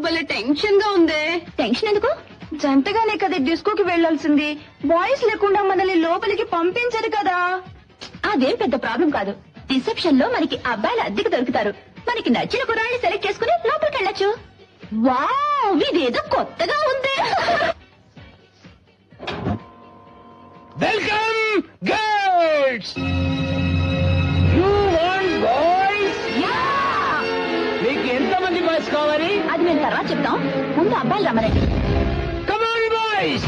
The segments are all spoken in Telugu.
భలే టెన్షన్ గా ఉందే టెన్షన్ ఎందుకు జంటగానే కదా డిస్కోకి వెళ్లాల్సింది బాయ్స్ లేకుండా మనల్ని లోపలికి పంపించరు కదా అదేం పెద్ద ప్రాబ్లం కాదు రిసెప్షన్ లో మనకి అబ్బాయిలు అద్దెకు దొరుకుతారు మనకి నచ్చిన కుర్రాళ్ళని సెలెక్ట్ చేసుకుని లోపలికి వెళ్ళొచ్చు వావ్ ఇదేదో కొత్తగా ఉంది welcome girls you want boys మీకు ఎంతమంది బాయ్స్ కావాలి అది మేము తర్వాత చెప్తాం ముందు అబ్బాయిలు రమ్మనండి కమాన్ బాయ్స్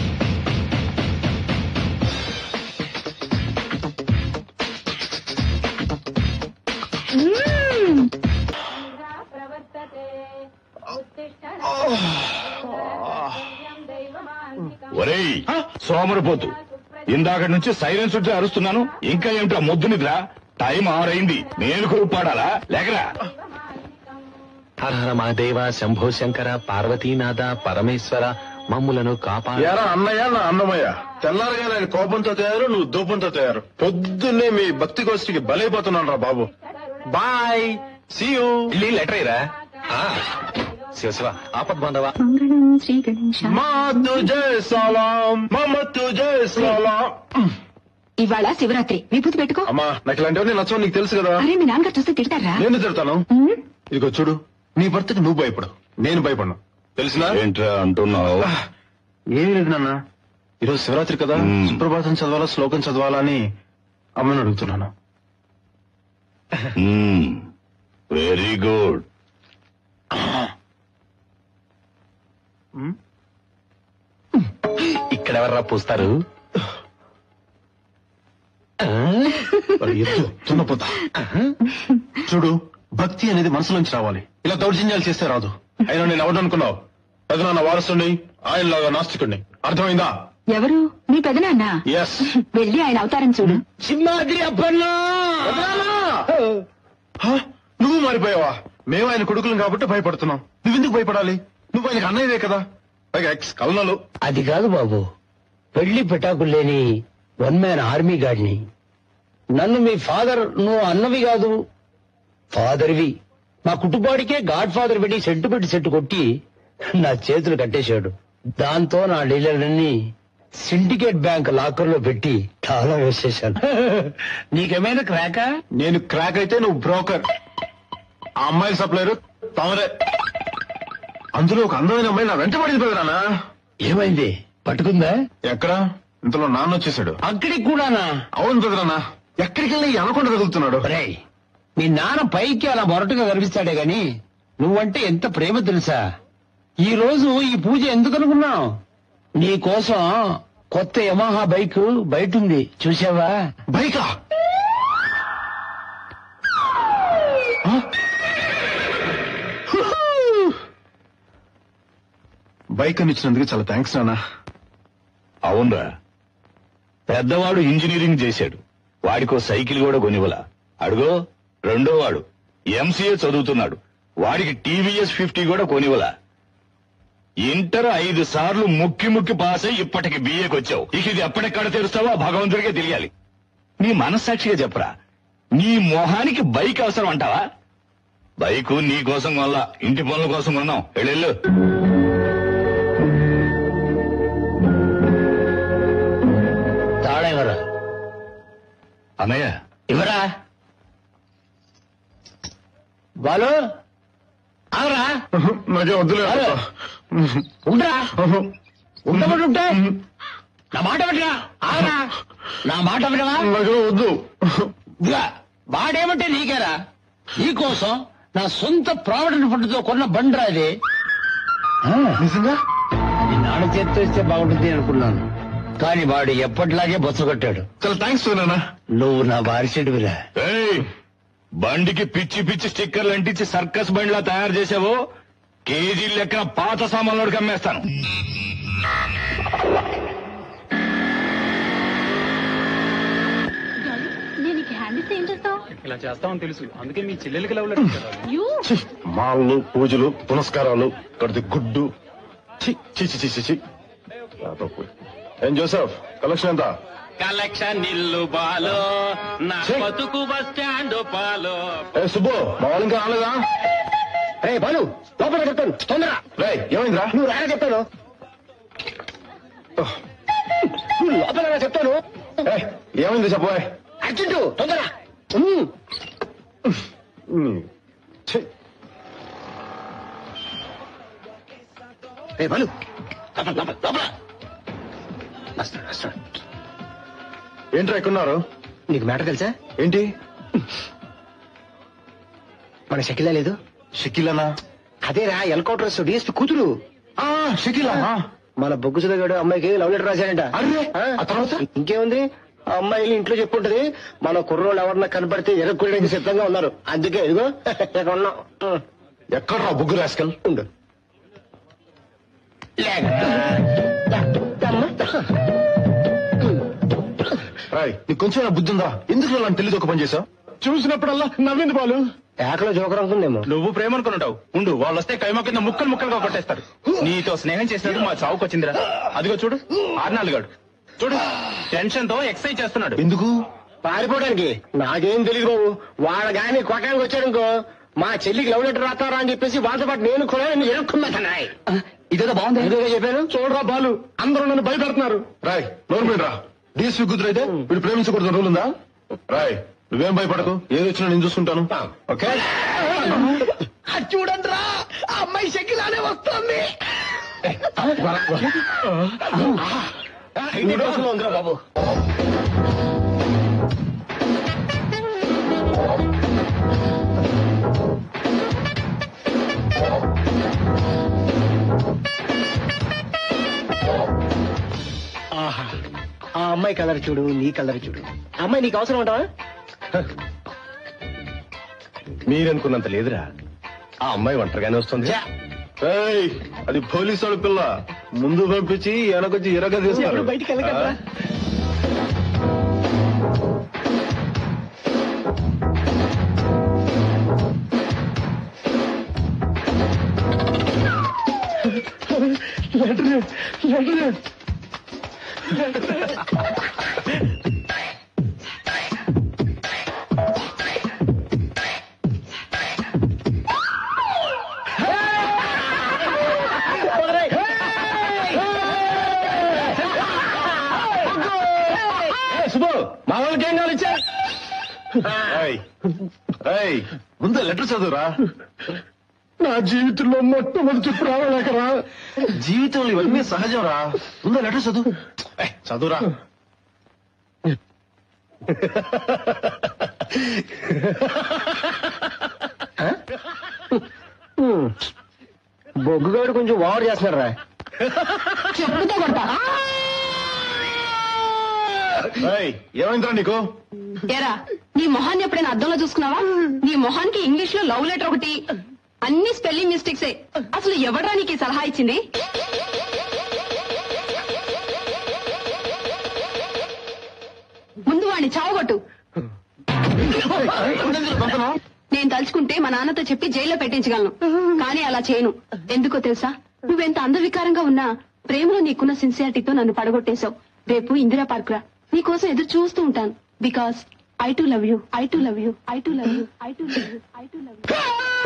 మ్మ్. ఒరేయ్ సోమరిపోతు ఇందాక నుంచి సైలెన్స్ ఉంటే అరుస్తున్నాను ఇంకా ఏమిటా మొద్దు నిద్ర టైం ఆరైంది నేను పాడాలా లేకరా హర హర మహాదేవ శంభో శంకర పార్వతీనాథ పరమేశ్వర మమ్ములను కాపాడు ఎరా అన్నయ్య నా అన్నమయ్య తెల్లారగా నేను కోపంతో తయారు నువ్వు దూపంతో తయారు పొద్దున్నే మీ భక్తి గోష్ఠికి బలైపోతున్నాను రా బాబు బాయ్ సీ యూ లెటర్ ఇరా శివ శివ ఆపద్ బాంధవ మంగళం శ్రీ గణేశ మా తుజే సలాం మమ్మ తుజే సలాం ఇవాళ శివరాత్రి విభూతి పెట్టుకో అమ్మా నాకు ఇలాంటివన్నీ నచ్చవు నీకు తెలుసు కదా అరే మీ నాన్నగారు చూస్తే తిడతారా నేను తిడతాను మ్మ్. ఇదిగో చూడు నీ భర్తకి నువ్వు భయపడు నేను భయపడను తెలిసినా ఏంట్రా అంటున్నావు ఏం లేదు నాన్న ఈరోజు శివరాత్రి కదా మ్మ్. సుప్రభాతం చదవాలా శ్లోకం చదవాలా అని అమ్మని అడుగుతున్నాను వెరీ గుడ్ ఇక్కడ ఎవర్రా పూస్తారు మరి ఎత్తు తున్నపోతా చూడు భక్తి అనేది మనసులోంచి రావాలి ఇలా దౌర్జన్యాలు చేస్తే రాదు అయినా నేను ఎవరు అనుకున్నావు పెదనాన్న వారసుని ఆయనలాగా నాస్తికుడిని అర్థమైందా ఎవరు మీ పెదనాన్న ఎస్ వెళ్ళి ఆయన అవతారం చూడు సింహాద్రి అప్పన్న నువ్వు మారిపోయావా మేము ఆయన కొడుకులం కాబట్టి భయపడుతున్నాం నువ్వెందుకు భయపడాలి నువ్వు ఆయనకు అన్నయ్యవే కదా పైగా ఎక్స్ కలనలు అది కాదు బాబు పెళ్లి పెటాకులు లేని వన్ మ్యాన్ ఆర్మీ గాడిని నన్ను మీ ఫాదర్ నువ్వు అన్నవి కాదు ఫాదర్వి మా కుటుంబానికే గాడ్ ఫాదర్ పెట్టి సెట్టు పెట్టి సెట్టు కొట్టి నా చేతులు కట్టేశాడు దాంతో నా డీలర్లన్నీ సిండికేట్ బ్యాంక్ లాకర్ లో పెట్టి తాళం వేసేశాను నీకేమైనా క్రాకా నేను క్రాక్ అయితే నువ్వు బ్రోకర్ ఆ అమ్మాయి సప్లైరు తమరే అందులో ఒక అందమైన అమ్మాయి నా వెంట పడింది పెదనాన్న ఏమైంది పట్టుకుందా ఎక్కడ ఇంతలో నాన్న వచ్చేసాడు అక్కడికి కూడానా అవును పెదనాన్న ఎక్కడికి వెళ్ళి అనకుండా తగులుతున్నాడు ఒరేయ్ మీ నాన్న పైకి అలా మొరటుగా కనిపిస్తాడే గాని నువ్వంటే ఎంత ప్రేమ తెలుసా ఈ రోజు ఈ పూజ ఎందుకు అనుకున్నావు నీ కోసం కొత్త యమహా బైక్ బయట ఉంది చూసావా బైకా బైక్ అని ఇచ్చినందుకు చాలా థ్యాంక్స్ నాన్న అవునరా పెద్దవాడు ఇంజనీరింగ్ చేశాడు వాడికో సైకిల్ కూడా కొనివ్వలా అడుగో రెండో వాడు ఎంసీఏ చదువుతున్నాడు వాడికి టీవీఎస్ ఫిఫ్టీ కూడా కొనివ్వలా ఇంటర్ ఐదు సార్లు ముక్కి ముక్కి పాస్ అయి ఇప్పటికి బిఏకి వచ్చావు ఇక ఇది ఎప్పటిక్కడ తెరుస్తావో భగవంతుడికే తెలియాలి నీ మనస్సాక్షిగా చెప్పరా నీ మొహానికి బైక్ అవసరం అంటావా బైకు నీ కోసం వల్ల ఇంటి పనుల కోసం కొన్నాం వెళ్ళు తాళం ఇవ్వరా అన్నయ్య ఇవ్వరా బాలు అవరా నాకే వద్దులే హలో. ఉండరా ఉండబడి ఉంటే నా మాట వినరా ఆగరా నా మాట వినవా నాకు వద్దు ఇదిగా వాడేమంటే నీకేరా నీకోసం నా సొంత ప్రావిడెంట్ ఫండ్ తో కొన్న బండ్రా ఇది ఆ, నిజంగా ఈ నాన్న చేత్తో ఇస్తే బాగుంటుంది అనుకున్నాను కానీ వాడు ఎప్పటిలాగే బొత్స కొట్టాడు చాలా థ్యాంక్స్ నాన్న నువ్వు నా వారిసేడువిరా ఏయ్ బండికి పిచ్చి పిచ్చి స్టిక్కర్లు అంటించి సర్కస్ బండిలా తయారు చేసావో కేజీ లెక్కన పాత సామాన్లోకి అమ్మేస్తాను నేను నీకు హ్యాండ్ ఇస్తే ఏం చేస్తావు ఇలా చేస్తామని తెలుసు అందుకే మీ చెల్లెలకి లవ్ లెటర్ ఇచ్చారు వాళ్ళు. యూ ఛీ, మాలలు పూజలు పునస్కారాలు కడితే గుడ్డు ఛీ, ఛీ, ఛీ, ఛీ, ఛీ, ఛీ. యాదో పోయి. ఏం జోసెఫ్ కలెక్షన్ ఎంత కలెక్షన్ నిల్లు బాలో నా ఛీ. బతుకు బస్ స్టాండ్ పాలో ఏ సుబ్బు మా వాళ్ళు ఇంకా రాలేదా రే బాలు లోపల చెప్తాను తొందర రేయ్ ఏమైందిరా నువ్వు రాగా చెప్తాను నువ్వు లోపల రా చెప్తాను ఏయ్, ఏమైంది చెప్పబోయ్ అర్జెంటు తొందర ఉమ్. రే బాలు లోపల లోపల లోపల వస్తాడు వస్తాడు ఏంట్రా ఎక్కున్నారు నీకు మ్యాటర్ తెలుసా ఏంటి మన షకిలా లేదు షకీలనా అదేరా ఎల్కౌంటర్ డిఎస్పీ కూతురు ఆ షకీలా ఆ. మన బొగ్గు సుధగాడు అమ్మాయికి లవ్ లెటర్ రాశాడంట అర్రే, ఆ? ఆ తర్వాత? ఇంకేముంది ఆ అమ్మాయిలు ఇంట్లో చెప్పుంటది మన కుర్రోళ్ళు ఎవరన్నా కనపడితే ఎరక్కుడానికి సిద్ధంగా ఉన్నారు అందుకే ఇదిగో ఇక్కడ ఉన్నాం ఉం. ఎక్కడ్రా బుగ్గు రాస్కల్ ఉండు లేక. రాయ్ నీకు కొంచెం బుద్ధి ఉందా ఎందుకు నన్ను తెలియదు ఒక పని చేసావు చూసినప్పుడల్లా నవ్వింది బాలు ఏకలో జోకర్ అనుకుందేమో నువ్వు ప్రేమ అనుకున్నావు ఉండు వాళ్ళు వస్తే కైమా కింద ముక్కలు ముక్కలుగా కొట్టేస్తారు నీతో స్నేహం చేసినట్టు మా చావుకు వచ్చిందిరా అదిగో చూడు ఆర్నాలుగాడు చూడు టెన్షన్ తో ఎక్సైజ్ చేస్తున్నాడు ఎందుకు పారిపోవడానికి నాకేం తెలియదు బాబు వాళ్ళ గాని కొట్టడానికి వచ్చారనుకో మా చెల్లికి లవ్ లెటర్ రాస్తారా అని చెప్పేసి వాళ్ళతో పాటు నేను కూడా ఎరుక్కున్నాయి ఇదేదో బాగుంది ఎందుకు చెప్పాను చూడరా బాలు అందరూ నన్ను భయపెడుతున్నారు రాయ్ నోరు మీడరా డిఎస్పీ కూతురు అయితే వీడు ప్రేమించకూడదు రూల్ ఉందా రాయ్ నువ్వేం భయపడకు ఏది వచ్చినా నేను చూసుకుంటాను ఓకే చూడండి రా అమ్మాయి షకిలానే వస్తుంది ఈ రోజులో ఉందిరా బాబు ఆహా ఆ అమ్మాయి కలర్ చూడు నీ కలర్ చూడు ఆ అమ్మాయి నీకు అవసరం ఉంటావా మీరనుకున్నంత లేదురా ఆ అమ్మాయి ఒంటరిగానే వస్తుంది ఛా. ఏయ్, అది పోలీసు వాళ్ళ పిల్ల ముందు పంపించి వెనకొచ్చి ఇరగ తీస్తారు ఎవరు బయటికి వెళ్ళకట్రా శుభు మా వాళ్ళకి ఏం కావాలి ఇచ్చా ఏయ్, ఏయ్, ముందు లెటర్ చదువురా నా జీవితంలో మొట్టమొదటి ప్రాణలేకరా జీవితంలో ఇవన్నీ సహజం రా ముందు లెటర్ చదువు ఏయ్, చదువురా బొగ్గుగాడు కొంచెం ఓవర్ చేస్తున్నాడు రా చెప్పుతో కొడతా ఏయ్, ఏమైందిరా నీకు ఎరా నీ మొహాన్ని ఎప్పుడైనా అద్దంలో చూసుకున్నావా నీ మొహానికి ఇంగ్లీష్ లో లవ్ లెటర్ ఒకటి అన్ని స్పెల్లింగ్ మిస్టేక్సే అసలు ఎవడ్రా నీకు ఈ సలహా ఇచ్చింది ముందు వాడిని చావగొట్టు నేను తలుచుకుంటే మా నాన్నతో చెప్పి జైల్లో పెట్టించగలను కానీ అలా చేయను ఎందుకో తెలుసా నువ్వెంత అందవికారంగా ఉన్నా ప్రేమలో నీకున్న సిన్సియారిటీతో నన్ను పడగొట్టేశావు రేపు ఇందిరా పార్క్ రా నీకోసం ఎదురు చూస్తూ ఉంటాను because I too love you I too love you I too love you I too love you I too love you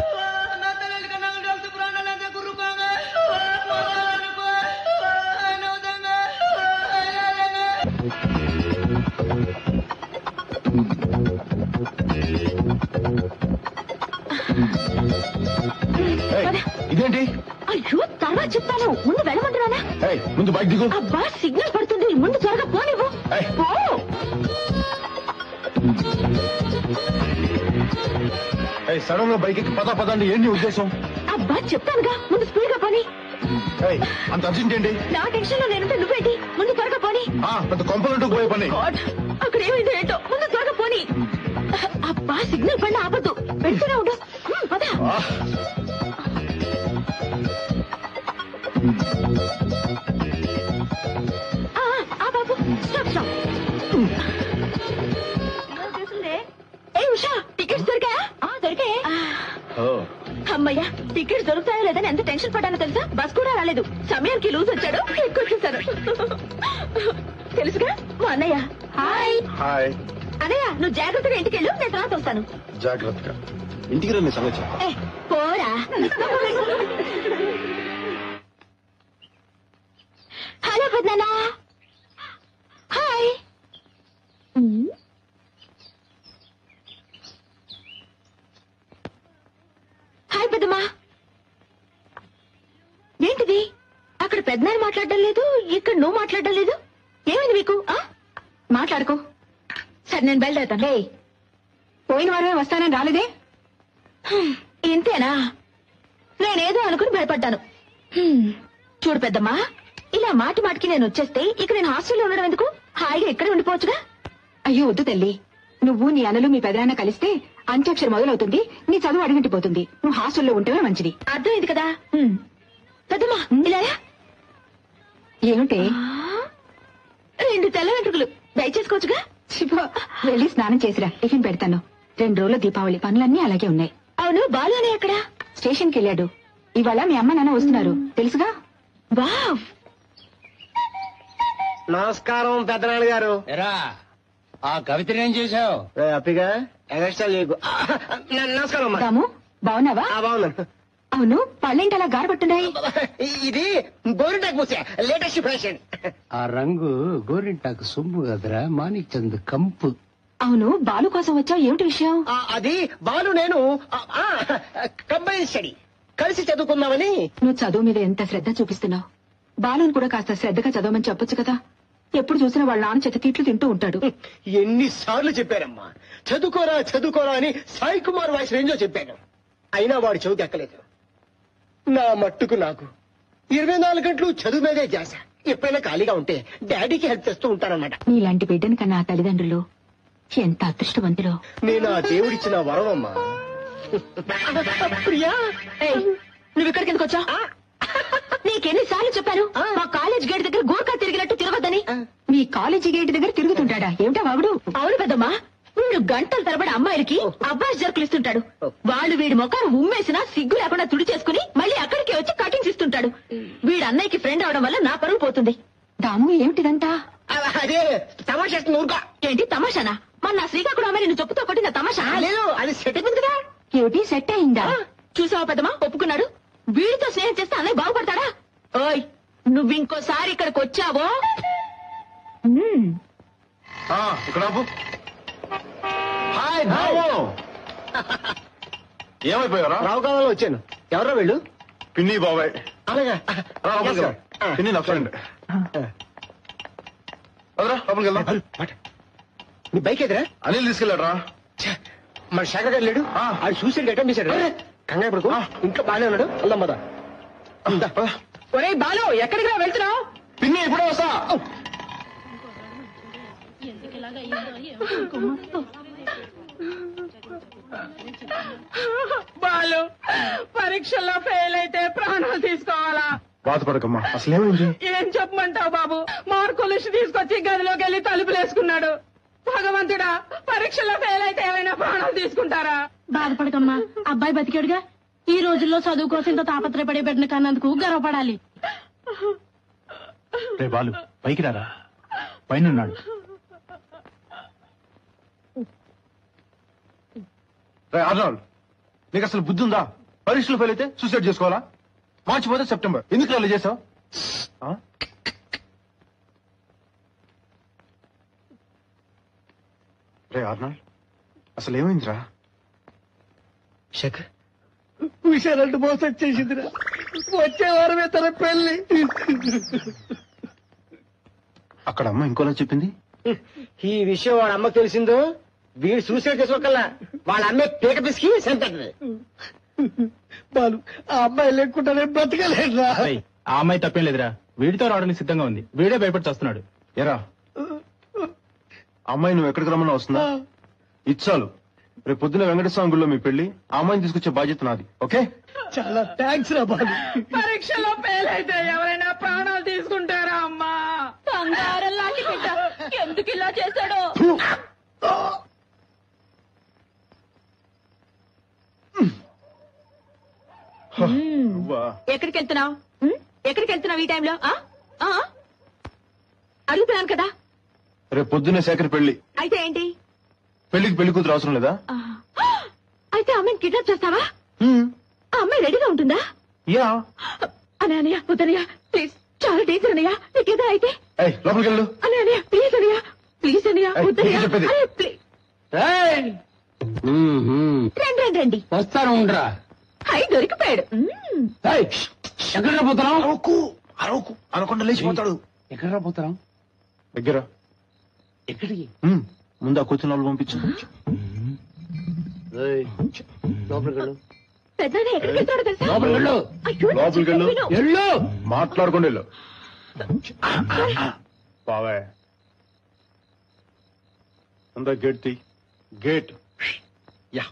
ఏయ్, ఇదేంటి అయ్యో తర్వాత చెప్తాను ముందు వెళ్ళమంటున్నానా ఏయ్, ముందు బైక్ దిగు అబ్బా సిగ్నల్ పడుతుంది ముందు త్వరగా పోనివ్వు ఏయ్. పో ఏయ్, సడన్ గా బైక్ ఎక్కి పద పద అంటే ఏంటి నీ ఉద్దేశం అబ్బా చెప్తానుగా ముందు స్పీడ్ గా పోని ఏయ్, అంత అర్జెంట్ ఏంటి నా టెన్షన్ లో నేనుంటే నువ్వేంటి ముందు త్వరగా పోని ఆ, పెద్ద కొంపలంటూ పోయే పని గాడ్ అక్కడ ఏమైందో ఏంటో ముందు త్వరగా పోని అబ్బా సిగ్నల్ పడిన ఆపద్దు పెడుతూనే ఉండు హ్మ్, పద ఆ, ఆ, ఆ బాబు స్టాప్ స్టాప్ ఏ ఉషా టికెట్స్ దొరికాయా దొరికాయే ఓ, అమ్మయ్యా టికెట్స్ దొరుకుతాయో లేదని ఎంత టెన్షన్ పడ్డానో తెలుసా బస్ కూడా రాలేదు సమయానికి లూజ్ వచ్చాడు ఎక్కువచ్చేసారు తెలుసుగా మా అన్నయ్య హాయ్ హాయ్ అన్నయ్య నువ్వు జాగ్రత్తగా ఇంటికి వెళ్ళు నేను తర్వాత వస్తాను జాగ్రత్తగా ఇంటికి రండి సంగతి చెప్తా. ఏ, పోరా హలో పెద్దనా హాయ్ ఉమ్. హాయ్ పెద్దమ్మా ఏంటిది అక్కడ పెద్దనాన్న మాట్లాడడం లేదు ఇక్కడ నువ్వు మాట్లాడడం లేదు ఏమైంది మీకు ఆ? మాట్లాడుకో సరే నేను బయలుదేరుతాను హే పోయిన వారమే వస్తానని రాలేదే ఇంతేనా నేనేదో అనుకుని భయపడ్డాను హ్మ్. చూడు పెద్దమ్మా ఇలా మాటి మాటికి నేను వచ్చేస్తే ఇక నేను హాస్టల్లో ఉండడం ఎందుకు హాయిగా ఇక్కడే ఉండిపోవచ్చుగా అయ్యో వద్దు తల్లి నువ్వు నీ అనలు మీ పెదనాన్న కలిస్తే అంత్యాక్షరం మొదలవుతుంది నీ చదువు అడిగింటిపోతుంది నువ్వు హాస్టల్లో ఉంటేనే మంచిది అర్థమైంది కదా హ్మ్. పెద్దమ్మా ఇలా రా. ఏమిటే ఆ, రెండు తెల్ల వెంట్రుకలు దయచేసుకోవచ్చుగా శివ వెళ్ళి స్నానం చేసిరా టిఫిన్ పెడతాను రెండు రోజుల దీపావళి పనులన్నీ అలాగే ఉన్నాయి అవును బాలు అనే ఎక్కడా స్టేషన్ కి వెళ్ళాడు ఇవాళ మీ అమ్మ నాన్న వస్తున్నారు తెలుసుగా వావ్ నమస్కారం పెద్దనాన్న గారు ఎరా ఆ కవితనేం చేశావు ఏ, అప్పిగా ఎగస్ట్రా లేకు న- నమస్కారం అమ్మా రాము బాగున్నావా ఆ, బాగున్నాను అవును పళ్ళేంటి అలా గారపట్టున్నాయి ఇ- ఇది గోరింటాకు పూసే లేటెస్ట్ ఫ్యాషన్ ఆ రంగు గోరింటాకు సొమ్ము కదరా మాణిక్ చంద్ కంపు అవును బాలు కోసం వచ్చావు ఏమిటి విషయం ఆ, అది బాలు నేను కంబైన్ స్టడీ కలిసి చదువుకుందామని నువ్వు చదువు మీద ఎంత శ్రద్ధ చూపిస్తున్నావు బాలుని కూడా కాస్త శ్రద్ధగా చదవమని చెప్పొచ్చు కదా ఎప్పుడు చూసినా వాళ్ళ నాన్న చేత తిట్లు తింటూ ఉంటాడు ఎన్నిసార్లు చెప్పారమ్మా చదువుకోరా చదువుకోరా అని సాయి కుమార్ వాయిస్ రేంజో చెప్పాను అయినా వాడు చదువు ఎక్కలేదు నా మట్టుకు నాకు ఇరవై నాలుగు గంటలు చదువు మీదే జాస ఎప్పుడైనా ఖాళీగా ఉంటే డాడీకి హెల్ప్ చేస్తూ ఉంటారన్నమాట నీలాంటి బిడ్డని కన్నా ఆ తల్లిదండ్రులు ఎంత అదృష్టవంతులో నేను ఆ దేవుడిచ్చిన వరం అమ్మా ప్రియా ఏయ్, నువ్వు ఇక్కడికి ఎందుకు వచ్చా నీకెన్నిసార్లు చెప్పాను మా కాలేజ్ గేట్ దగ్గర గోర్ఖా తిరిగినట్టు తిరగద్దని మీ కాలేజీ గేట్ దగ్గర తిరుగుతుంటాడా ఏమిటా వాగుడు అవును పెద్దమ్మా వీడు గంటల తరబడి అమ్మాయిలకి అబ్బాయి జరుకులు ఇస్తుంటాడు వాళ్ళు వీడి ముఖాన్ని ఉమ్మేసినా సిగ్గు లేకుండా తుడి చేసుకుని మళ్ళీ అక్కడికి వచ్చి కటింగ్స్ ఇస్తుంటాడు వీడు అన్నయ్యకి ఫ్రెండ్ అవడం వల్ల నా పరువు పోతుంది దాము ఏమిటిదంతా ఆ, అదే తమాషా ఊరుగా ఏంటి తమాషానా మన నా శ్రీకాకుళం అమ్మాయి నిన్ను చెప్పుతో కొట్టిన తమాషా లేదు అది సెట్ అయిపోయింది కదా ఏమిటి సెట్ అయిందా చూసావా పెద్దమ్మా ఒప్పుకున్నాడు వీడితో స్నేహం చేస్తే అన్నయ్య బాగుపడతాడా ఓయ్ నువ్వు ఇంకోసారి ఇక్కడికి వచ్చావో మ్మ్. ఆ, ఇక్కడ ఆపు. హాయ్ బాబు ఏమైపోయారా రావు కావాలో వచ్చాను ఎవరో వెళ్ళు పిన్ని బాబాయ్ అలాగా రా, లోపలికి Yes, రా. sir. ఆ. పిన్ని నా ఫ్రెండ్ అదరా లోపలికి వెళ్దాం అల్, మాట. నీ బైక్ ఎదురా అనిల్ తీసుకెళ్ళాడు రా మన శాఖ గారు లేడు ఆ. అది సూసైడ్ అటెంప్ట్ చేశాడు కంగారు పడుకో ఇంట్లో బాగానే ఉన్నాడు వెళ్దాం పద పద. ఒరే బాలు ఎక్కడికి రా వెళ్తున్నావు పిన్ని ఇప్పుడే వస్తా బాలు పరీక్షల్లో ఫెయిల్ అయితే ప్రాణాలు తీసుకోవాలా బాధపడకమ్మా అసలు ఏమైంది ఏం చెప్పమంటావు బాబు మార్కులు లిస్ట్ తీసుకొచ్చి గదిలోకి వెళ్ళి తలుపులేసుకున్నాడు భగవంతుడా పరీక్షల్లో ఫెయిల్ అయితే ఏమైనా ప్రాణాలు తీసుకుంటారా బాధపడకమ్మా అబ్బాయి బతికాడుగా ఈ రోజుల్లో చదువు కోసం ఇంత తాపత్రయపడే బిడ్డను కన్నందుకు గర్వపడాలి రే బాలు పైకి రారా పైన ఉన్నాడు రే ఆర్నాల్డ్ నీకు అసలు బుద్ధి ఉందా పరీక్షలు ఫెయిల్ అయితే సూసైడ్ చేసుకోవాలా మార్చి పోతే సెప్టెంబర్ ఎందుకు అలా చేసావు ఆ? రే ఆర్నాల్డ్ అసలు ఏమైందిరా శేఖర్ విషయాలంటూ మోసం చేసిందిరా వచ్చే వారమే తన పెళ్లి అక్కడ అమ్మ ఇంకోలా చెప్పింది ఈ విషయం వాడు అమ్మకు తెలిసిందో వీడు సూసైడ్ చేసుకోకల్లా వాళ్ళ అమ్మే పీక పిసికి చంపేస్తుంది బాలు ఆ అమ్మాయి లేకుండానే బ్రతకలేదురా రేయ్, ఆ అమ్మాయి తప్పేం లేదురా వీడితో రావడానికి సిద్ధంగా ఉంది వీడే భయపడి వస్తున్నాడు ఎరా అమ్మాయి నువ్వు ఎక్కడికి రమ్మన్నా వస్తుందా ఇచ్చాలు రేపు పొద్దున వెంకటస్వామి గుళ్ళో మీ పెళ్లి ఆ అమ్మాయిని తీసుకొచ్చే బాధ్యత నాది ఓకే చాలా థ్యాంక్స్ రా బాలు పరీక్షలో ఫెయిల్ అయితే ఎవరైనా ప్రాణాలు తీసుకుంటారా అమ్మా బంగారం లాంటి బిడ్డ ఎందుకు ఇలా చేశాడో నువ్వా? ఎక్కడికి వెళ్తున్నావు ఎక్కడికి వెళ్తున్నావు ఈ టైంలో ఆ? ఆ? అడుగుతున్నాను కదా రేపు పొద్దున్నే శేఖర్ పెళ్లి అయితే ఏంటి పెళ్లికి పెళ్లి కూతురు అవసరం లేదా ఆ. అయితే అయితే అమ్మాయిని కిడ్నాప్ చేస్తావా ఆ అమ్మాయి రెడీగా ఉంటుందా యా అనే అనయ్య వద్దనయ్య ప్లీజ్ చాలా డేంజర్ అనయ్య నీకేదో అయితే ఏయ్ లోపలికి వెళ్ళు అనే అనయ్య ప్లీజ్ అనయ్య ప్లీజ్ అనయ్య ఏయ్, వద్దనయ్య నీకు చెప్పేది. అరే, ప్లీజ్ ఏయ్! మ్మ్, మ్మ్. రండి రండి రండి వస్తాను ఉండరా హై దొరికిపోయాడు మ్మ్. ఏయ్! ఎక్కడ పోతున్నాం అరవకు అరవకు అనకుండా లేచిపోతాడు ఎక్కడ పోతున్నాం దగ్గర ఎక్కడికి ఉమ్, ముందు ఆ కూర్చున్న వాళ్ళు పంపించు ఏయ్, లోపలికి వెళ్ళు పెద్దనే ఎక్కడికి వెళ్తాడో తెలుసా లోపలికి వెళ్ళు అయ్యో నా లోపలికి వెళ్ళు. చెప్పేది విను. వెళ్ళు మాట్లాడుకోండి వెళ్ళు బావే అందా గేట్ తీ గేట్ యా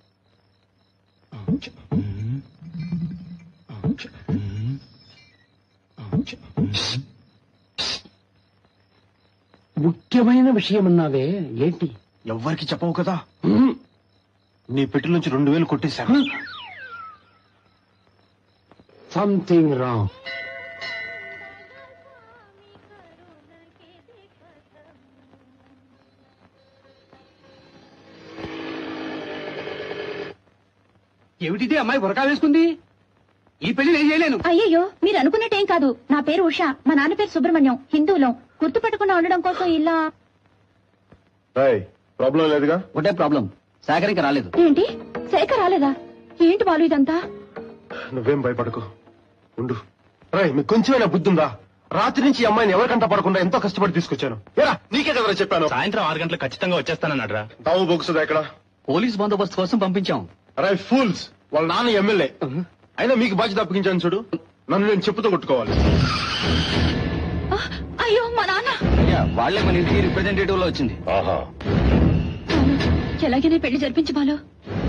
ముఖ్యమైన విషయం అన్నావే ఏంటి ఎవ్వరికి చెప్పవు కదా మ్మ్. నీ పెట్టి నుంచి రెండు వేలు కొట్టేశాను సంథింగ్ రాంగ్ ఏమిటిది అమ్మాయి బురకా వేసుకుంది ఈ పెళ్లి నేను చేయలేను అయ్యయ్యో మీరు అనుకున్నట్టేం కాదు నా పేరు ఉష మా నాన్న పేరు సుబ్రహ్మణ్యం హిందువులం గుర్తుపెట్టకుండా ఉండడం కోసం ఇలా ప్రాబ్లం లేదుగా ఒకటే ప్రాబ్లం సాగరికి రాలేదు ఏంటి శేఖర్ రాలేదా ఏంటి బాలు ఇదంతా నువ్వేం భయపడకు ఉండు రాయ్ మీకు కొంచెమైనా బుద్ధి ఉందా రాత్రి నుంచి ఈ అమ్మాయిని ఎవరికంట పడకుండా ఎంతో కష్టపడి తీసుకొచ్చాను ఏరా నీకే కదరా చెప్పాను సాయంత్రం ఆరు గంటలకు ఖచ్చితంగా వచ్చేస్తానన్నాడు రా దావు బొగుసుదా ఎక్కడ పోలీస్ బందోబస్తు కోసం పంపించాం రాయ్ ఫూల్స్ వాళ్ళ నాన్న ఎమ్మెల్యే అయినా మీకు బాధ్యత అప్పగించాను చూడు నన్ను నేను చెప్పుతో కొట్టుకోవాలి ఆ, అయ్యో మా నాన్న వాళ్లే మన ఇంటికి రిప్రజెంటేటివ్ లో వచ్చింది ఆహా బాలు, ఎలాగైనా పెళ్లి జరిపించు బాలు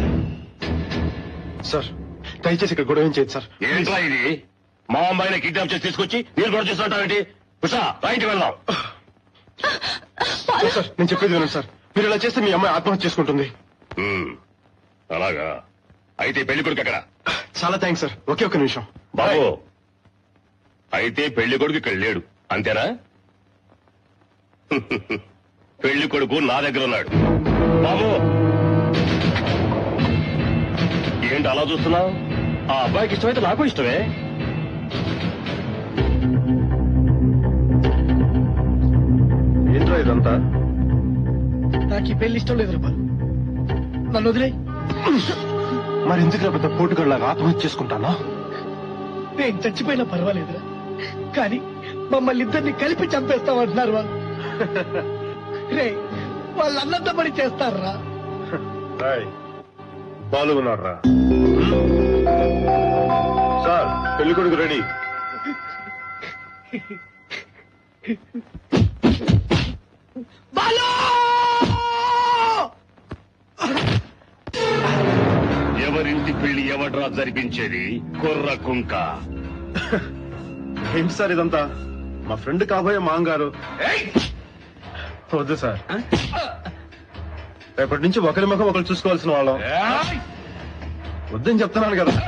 సార్ దయచేసి ఇక్కడ గొడవ ఏం చేయదు సార్ ఏంట్రా ఇది మా అమ్మాయిని కిడ్నాప్ చేసి తీసుకొచ్చి నేను కూడా చూస్తుంటావేంటి ఉషా బయటికి వెళ్దాం సార్, సార్ నేను చెప్పేది వినండి సార్ మీరు ఇలా చేస్తే మీ అమ్మాయి ఆత్మహత్య చేసుకుంటుంది ఉమ్, అలాగా అయితే పెళ్లి కొడుకు ఎక్కడ చాలా థ్యాంక్స్ సార్ ఒకే ఒక నిమిషం బాబు అయితే పెళ్లి కొడుకు ఇక్కడ లేడు అంతేనా పెళ్లి కొడుకు నా దగ్గర ఉన్నాడు బాబు ఏంటి అలా చూస్తున్నావు ఆ అబ్బాయికి ఇష్టమైతే నాకు ఇష్టమే ఏంట్రా ఇదంతా నాకు ఈ పెళ్లి ఇష్టం లేదు రూపాయలు నన్ను వదిలే మరి ఎందుకు పెద్ద పోటుగడలాగా ఆత్మహత్య చేసుకుంటానా నేను చచ్చిపోయినా పర్వాలేదురా కానీ మమ్మల్ని ఇద్దరిని కలిపి చంపేస్తామంటున్నారు వాళ్ళు రే వాళ్ళు అన్నంత పని చేస్తారా రాయ్ బాలు ఉన్నాడు రా సార్ పెళ్లి కొడుకు రెడీ ఎవరింటి పెళ్లి ఎవడ్రా జరిపించేది కుర్ర కుంక ఏంటి సార్ ఇదంతా మా ఫ్రెండ్ కాబోయే మాంగారు వద్దు సార్ రేపటి నుంచి ఒకరి ముఖం ఒకరు చూసుకోవాల్సిన వాళ్ళం వద్దని చెప్తున్నాను కదా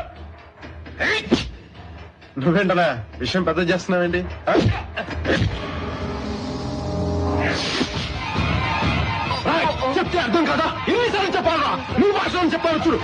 నువ్వేంటనా విషయం పెద్ద చేస్తున్నావేంటి ఆ? రాయ్, చెప్తే అర్థం కదా ఎన్నిసార్లు చెప్పాలా నీ భాషలో చెప్పాను చూడు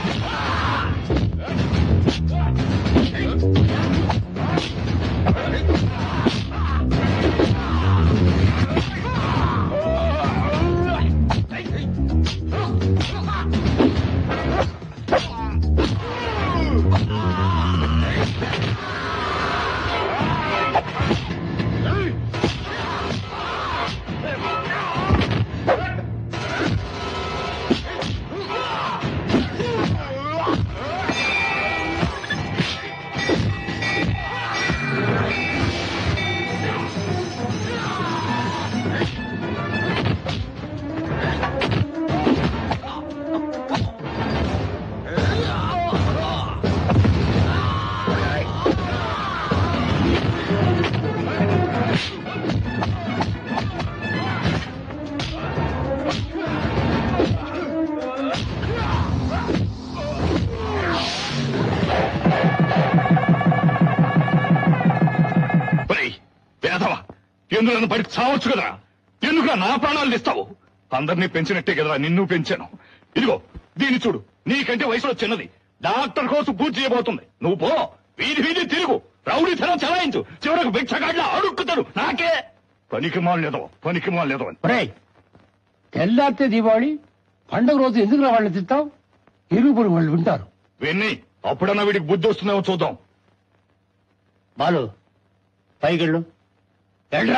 ఒరేయ్, పేదవా ఎందుకు నన్ను పడి చావచ్చు కదా ఎందుకు నా ప్రాణాలు ఇస్తావు అందరినీ పెంచినట్టే కదరా నిన్ను పెంచాను ఇదిగో దీన్ని చూడు నీకంటే వయసులో చిన్నది డాక్టర్ కోసం పూర్తి చేయబోతుంది నువ్వు పో వీధి వీధి తిరుగు రౌడీతనం చలాయించు చివరకు భిక్షగాడ్ల అడుక్కుతాడు నాకే పనికి మాలేదో పనికి మాలేదో అని ఒరేయ్ తెల్లారితే దీపావళి పండుగ రోజు ఎందుకు రా వాళ్ళని తిట్టావు ఇరుగురు వాళ్ళు వింటారు విన్ని అప్పుడన్నా వీడికి బుద్ధి వస్తుందేమో చూద్దాం బాలు పైకెళ్ళు వెళ్ళరా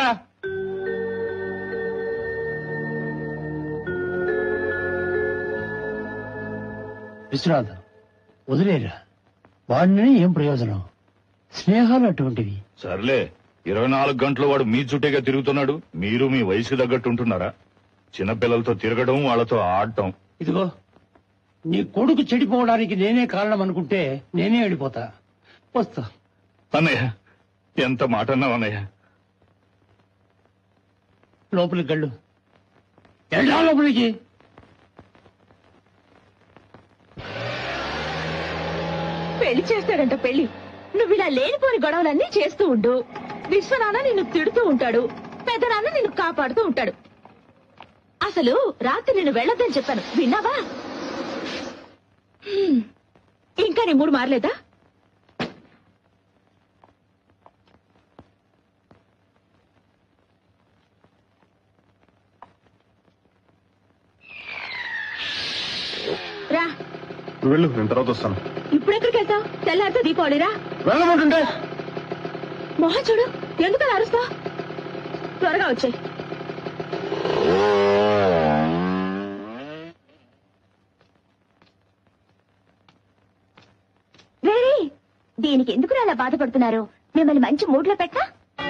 విశ్వనాథ్ వదిలేరా వాడిని ఏం ప్రయోజనం స్నేహాలు అటువంటివి సర్లే ఇరవై నాలుగు గంటలు వాడు మీ చుట్టేగా తిరుగుతున్నాడు మీరు మీ వయసు తగ్గట్టు ఉంటున్నారా చిన్నపిల్లలతో తిరగడం వాళ్ళతో ఆడటం ఇదిగో నీ కొడుకు చెడిపోవడానికి నేనే కారణం అనుకుంటే నేనే వెళ్ళిపోతా వస్తా అన్నయ్య ఎంత మాట అన్నావు అన్నయ్య లోపలికి వెళ్ళు వెళ్ళా లోపలికి పెళ్లి చేస్తాడంట పెళ్లి నువ్వు ఇలా లేనిపోని గొడవలన్నీ చేస్తూ ఉండు విశ్వనాన్న నిన్ను తిడుతూ ఉంటాడు పెద్దనాన్న నిన్ను కాపాడుతూ ఉంటాడు అసలు రాత్రి నేను వెళ్ళొద్దని చెప్పాను విన్నావా హ్మ్. ఇంకా నీ మూడు మారలేదా రా నువ్వు వెళ్ళు నేను తర్వాత వస్తాను ఇప్పుడు ఎక్కడికి వెళ్తావు తెల్లారితో దీపావళిరా వెళ్ళమంటుంటే మొహం చూడు ఎందుకు అలా అరుస్తావు త్వరగా వచ్చాయి దీనికి ఎందుకు అలా బాధపడుతున్నారు మిమ్మల్ని మంచి మూడ్ లో పెట్టా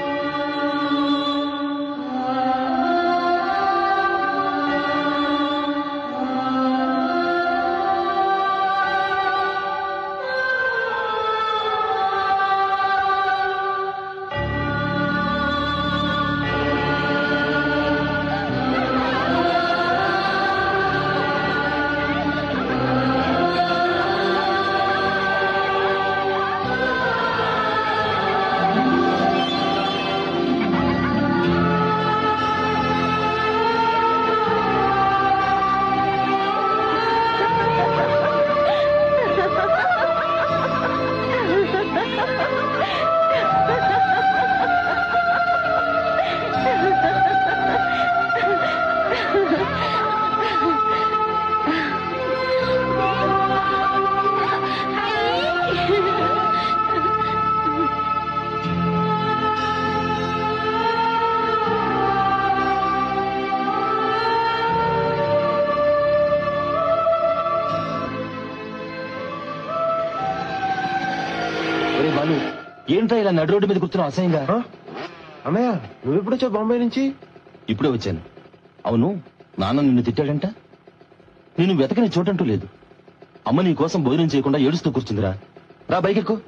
ఒరే బాలు ఏంట్రా ఇలా నడు రోడ్డు మీద కూర్చున్నావు అసహ్యంగా అన్నయ్య నువ్వు ఎప్పుడు వచ్చావు బాంబే నుంచి ఇప్పుడే వచ్చాను అవును నాన్న నిన్ను తిట్టాడంట నేను వెతకని చోటంటూ లేదు అమ్మ నీ కోసం భోజనం చేయకుండా ఏడుస్తూ కూర్చుందిరా రా బైక్ ఎక్కు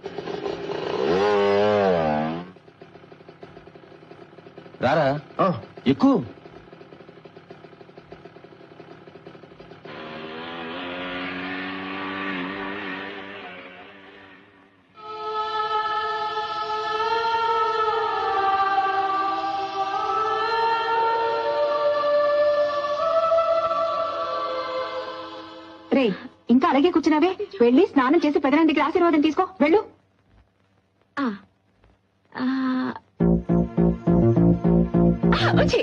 రారా ఆ, ఎక్కు రే ఇంకా అలాగే కూర్చున్నావే వెళ్ళి స్నానం చేసి పెదనాన్న దగ్గర ఆశీర్వాదం తీసుకో వెళ్ళు ఆ. ఆ. ఆ, వచ్చి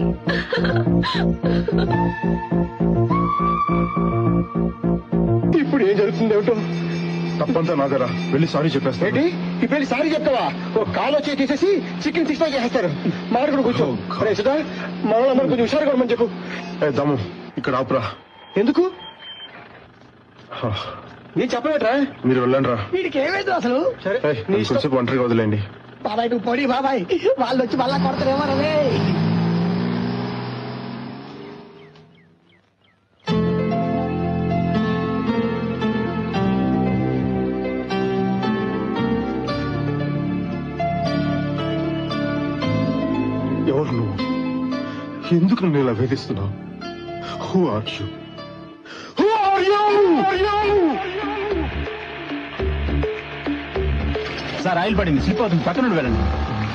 ఇప్పుడు ఏం జరుగుతుంది ఏమిటో తప్పంతా నాదరా వెళ్ళి సారీ చెప్పేస్తా ఏంటి ఈ పెళ్లి సారీ చెప్తావా ఓ కాలు వచ్చి తీసేసి చికెన్ సిక్స్ ఫైవ్ చేసేస్తారు మాట్లాడు కూర్చో అరే సుధా మనలో కొంచెం హుషారు కొడమని చెప్పు ఏ దమ్ము ఇక్కడ ఆపురా ఎందుకు హా, నేను చెప్పలేట్రా మీరు వెళ్ళండి రా వీడికి ఏమైంది అసలు సరే ఏయ్, నీ నన్ను ఇష్టం కొంచెంసేపు ఒంటరిగా వదిలేండి బాబాయ్ నువ్వు పొడి బాబాయ్ వాళ్ళు వచ్చి మళ్ళా కొడతారేమో రే ఎవరు నువ్వు ఎందుకు నన్ను ఇలా వేధిస్తున్నావు who are you who are you sir oil పడింది స్లిప్ అవుతుంది పక్కన నుండి వెళ్ళండి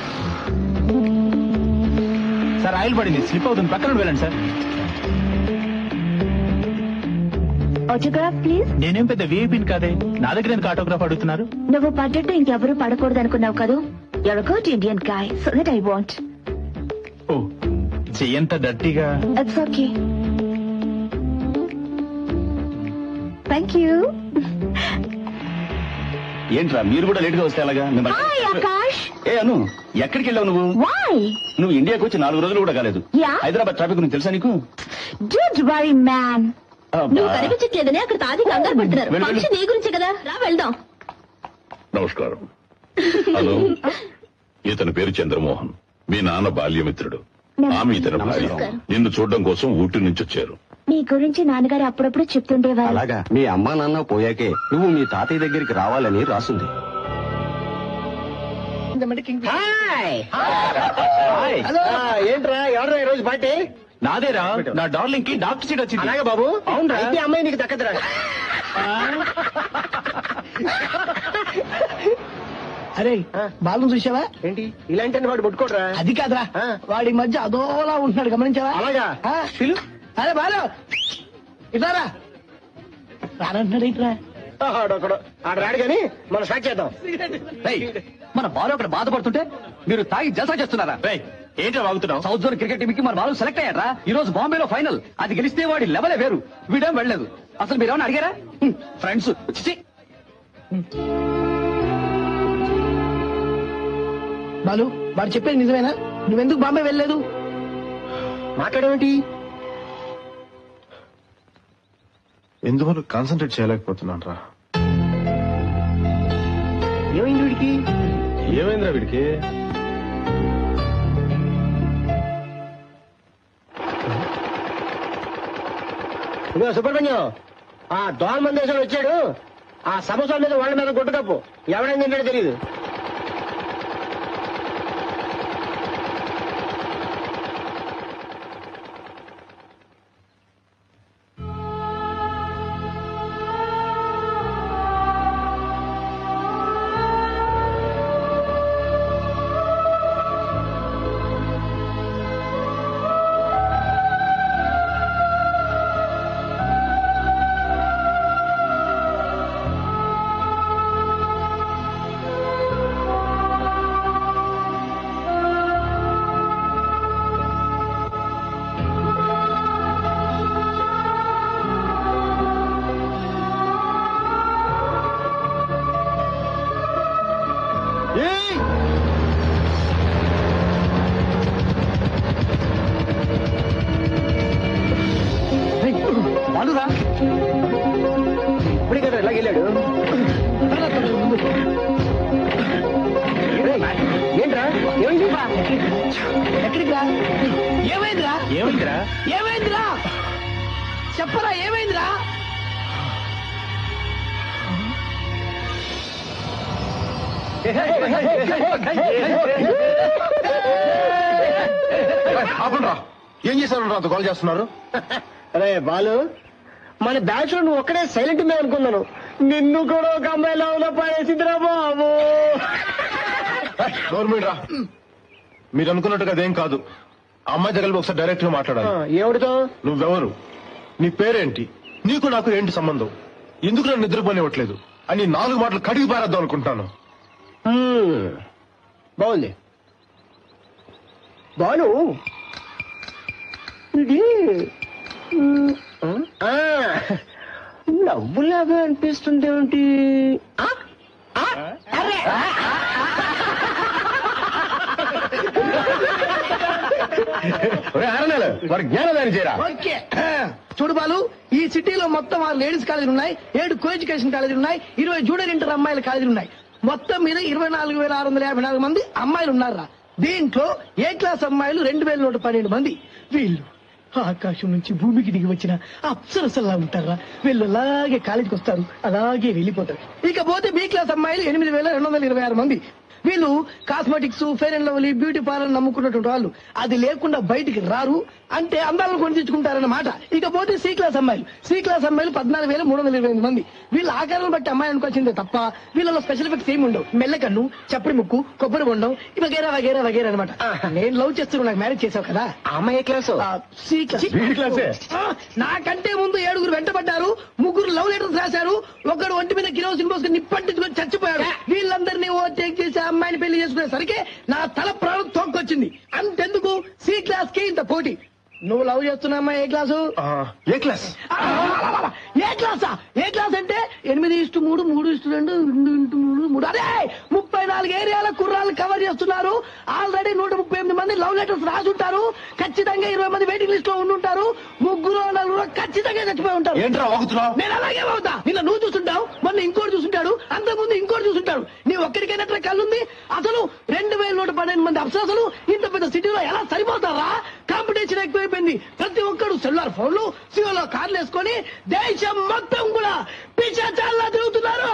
సార్ ఆయిల్ పడింది స్లిప్ అవుతుంది పక్కన నుండి వెళ్ళండి సార్ ఆటోగ్రాఫ్ ప్లీజ్ నేనేం పెద్ద విఐపిని కాదే నా దగ్గర ఎందుకు ఆటోగ్రాఫ్ అడుగుతున్నారు నువ్వు పడ్డట్టు ఇంకెవరూ పడకూడదు అనుకున్నావు కదూ ఎవరు good Indian guy so that I want ఓ చెయ్యంత డర్టీగా ఇట్స్ ఓకే థ్యాంక్ యూ ఏంట్రా మీరు కూడా లేట్ గా వస్తే అలాగా మిమ్మల్ని- హాయ్ ఆకాష్ ఏ అను ఎక్కడికి వెళ్ళావు నువ్వు వై నువ్వు ఇండియాకి వచ్చి నాలుగు రోజులు కూడా కాలేదు Yeah. హైదరాబాద్ ట్రాఫిక్ గురించి తెలుసా నీకు డోంట్ వరీ మ్యాన్ అబ్బా. నువ్వు కనిపించట్లేదని అక్కడ తాది కంగారు పడుతున్నారు వెళ్ళు, వెళ్ళు. ఫంక్షన్ నీ గురించే కదా రా వెళ్దాం నమస్కారం హలో ఇతని పేరు చంద్రమోహన్ మీ నాన్న బాల్యమిత్రుడు ఆమె ఇతని భార్య నమస్కారం. నిన్ను చూడడం కోసం ఊటీ నుంచి వచ్చారు నీ గురించి నాన్నగారు అప్పుడప్పుడు చెప్తుండేవారు అలాగా మీ అమ్మా నాన్న పోయాకే నువ్వు మీ తాతయ్య దగ్గరికి రావాలని రాసుంది హాయ్ హాయ్ హలో ఏంట్రా ఎవరు ఈ రోజు పార్టీ నాదేరా నా డార్లింగ్ కి డాక్టర్ సీట్ వచ్చింది అలాగే బాబు అవునరా అయితే అమ్మాయి నీకు దక్కదురా అరే బాలు చూసావా ఏంటి ఇలాంటి వాడు ముట్టుకోడరా అది కాదురా ఆ. వాడి మధ్య అదోలా ఉంటున్నాడు గమనించావా అలాగా ఆ. పిలు అరే బాలు ఇట్లారా రానంటున్నాడు ఏంట్రా ఆడొకడు ఆడ రాడు కానీ మనం స్టార్ట్ చేద్దాం మన బాలు అక్కడ బాధపడుతుంటే మీరు తాగి జల్సా చేస్తున్నారా రేయ్, ఏంట్రా వాగుతున్నావు సౌత్ జోన్ క్రికెట్ టీమ్ కి మన బాలు సెలెక్ట్ అయ్యారా ఈ రోజు బాంబేలో ఫైనల్ అది గెలిస్తే వాడి లెవెలే వేరు వీడేం వెళ్ళలేదు అసలు మీరేమన్నా అడిగారా ఫ్రెండ్స్ బాలు వాడు చెప్పేది నిజమేనా నువ్వెందుకు బాంబే వెళ్ళలేదు మాట్లాడేమిటి ఎందువల్ల కాన్సన్ట్రేట్ చేయలేకపోతున్నాను రా ఏమైంది వీడికి ఏమైందిరా వీడికి ఇదిగో సుబ్రహ్మణ్యం ఆ దోమ మందేశాడు వచ్చాడు ఆ సమోసా మీద వాళ్ళ మీద గుడ్డు కప్పు ఎవడైంది తింటాడో తెలియదు బాలురా ఇప్పుడే కదా ఇలా వెళ్ళాడు రేయ్, ఏంట్రా ఏమైంది ఎక్కడికి రా ఏమైందిరా ఏమైందిరా ఏమైందిరా చెప్పరా ఏమైందిరా ఆపండి రా ఏం చేశారు అంత కాల్ చేస్తున్నారు అరే బాలు మన బ్యాచ్ లో నువ్వు ఒక్కడే సైలెంట్ మే అనుకున్నాను నిన్ను కూడా ఒక అమ్మాయి లవ్ పడేసిందిరా బాబు గవర్నమెంట్ రా మీరు అనుకున్నట్టుగా అదేం కాదు ఆ అమ్మాయి దగ్గర ఒకసారి డైరెక్ట్ గా ఆ, మాట్లాడాలి ఏమిటితో నువ్వెవరు నీ పేరేంటి నీకు నాకు ఏంటి సంబంధం ఎందుకు నన్ను నిద్రపోనివ్వట్లేదు అని నాలుగు మాటలు కడిగి పారేద్దాం అనుకుంటాను హ్మ్, బాగుంది బాను ఇది హ్మ్, ఆ, నవ్వులాగా అనిపిస్తుంది ఏమిటి ఆ, ఆ, అరే, ఆ, వారి జ్ఞానదాన్ని చేయరా ఓకే చూడు బాలు ఈ సిటీలో మొత్తం ఆరు లేడీస్ కాలేజీలు ఉన్నాయి ఏడు కో ఎడ్యుకేషన్ కాలేజీలు ఉన్నాయి ఇరవై జూనియర్ ఇంటర్ అమ్మాయిల కాలేజీలు ఉన్నాయి మొత్తం మీద ఇరవై నాలుగు వేల ఆరు వందల యాభై నాలుగు మంది అమ్మాయిలు ఉన్నారా దీంట్లో ఏ క్లాస్ అమ్మాయిలు రెండు వేల నూట పన్నెండు మంది వీళ్ళు ఆకాశం నుంచి భూమికి దిగి వచ్చిన అప్సరసల్లా ఉంటారా వీళ్ళు అలాగే కాలేజీకి వస్తారు అలాగే వెళ్ళిపోతారు ఇకపోతే బి క్లాస్ అమ్మాయిలు ఎనిమిది వేల రెండు వందల ఇరవై ఆరు మంది వీళ్ళు cosmetics Fair and Lovely beauty parlour నమ్ముకున్నటువంటి వాళ్ళు అది లేకుండా బయటికి రారు అంటే అందాలను కొని తెచ్చుకుంటారన్నమాట ఇకపోతే సి క్లాస్ అమ్మాయిలు సి క్లాస్ అమ్మాయిలు పద్నాలుగు వేల మూడు వందల ఇరవై ఎనిమిది మంది వీళ్ళ ఆకారాలను బట్టి అమ్మాయి అనుకోవాల్సిందే తప్ప వీళ్ళలో స్పెషల్ ఎఫెక్ట్స్ ఏమి ఉండవు మెల్లకన్ను చప్పడి ముక్కు కొబ్బరి బొండం వగేరా వగేరా వగేరా అనమాట నేను లవ్ చేస్తున్నా నాకు మ్యారేజ్ చేసావు కదా అమ్మాయి క్లాసు సి క్లాస్ B క్లాసే. ఆ, నాకంటే ముందు ఏడుగురు వెంటబడ్డారు ముగ్గురు లవ్ లెటర్స్ రాశారు ఒకడు ఒంటి మీద కిరోసిన్ పోసుకుని నిప్పంటించుకొని చచ్చిపోయాడు వీళ్ళందరినీ ఓవర్టేక్ చేసి ఆ అమ్మాయిని పెళ్లి చేసుకునేసరికి నా తల ప్రాణం తోక్కొచ్చింది అంతెందుకు సి క్లాస్ కి ఇంత పోటీ నువ్వు లవ్ చేస్తున్నా అమ్మాయి ఏ క్లాసు ఏ క్లాస్ ఆ, ఏ క్లాసా ఏ క్లాస్ అంటే ఎనిమిది ఇష్టు మూడు మూడు ఇష్టు రెండు రెండు ఇంటూ మూడు మూడు అదే ముప్పై నాలుగు ఏరియాల కుర్రాలు కవర్ చేస్తున్నారు ఆల్రెడీ నూట ముప్పై ఎనిమిది మంది లవ్ లెటర్స్ రాసి ఉంటారు ఖచ్చితంగా ఇరవై మంది వెయిటింగ్ లిస్ట్ లో ఉండి ఉంటారు ముగ్గురు నలుగురు ఖచ్చితంగా చచ్చిపోయి ఉంటారు ఏంట్రా వాగుతున్నావు నేను అలాగే అవుతా నిన్న నువ్వు చూస్తుంటావు మొన్న ఇంకోటి చూస్తుంటాడు అంత ముందు ఇంకోటి చూస్తుంటాడు నీ ఒక్కడికైనా కళ్ళుంది అసలు రెండు వేల నూట పన్నెండు మంది అప్సరసలు ఇంత పెద్ద సిటీలో ఎలా సరిపోతారా కాంపిటీషన్ ఎక్కువైపోయింది ప్రతి ఒక్కడు సెల్లార్ ఫోన్లు సియోలో కార్లు వేసుకొని దేశం మొత్తం కూడా పిచ్చాచాల్లా తిరుగుతున్నారు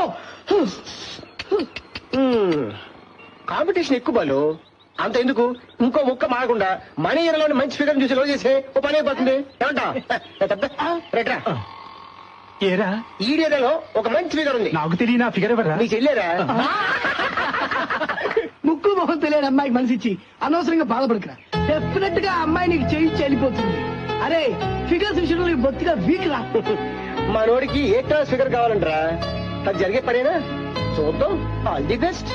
కాంపిటీషన్ ఎక్కువ బాలు అంత ఎందుకు ఇంకో ముక్క మారకుండా మన ఏరియాలోని మంచి ఫిగర్ చూసి రోజు చేసే ఓ పని అయిపోతుంది ఏమంటా రేట్రా ఏరా ఈ ఏరియాలో ఒక మంచి ఫిగర్ ఉంది నాకు తెలియ నా ఫిగర్ ఎవరా నీ చెల్లేరా ముక్కు మొహం తెలియని అమ్మాయికి మనసిచ్చి అనవసరంగా బాధపడకరా డెఫినెట్ గా ఆ అమ్మాయి నీకు చేయి చెల్లిపోతుంది అరే ఫిగర్స్ విషయంలో నీకు బొత్తిగా వీక్ రా మనోడికి ఏ క్లాస్ ఫిగర్ కావాలంటరా అది జరిగే పనేనా చూద్దాం ఆల్ ది బెస్ట్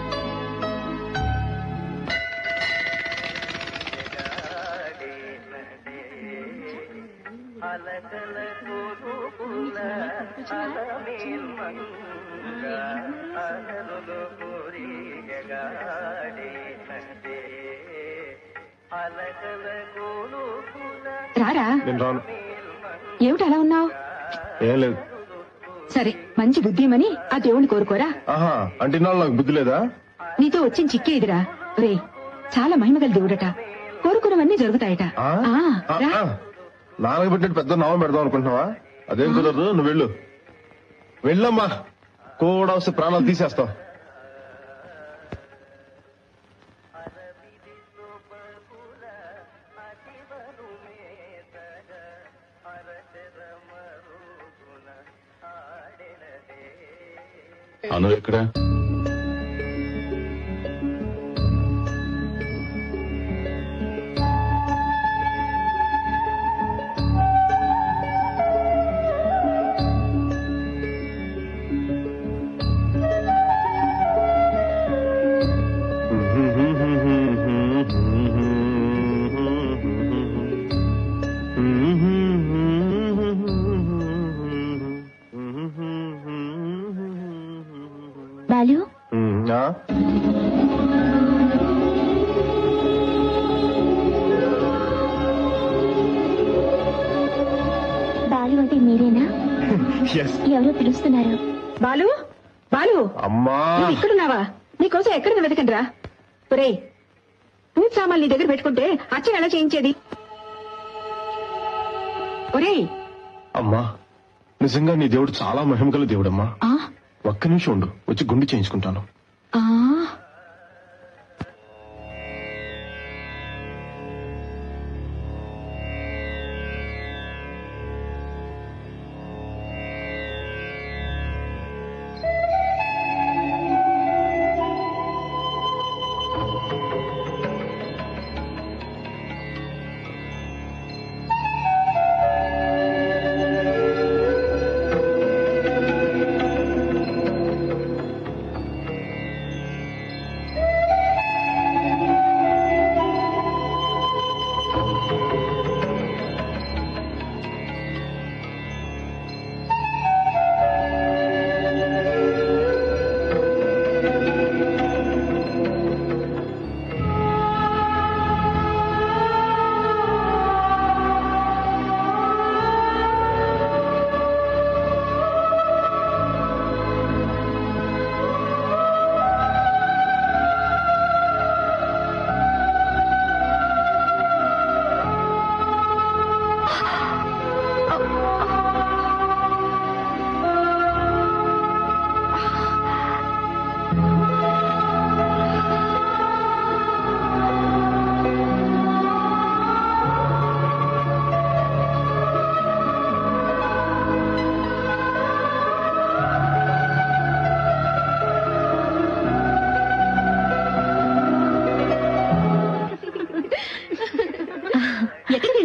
రారా నేను రాను ఏమిటి అలా ఉన్నావు ఏం లేదు సరే మంచి బుద్ధిమని ఆ దేవుణ్ణి కోరుకోరా ఆహా అంటే ఇన్నాళ్ళు నాకు బుద్ధి లేదా నీతో వచ్చిన చిక్కేదిరా రే చాలా మహిమగల దేవుడట కోరుకున్నవన్నీ జరుగుతాయట ఆ? ఆ, ఆ, రా. ఆ. నాన్నకి పెట్టినట్టు పెద్ద నామం పెడదాం అనుకుంటున్నావా అదేం కుదరదు నువ్వు వెళ్ళు వెళ్ళమ్మా కూడా వస్తే ప్రాణాలు తీసేస్తావు అను ఎక్కడ బాలు ఆ? బాలు అంటే మీరేనా Yes. ఎవరో పిలుస్తున్నారు బాలు బాలు అమ్మా నువ్వు ఇక్కడున్నావా నీకోసం ఎక్కడ వెతకండిరా ఒరే పూజ సామాన్లు నీ దగ్గర పెట్టుకుంటే అచ్చం ఎలా చేయించేది ఒరే అమ్మా నిజంగా నీ దేవుడు చాలా మహిమగల దేవుడమ్మా ఒక్క నిమిషం ఉండు వచ్చి గుండు చేయించుకుంటాను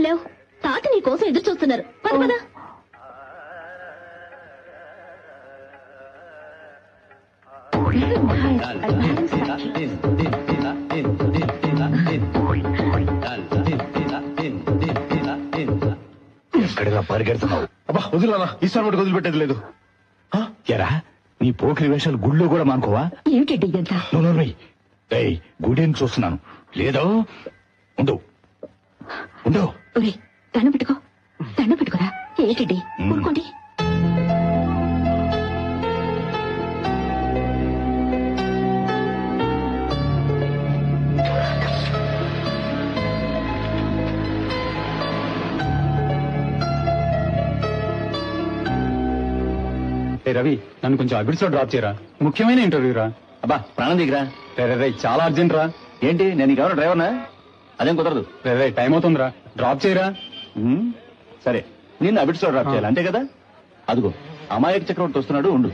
వెళ్ళావు తాత నీ కోసం ఎదురు చూస్తున్నారు పద పద ఎక్కడిగా పరిగెడుతున్నావు అబ్బా వదిలేనా ఈసారి మటుకు వదిలిపెట్టేది లేదు ఎరా నీ పోకిరి వేషాలు గుళ్ళో కూడా మానుకోవా ఏమిటండి ఇదంతా నువ్వు నోరు మూయ్. ఏయ్ గుడిని చూస్తున్నాను లేదో ఉండు ఉండు ఒరే దండం పెట్టుకో దండం పెట్టుకోరా ఏంటండి ఊరుకోండి ఏ రవి నన్ను కొంచెం అబిడ్స్ లో డ్రాప్ చేయరా ముఖ్యమైన ఇంటర్వ్యూ రా అబ్బా ప్రాణం దిగిరా రే రే, రే చాలా అర్జెంట్ రా ఏంటి నేను నీకు ఎవరు డ్రైవర్నా అదేం కుదరదు రే రే టైం అవుతుందిరా డ్రాప్ చేయరా ఉమ్, సరే నిన్ను అబిడ్స్ లో డ్రాప్ చేయాలి అంతే కదా అదిగో అమాయక చక్రవర్తి వస్తున్నాడు ఉండు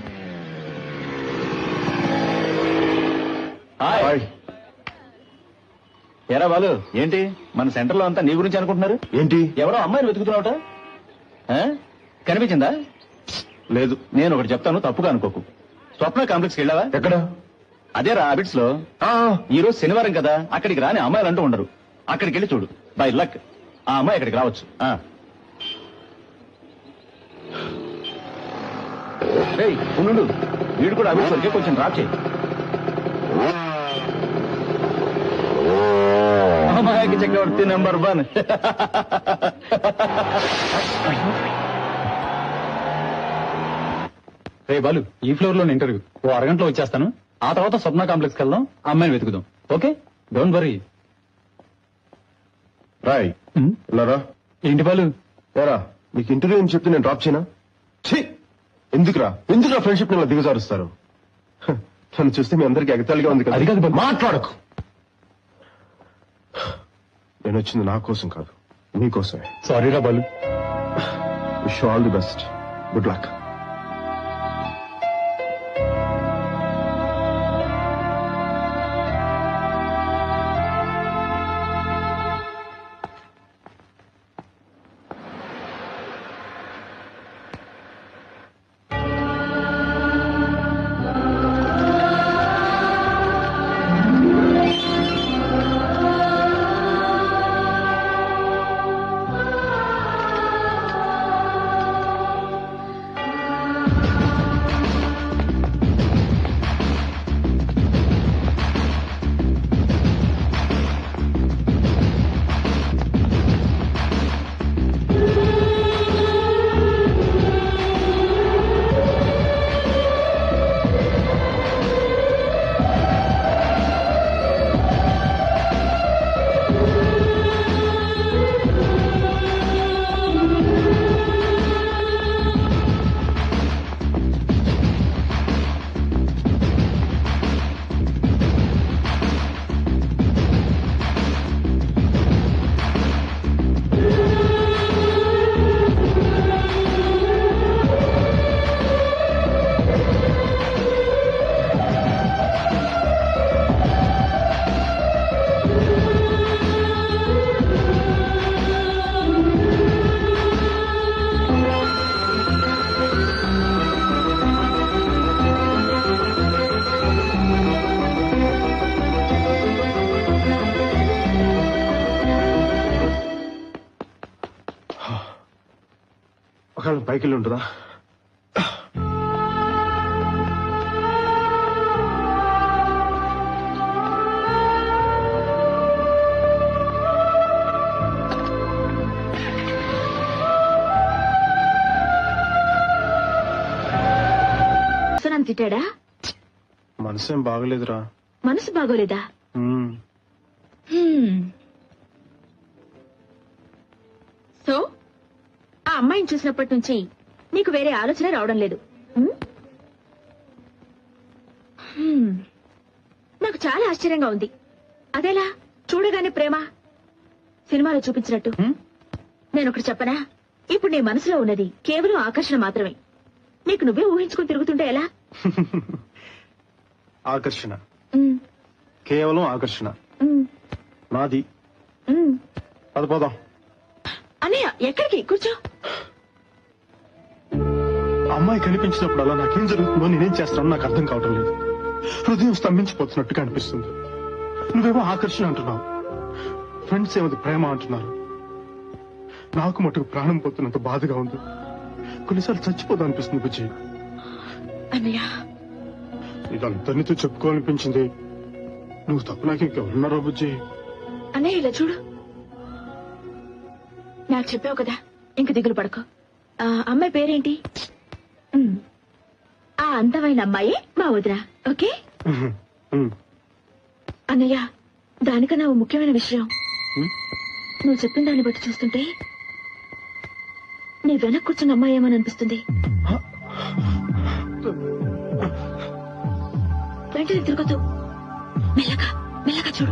హాయ్ ఎరా బాలు ఏంటి మన సెంటర్ లో అంతా నీ గురించి అనుకుంటున్నారు ఏంటి ఎవరో అమ్మాయిని వెతుకుతున్నావుట ఆ? కనిపించిందా లేదు నేను ఒకటి చెప్తాను తప్పుగా అనుకోకు స్వప్న కాంప్లెక్స్కి వెళ్ళావా ఎక్కడ అదే రా అబిడ్స్ లో ఈ రోజు శనివారం కదా అక్కడికి రాని అమ్మాయిలు అంటూ ఉండరు అక్కడికి వెళ్ళి చూడు బై లక్ ఆ అమ్మాయి అక్కడికి రావచ్చు ఆ. రేయ్, ఉండు వీడు కూడా అబిడ్స్ వరకే కొంచెం డ్రాప్ చేయి అమ్మాయికి చక్రవర్తి నెంబర్ వన్ రే బాలు ఈ ఫ్లోర్ లో ఇంటర్వ్యూ ఓ అరగంటలో వచ్చేస్తాను ఆ తర్వాత స్వప్న కాంప్లెక్స్ వెళ్దాం ఆ అమ్మాయిని వెతుకుదాం ఓకే డోంట్ వరీ రాయ్ ఇలారా ఏంటి బాలు ఏరా నీకు ఇంటర్వ్యూ అని చెప్తే నేను డ్రాప్ చేయనా ఛీ ఎందుకురా ఎందుకురా ఫ్రెండ్షిప్ ఇలా దిగజారుస్తారు హ, నన్ను చూస్తే మీ అందరికి ఎగతాళిగా ఉంది కదా అది కాదు బాలు. మాట్లాడకు నేను వచ్చింది నా కోసం కాదు నీకోసమే సారీ రా Balu wish all the best good luck ఒకవేళ పైకి వెళ్ళి ఉంటుందా నన్ను తిట్టాడా మనసేం బాగలేదురా మనసు బాగోలేదా ఉమ్. హ్మ్. సో ఆ అమ్మాయిని చూసినప్పటి నుంచి నీకు వేరే ఆలోచన రావడం లేదు హ్మ్? హ్మ్. నాకు చాలా ఆశ్చర్యంగా ఉంది అదేలా చూడగానే ప్రేమ సినిమాలో చూపించినట్టు నేను ఒకటి చెప్పనా ఇప్పుడు నీ మనసులో ఉన్నది కేవలం ఆకర్షణ మాత్రమే నీకు నువ్వే ఊహించుకుని తిరుగుతుంటే ఎలా ఆకర్షణ హ్మ్. కేవలం ఆకర్షణ హ్మ్. నాది హ్మ్. పద పోదాం అన్నయ్య ఎక్కడికి కూర్చో అమ్మాయి కనిపించినప్పుడు అలా నాకేం జరుగుతుందో నేనేం చేస్తానో నాకు అర్థం కావటం లేదు హృదయం స్తంభించిపోతున్నట్టుగా అనిపిస్తుంది నువ్వేమో ఆకర్షణ అంటున్నావు ఫ్రెండ్స్ ఏమది ప్రేమ అంటున్నారు నాకు మటుకు ప్రాణం పోతున్నంత బాధగా ఉంది కొన్నిసార్లు చచ్చిపోదాం అనిపిస్తుంది బుజ్జి అన్నయ్య ఇదంతా నీతో చెప్పుకోవాలనిపించింది నువ్వు తప్ప నాకు ఇంకెవరున్నారో బుజ్జి అన్నయ్య ఇలా చూడు నాకు చెప్పావు కదా ఇంక దిగులు పడకు ఆ అమ్మాయి పేరేంటి ఉమ్. ఆ అందమైన అమ్మాయి మా వదిన ఓకే అన్నయ్య దానికన్నా ఓ ముఖ్యమైన విషయం నువ్వు చెప్పిన దాన్ని బట్టి చూస్తుంటే నీ వెనక కూర్చున్న అమ్మాయి ఏమని అనిపిస్తుంది వెంటనే తిరగదు మెల్లగా మెల్లగా చూడు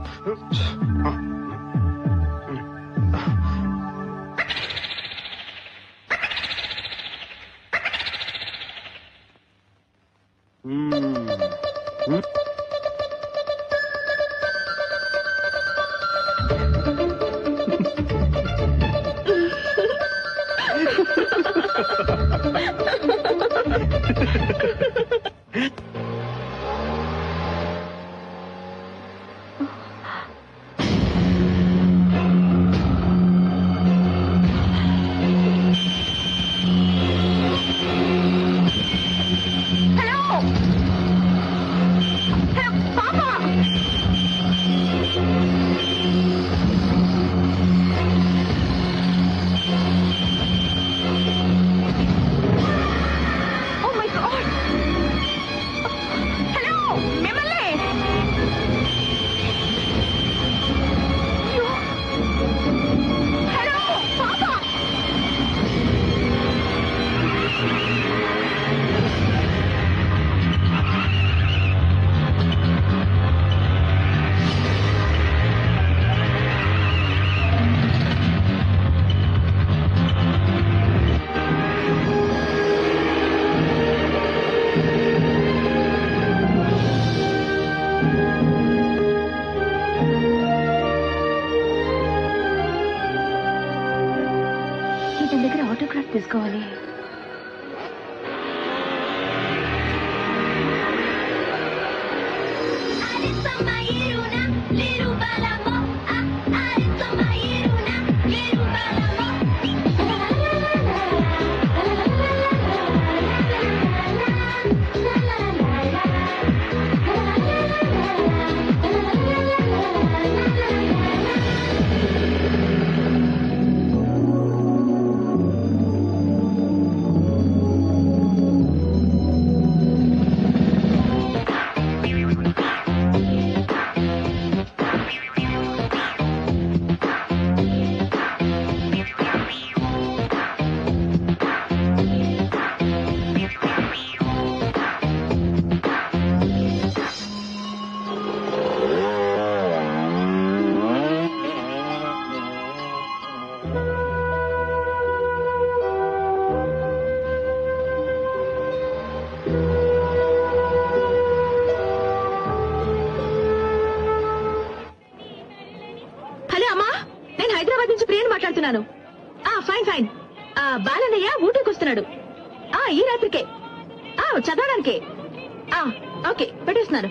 ఓ మై గాడ్ హలో మిమ్మల్ని హలో పాపా ఇతని దగ్గర ఆటోగ్రాఫ్ తీసుకోవాలి హలో అమ్మా నేను హైదరాబాద్ నుంచి ప్రియని మాట్లాడుతున్నాను ఆ ఫైన్ ఫైన్ ఆ బాలన్నయ్య ఊటీకి వస్తున్నాడు ఆ ఈ రాత్రికే ఆ చదవడానికే ఆ ఓకే పెట్టేస్తున్నాను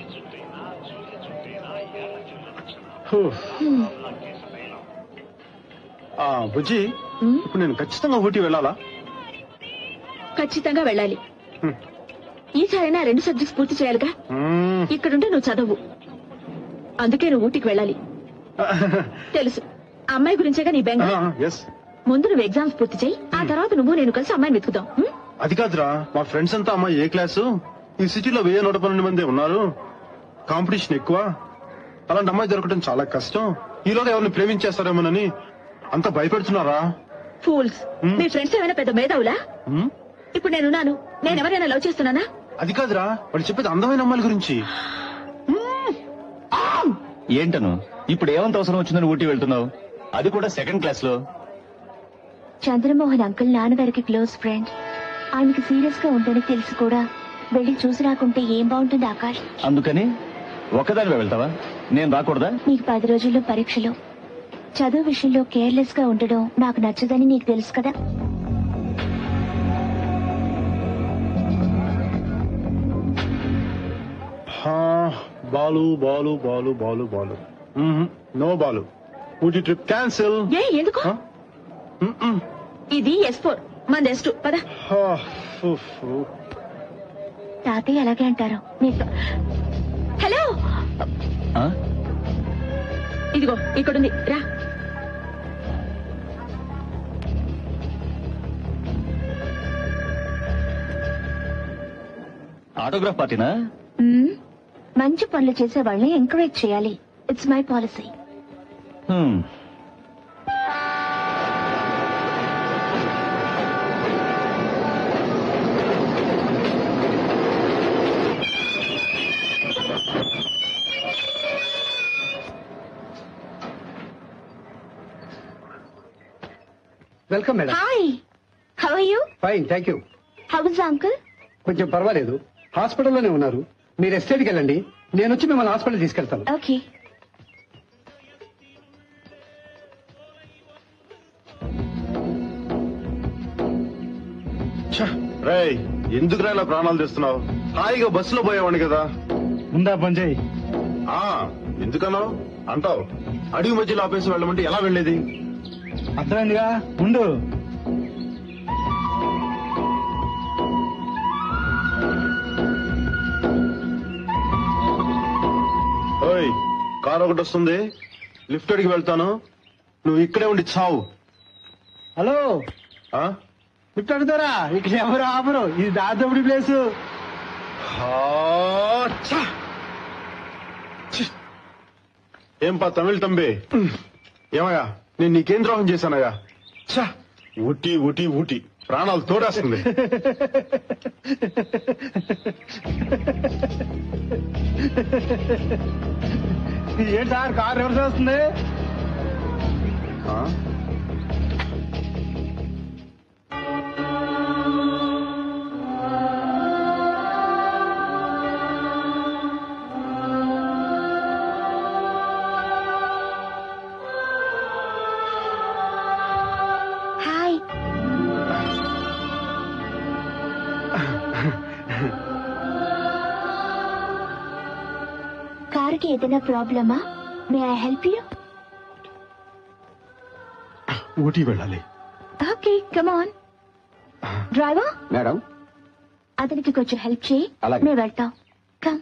ఆ బుజ్జి ఇప్పుడు నేను ఖచ్చితంగా ఊటీ వెళ్ళాలా ఖచ్చితంగా వెళ్ళాలి హ్మ్. ఈసారైనా రెండు సబ్జెక్ట్స్ పూర్తి చేయాలిగా మ్మ్. ఇక్కడుంటే నువ్వు చదవు అందుకే నువ్వు ఊటీకి వెళ్ళాలి తెలుసు ఆ అమ్మాయి గురించేగా నీ బెంగ ఆ, ఎస్ ముందు నువ్వు ఎగ్జామ్స్ పూర్తి చేయి ఆ తర్వాత నువ్వు నేను కలిసి అమ్మాయిని వెతుకుదాం ఉం? అది కాదురా మా ఫ్రెండ్స్ అంతా అమ్మాయి ఏ క్లాసు ఈ సిటీలో వెయ్యి నూట పన్నెండు మంది ఉన్నారు కాంపిటీషన్ ఎక్కువ అలాంటి అమ్మాయి దొరకడం చాలా కష్టం ఈలోగా ఎవరిని ప్రేమించేస్తారేమోనని అంత భయపెడుతున్నారా ఫూల్స్ మీ ఫ్రెండ్స్ ఏమైనా పెద్ద మేధావులా హ్మ్? ఇప్పుడు నేనున్నాను నేను ఎవరైనా లవ్ చేస్తున్నానా అది కాదురా వాడు చెప్పేది అందమైన అమ్మాయిల గురించి ఏంటను ఇప్పుడు ఏమంత అవసరం వచ్చిందని ఊటీ వెళ్తున్నావు అది కూడా సెకండ్ క్లాస్ లో చంద్రమోహన్ అంకుల్ నాన్నగారికి క్లోజ్ ఫ్రెండ్ ఆయనకి సీరియస్ గా ఉందని తెలిసి కూడా వెళ్ళి చూసి రాకుంటే ఏం బాగుంటుంది ఆకాష్ అందుకని ఒక్కదానివే వెళ్తావా నేను రాకూడదా నీకు పది రోజుల్లో పరీక్షలు చదువు విషయంలో కేర్లెస్ గా ఉండడం నాకు నచ్చదని నీకు తెలుసు కదా Balu Balu Balu Balu Balu no Balu Ooty trip cancel ఏ ఎందుకు ఇది ఎస్ ఫోర్ మన ఎస్ టూ పద తాతయ్య అలాగే అంటారు నీతో హలో ఇదిగో ఇక్కడుంది రా ఆటోగ్రాఫ్ పార్టీనా మ్మ్. మంచి పనులు చేసే వాళ్ళని ఎంకరేజ్ చేయాలి it's my policy hmm. Welcome madam hi how are you fine thank you how is uncle కొంచెం పర్వాలేదు హాస్పిటల్లోనే ఉన్నారు మీరు ఎస్టేట్కి వెళ్ళండి నేను వచ్చి మిమ్మల్ని హాస్పిటల్ తీసుకెళ్తాను ఓకే రేయ్ ఎందుకురా ఇలా ప్రాణాలు తెస్తున్నావు హాయిగా బస్సులో పోయేవాడిని కదా ముందా పంజయ్ ఆ ఎందుకన్నావు అంటావు అడవి మధ్యలో ఆపేసి వెళ్ళమంటే ఎలా వెళ్ళేది అర్థమైందిగా ఉండు ఓయ్ కార్ ఒకటి వస్తుంది లిఫ్ట్ అడిగి వెళ్తాను నువ్వు ఇక్కడే ఉండి చావు హలో ఆ? లిఫ్ట్ అడుగుతారా ఇక్కడ ఎవరు ఆపరు ఇది దాదాపుడి ప్లేస్ ఆ, ఛ! ఛీ! ఏం పా తమిళ తంబి ఏమయ్యా నేను నీకేం ద్రోహం చేశానయ్యా ఛ! ఊటీ ఊటీ ఊటీ ప్రాణాలు తోడేస్తుంది ఏంటి సార్ కార్ రివర్స్ వస్తుంది ఆ? హాయ్ కారుకి ఏదైనా ప్రాబ్లమా may I help you Ooty వెళ్ళాలి okay come on driver madam అతనికి కొంచెం హెల్ప్ చేయి అలాగే. మేము వెళ్తాం కమ్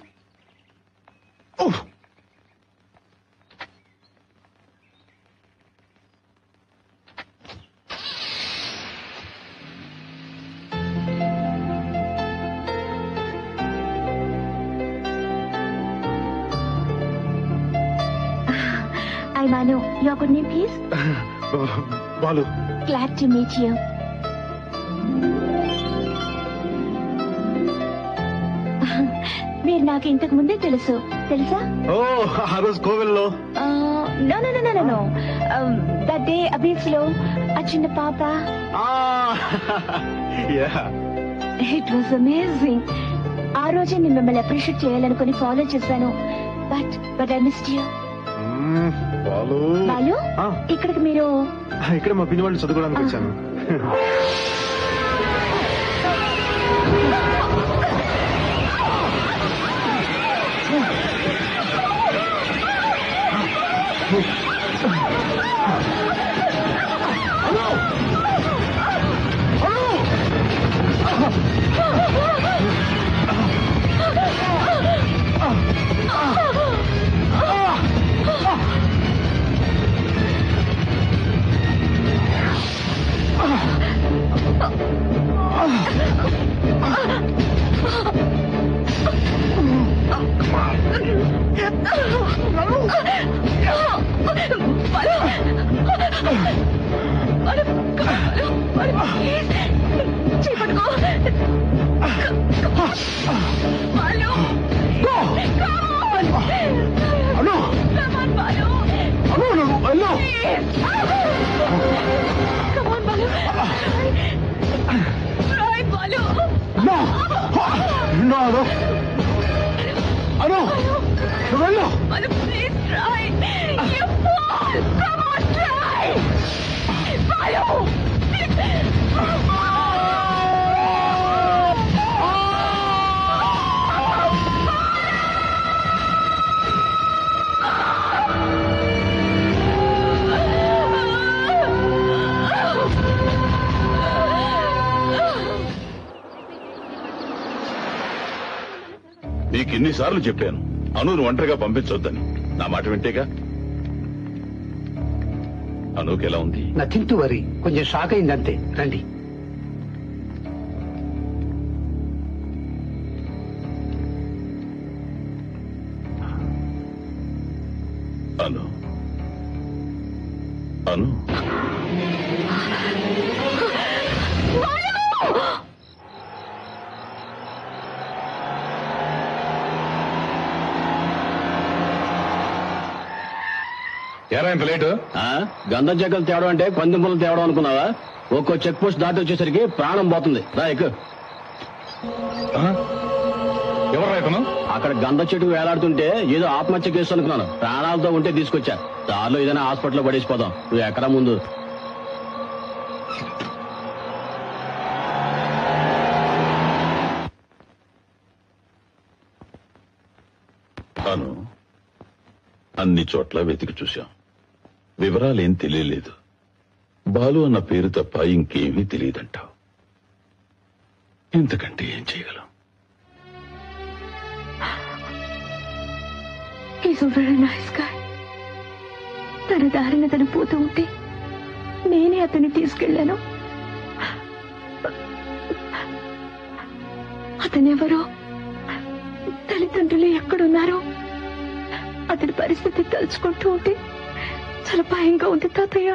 ఐ మాను your good name please Balu glad to meet you మీరు నాకు ఇంతకు ముందే తెలుసు తెలుసా ఓ ఆ రోజు కోవెల్లో no no no no no that day అబీస్ లో ఆ చిన్న పాప యా ఇట్ వాస్ అమేజింగ్ ఆ రోజే నేను మిమ్మల్ని అప్రిషియేట్ చేయాలనుకుని ఫాలో చేశాను but but I missed you Balu Balu ఆ. ఇక్కడికి మీరు ఇక్కడ మా పిన్ని వాళ్ళు చదువుకోవడానికి వచ్చాను No, no. అను నువ్వు వెళ్ళు Please try. You fool! Come on, try. నీకు ఎన్నిసార్లు చెప్పాను అనును ఒంటరిగా పంపించొద్దని నా మాట వింటేగా అనుకి ఎలా ఉంది నథింగ్ టు వరీ కొంచెం షాక్ అయింది అంతే రండి అను అను ఎరా ఇంత లేటు గంధం చెక్కలు తేవడం అంటే పందింపులు తేవడం అనుకున్నావా ఒక్కో చెక్ పోస్ట్ దాటి వచ్చేసరికి ప్రాణం పోతుంది రా ఎక్కు ఎవరు రైతను అక్కడ గంధ చెట్టు వేలాడుతుంటే ఏదో ఆత్మహత్య కేసు అనుకున్నాను ప్రాణాలతో ఉంటే తీసుకొచ్చా దారిలో ఏదైనా హాస్పిటల్లో పడేసిపోదాం నువ్వు ఎక్కడా ముందు అను అన్ని చోట్ల వెతికి చూశాం వివరాలేం తెలియలేదు బాలు అన్న పేరు తప్ప ఇంకేమీ తెలియదంటావు ఇంతకంటే ఏం చేయగలం ఈజ్ వెరీ నైస్ గాయ్ తన దారిన తను పోతూ ఉంటే నేనే అతన్ని తీసుకెళ్లాను అతనెవరో తల్లిదండ్రులు ఎక్కడున్నారో అతని పరిస్థితి తలుచుకుంటూ ఉంటే చాలా భయంగా ఉంది తాతయ్య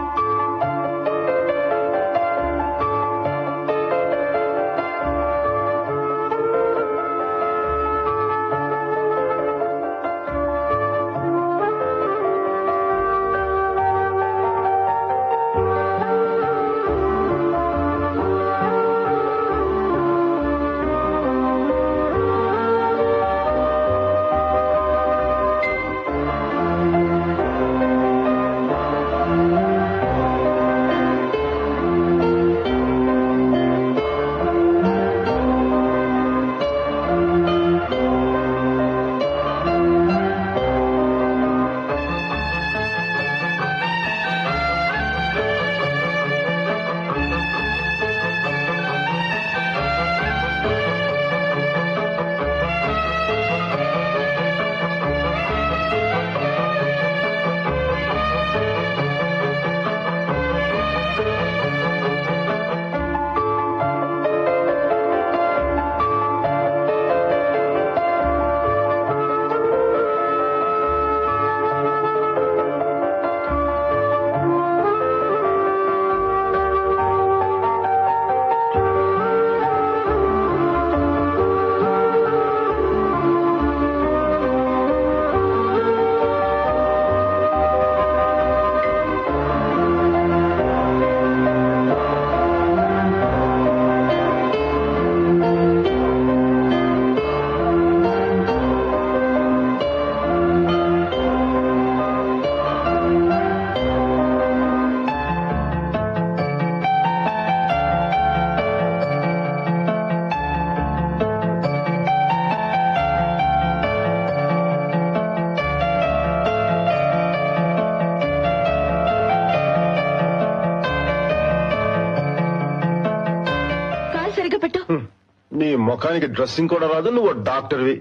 కాలు సరిగ్గా పెట్టు నీ ముఖానికి డ్రెస్సింగ్ కూడా రాదు నువ్వు డాక్టర్వి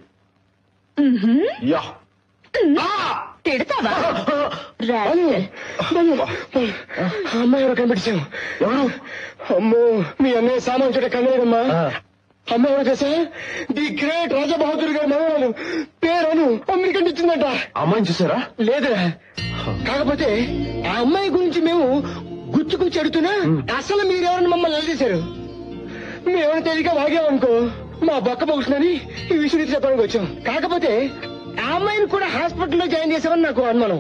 యా తిడతావా అమ్మాయి ఎవరు కనిపించావు ఎవరు అమ్మో మీ అన్నయ్య సామాన్ చూడ కన్నయ్యమ్మా అమ్మాయి ఎవరు తెలుసా ది గ్రేట్ రాజా బహదూర్ గారి మనవరాలు పేరును అమెరికన్ ఇచ్చిందంట అమ్మాయిని చూసారా లేదురా కాకపోతే ఆ అమ్మాయి గురించి మేము గుచ్చి గుచ్చి అడుగుతున్నా అసలు మీరెవరని మమ్మల్ని నిలదీశారు మేమైనా తెలియక వాగామనుకో మా బొక్క పగుతుందని ఈ విషయం నీకు చెప్పడానికి వచ్చాం కాకపోతే ఆ అమ్మాయిని కూడా హాస్పిటల్లో జాయిన్ చేసామని నాకు అనుమానం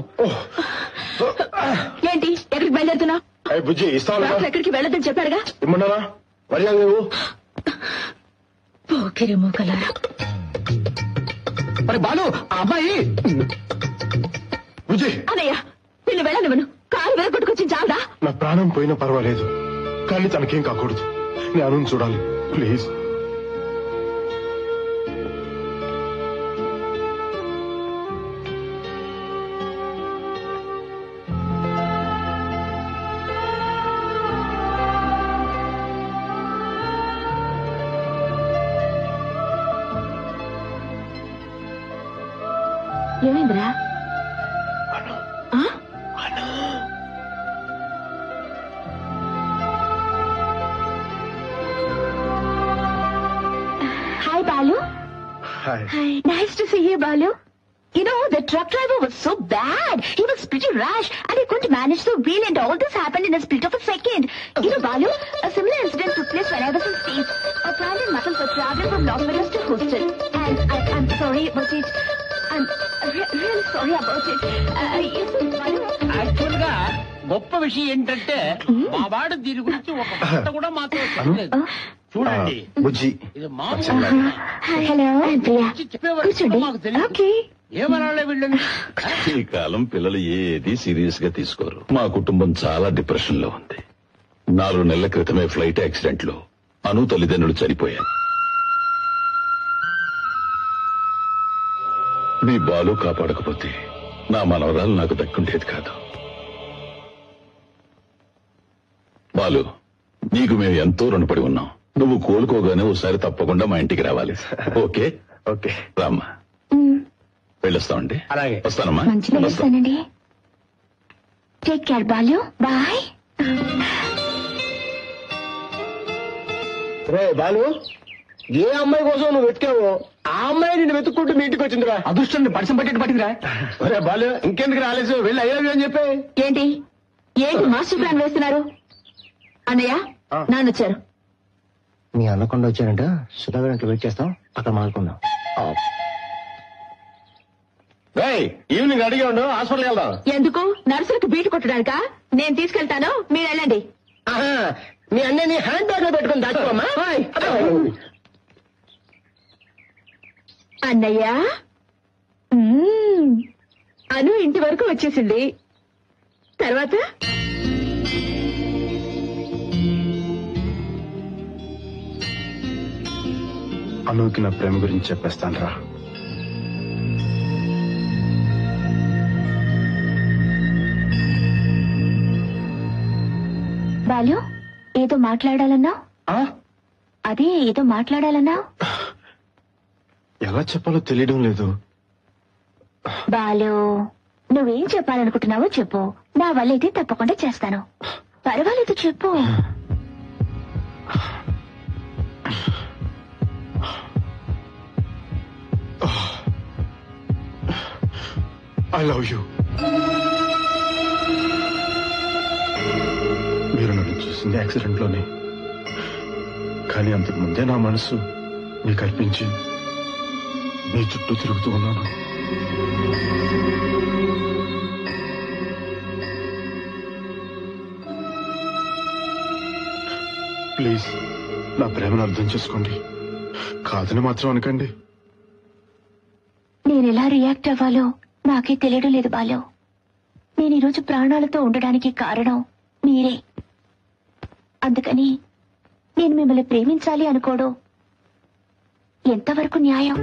ఏంటి ఎక్కడికి బయలుదేరుతున్నావు అయ్యి బుజ్జి ఇస్తావా డాక్టర్ ఎక్కడికి వెళ్ళొద్దని చెప్పాడుగా ఇమ్మన్నారా మర్యాద నువ్వు పోకిరి మూకలారా మరి బాలు ఆ అబ్బాయి బుజ్జి అన్నయ్య నిన్ను వెళ్ళనివ్వను కారు వెరగొట్టుకొచ్చి చాలదా నా ప్రాణం పోయినా పర్వాలేదు కానీ తనకేం కాకూడదు నేను అనుని చూడాలి ప్లీజ్ ఏమైందిరా ఆ? Hi Balu hi Hi. Nice to see you, Balu. You know, the truck driver was so bad. He was pretty rash and he couldn't manage the wheel and all this happened in a split of a second. You know, Balu, a similar incident took place when I was in States. A plan and muscles were traveling from Los Angeles to Houston. And I, I'm sorry about it. I'm re- really sorry about it. Uh, yes, Balu. Actual గా గొప్ప విషయం ఏంటంటే మా వాడు దీని గురించి ఒక మాట కూడా మాతో చెప్పలేదు చూడండి బుజ్జి ఇది మామూలు Hello, I'm Priya. చెప్పేవారు కూర్చోండి. మాకు తెలియదు Okay. ఏమనాలే వీళ్ళని ఈ కాలం పిల్లలు ఏది సీరియస్ గా తీసుకోరు మా కుటుంబం చాలా డిప్రెషన్ లో ఉంది నాలుగు నెలల క్రితమే ఫ్లైట్ యాక్సిడెంట్ లో అను తల్లిదండ్రులు చనిపోయారు మీ బాలు కాపాడకపోతే నా మనవరాలు నాకు దక్కుండేది కాదు బాలు నీకు మేము ఎంతో రుణపడి ఉన్నాం నువ్వు కోలుకోగానే ఒకసారి తప్పకుండా మా ఇంటికి రావాలి ఓకే ఓకే రామ్మా వెళ్ళొస్తామండి అలాగే వస్తానమ్మా మంచిగా వస్తాం. చేస్తానండి టేక్ కేర్ బాలు బాయ్ రే బాలు ఏ అమ్మాయి కోసం నువ్వు వెతికావో ఆ అమ్మాయి నిన్ను వెతుక్కుంటూ మీ ఇంటికి వచ్చిందిరా అదృష్టం పరిచయం పట్టేట్టు పట్టిందిరా రే బాలు ఇంకెందుకు రాలేదు వెళ్ళి అయ్యా అని చెప్పి ఏంటి ఏంటి మాస్టర్ ప్లాన్ వేస్తున్నారు అన్నయ్య నాన్న వచ్చారు మీ అన్నకొండ వచ్చారంట సుధాగర్ వెయిట్ చేస్తాం అక్కడ మాట్లాడుకుందాం ఈవినింగ్ అడిగా ఉండు హాస్పిటల్కి వెళ్దాం ఎందుకు నర్సులకు బీటు కొట్టడానికా నేను తీసుకెళ్తాను మీరు వెళ్ళండి ఆహా, మీ అన్నని హ్యాండ్ బ్యాగ్ లో పెట్టుకుని దాచుకోమ్మా అన్నయ్య మ్మ్. అను ఇంటి వరకు వచ్చేసింది తర్వాత అనుకి నా ప్రేమ గురించి చెప్పేస్తాను రా బాలు ఏదో మాట్లాడాలన్నావు అదే ఏదో మాట్లాడాలన్నావు ఎలా చెప్పాలో తెలియడం లేదు బాలు నువ్వేం చెప్పాలనుకుంటున్నావో చెప్పు నా వల్ల అయితే తప్పకుండా చేస్తాను పర్వాలేదు చెప్పు ఐ లవ్ యూ మీరు నన్ను చూసింది యాక్సిడెంట్ లోనే కానీ అంతకు ముందే నా మనసు నీకు అర్పించి నీ చుట్టూ తిరుగుతూ ఉన్నాను ప్లీజ్ నా ప్రేమను అర్థం చేసుకోండి కాదని మాత్రం అనకండి నేను ఎలా రియాక్ట్ అవ్వాలో నాకే తెలియడం లేదు బాలు నేను ఈరోజు ప్రాణాలతో ఉండడానికి కారణం మీరే అందుకని నేను మిమ్మల్ని ప్రేమించాలి అనుకోవడం ఎంతవరకు న్యాయం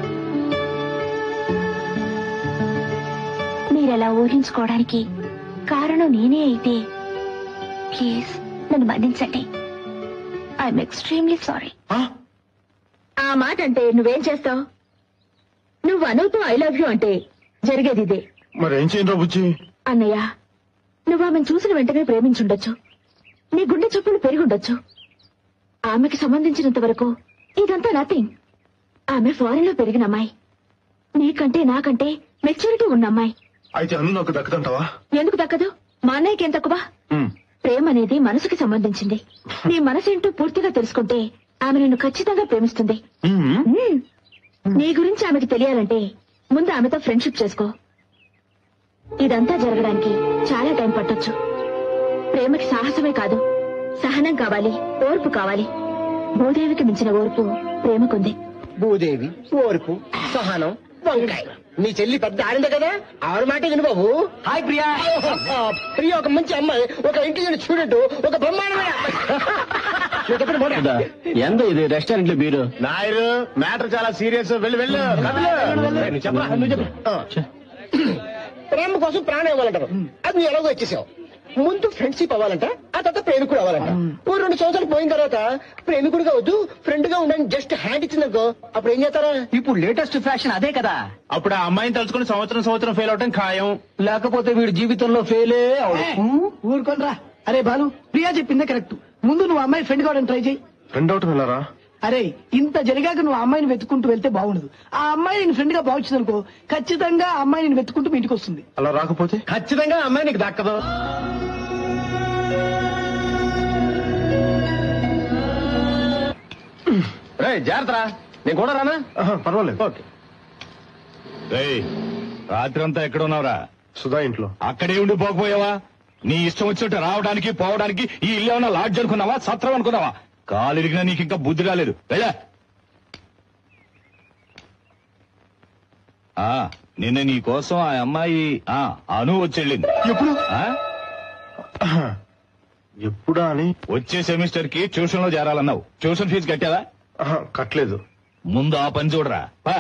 మీరలా ఊహించుకోవడానికి కారణం నేనే అయితే ప్లీజ్ నన్ను మన్నించండి ఐఎమ్ ఎక్స్ట్రీమ్లీ సారీ ఆ మాట అంటే నువ్వేం చేస్తావు నువ్వు అనుతో ఐ లవ్ యూ అంటే జరిగేది ఇదే మరేం చేయను బుజ్జి అన్నయ్య నువ్వు ఆమెను చూసిన వెంటనే ప్రేమించుండొచ్చు నీ గుండె చొప్పులు పెరుగుండొచ్చు ఆమెకి సంబంధించినంత వరకు ఇదంతా నథింగ్ ఆమె ఫారెన్ లో పెరిగిన అమ్మాయి నీకంటే నాకంటే మెచ్యూరిటీ ఉన్న అమ్మాయి అయితే అను నాకు దక్కదంటావా ఎందుకు దక్కదు మా అన్నయ్యకి ఏం తక్కువ ఉమ్. ప్రేమ అనేది మనసుకి సంబంధించింది నీ మనసేంటో పూర్తిగా తెలుసుకుంటే ఆమె నిన్ను ఖచ్చితంగా ప్రేమిస్తుంది ఉమ్. మ్మ్. నీ గురించి ఆమెకి తెలియాలంటే ముందు ఆమెతో ఫ్రెండ్షిప్ చేసుకో ఇదంతా జరగడానికి చాలా టైం పట్టొచ్చు ప్రేమకి సాహసమే కాదు సహనం కావాలి ఓర్పు కావాలి భూదేవికి మించిన ఓర్పు ప్రేమకుంది భూదేవి ఓర్పు సహనం వంకాయ నీ చెల్లి పెద్ద ఆడింది కదా ఆవిడ మాట విను బాబు హాయ్ ప్రియా ప్రియ ఒక మంచి అమ్మాయి ఒక ఇంటెలిజెంట్ స్టూడెంట్ ఒక బ్రహ్మాండమైన అమ్మాయి. నువ్వు చెప్పండి పోనీ. ఎంత ఇది రెస్టారెంట్ లో బీరు నాయరు మ్యాటర్ చాలా సీరియస్ వెళ్ళి వెళ్ళు నువ్వు చెప్పరా నువ్వు చెప్పు ఆ. ప్రేమ కోసం ప్రాణం ఇవ్వాలంటారు అది నువ్వు ఎలాగో వచ్చేసావు ముందు ఫ్రెండ్షిప్ అవ్వాలంట ఆ తర్వాత ప్రేమికుడు అవ్వాలంట ఓ రెండు సంవత్సరాలు పోయిన తర్వాత ప్రేమికుడుగా వద్దు ఫ్రెండ్ గా ఉండని జస్ట్ హ్యాండ్ ఇచ్చిందనుకో అప్పుడు ఏం చేస్తారా ఇప్పుడు లేటెస్ట్ ఫ్యాషన్ అదే కదా అప్పుడు ఆ అమ్మాయిని తలుచుకుని సంవత్సరం సంవత్సరం ఫెయిల్ అవటం ఖాయం లేకపోతే వీడి జీవితంలో ఫెయిలే అవడు ఊరుకోనరా అరే బాలు ప్రియా చెప్పిందే కరెక్ట్ ముందు నువ్వు అమ్మాయి ఫ్రెండ్ కావడం ట్రై చేయి ఫ్రెండ్ అవటం వెళ్ళారా అరే ఇంత జరిగాక నువ్వు ఆ అమ్మాయిని వెతుకుంటూ వెళ్తే బాగుండదు ఆ అమ్మాయి నేను ఫ్రెండ్ గా భావించింది అనుకో ఖచ్చితంగా ఆ అమ్మాయి నేను వెతుకుంటూ మీ ఇంటికి వస్తుంది అలా రాకపోతే ఖచ్చితంగా ఆ అమ్మాయి నీకు దక్కదు రే జాగ్రత్త నేను కూడా రానా పర్వాలేదు ఓకే రేయ్ రాత్రంతా ఎక్కడ ఉన్నావురా సుధా ఇంట్లో అక్కడే ఉండి పోకపోయావా నీ ఇష్టం వచ్చినట్టు రావడానికి పోవడానికి ఈ ఇల్లు ఏమన్నా లాడ్జ్ అనుకున్నావా సత్రం అనుకున్నావా కాలు ఇరిగినా నీకు ఇంకా బుద్ధి రాలేదు వెళ్ళా ఆ నిన్న నీ కోసం ఆ అమ్మాయి ఆ అను వచ్చెళ్ళింది ఎప్పుడు ఆ? ఎప్పుడా అని వచ్చే సెమిస్టర్ కి ట్యూషన్ లో చేరాలన్నావు ట్యూషన్ ఫీజు కట్టావా ఆహా, కట్టలేదు ముందు ఆ పని చూడరా పా.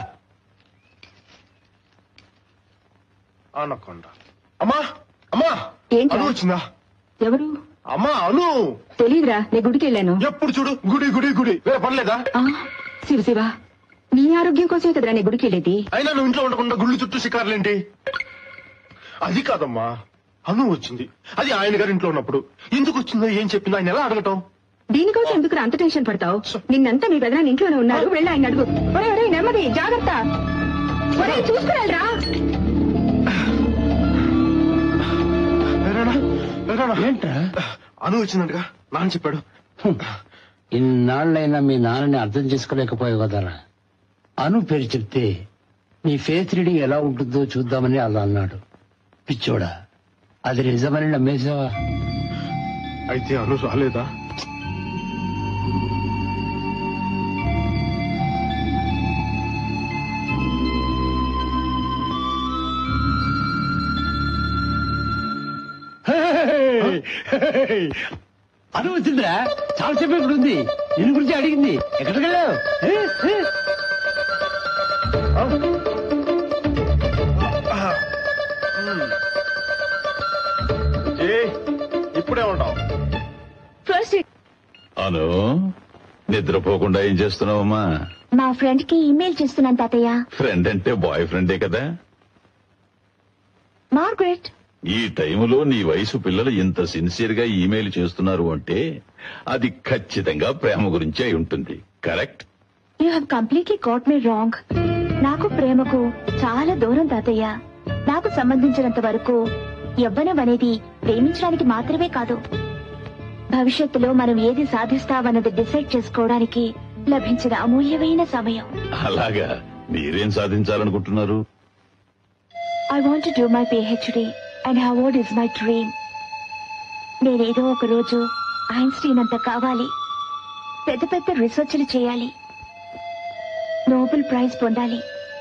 అనకొండ అమ్మా అమ్మా ఏంట్రా? అను వచ్చిందా ఎవరు అమ్మా అను తెలీదురా నేను గుడికి వెళ్ళాను ఎప్పుడు చూడు గుడి గుడి గుడి వేరే పనిలేదా ఆ, శివ శివ నీ ఆరోగ్యం కోసమే కదరా నేను గుడికి వెళ్ళేది అయినా నువ్వు ఇంట్లో ఉండకుండా గుళ్ళు చుట్టూ షికారులేంటి అది కాదమ్మా అను వచ్చింది అది ఆయన గారి ఇంట్లో ఉన్నప్పుడు ఎందుకు వచ్చిందో ఏం చెప్పిందో ఆయన ఎలా అడగటం దీనికోసం ఎందుకు అంత టెన్షన్ పడతావు నిన్నంతా మీ పెదనాన్న ఇంట్లోనే ఉన్నారు వెళ్ళి ఆయన అడుగు ఒరే ఒరే నెమ్మది జాగ్రత్త ఒరే చూసుకురాలరా ఏంట్రా అను వచ్చిందంటగా నాన్న చెప్పాడు ఇన్నాళ్ళైనా మీ నాన్నని అర్థం చేసుకోలేకపోయావు కదరా అను పేరు చెప్తే నీ ఫేస్ రీడింగ్ ఎలా ఉంటుందో చూద్దామని అలా అన్నాడు పిచ్చోడా అది నిజమని నమ్మేసావా అయితే అను రాలేదా అను వచ్చిందిరా చాలాసేపు ఇక్కడ ఉంది నిన్ను గురించి అడిగింది ఎక్కడికి వెళ్ళావు ఏ? ఏ? ఏ ఇప్పుడే ఉంటావు ఫస్ట్ అను నిద్రపోకుండా ఏం చేస్తున్నావమ్మా మా ఫ్రెండ్ కి ఇమెయిల్ చేస్తున్నాను తాతయ్య ఫ్రెండ్ అంటే బాయ్ ఫ్రెండే కదా మార్గరెట్ ఈ టైములో నీ వయసు పిల్లలు ఇంత సిన్సియర్ గా ఈమెయిల్ చేస్తున్నారు అంటే అది ఖచ్చితంగా ప్రేమ గురించి అయి ఉంటుంది correct you have completely got me wrong నాకు ప్రేమకు చాలా దూరం తాతయ్య నాకు సంబంధించినంత వరకు యవ్వనం అనేది ప్రేమించడానికి మాత్రమే కాదు భవిష్యత్తులో మనం ఏది సాధిస్తామన్నది డిసైడ్ చేసుకోవడానికి లభించిన అమూల్యమైన సమయం అలాగా మీరేం సాధించాలనుకుంటున్నారు I want do my PhD and Harvard is my dream నేనేదో ఒక రోజు ఐన్స్టీన్ అంత కావాలి పెద్ద పెద్ద రీసెర్చ్లు చేయాలి నోబెల్ ప్రైజ్ పొందాలి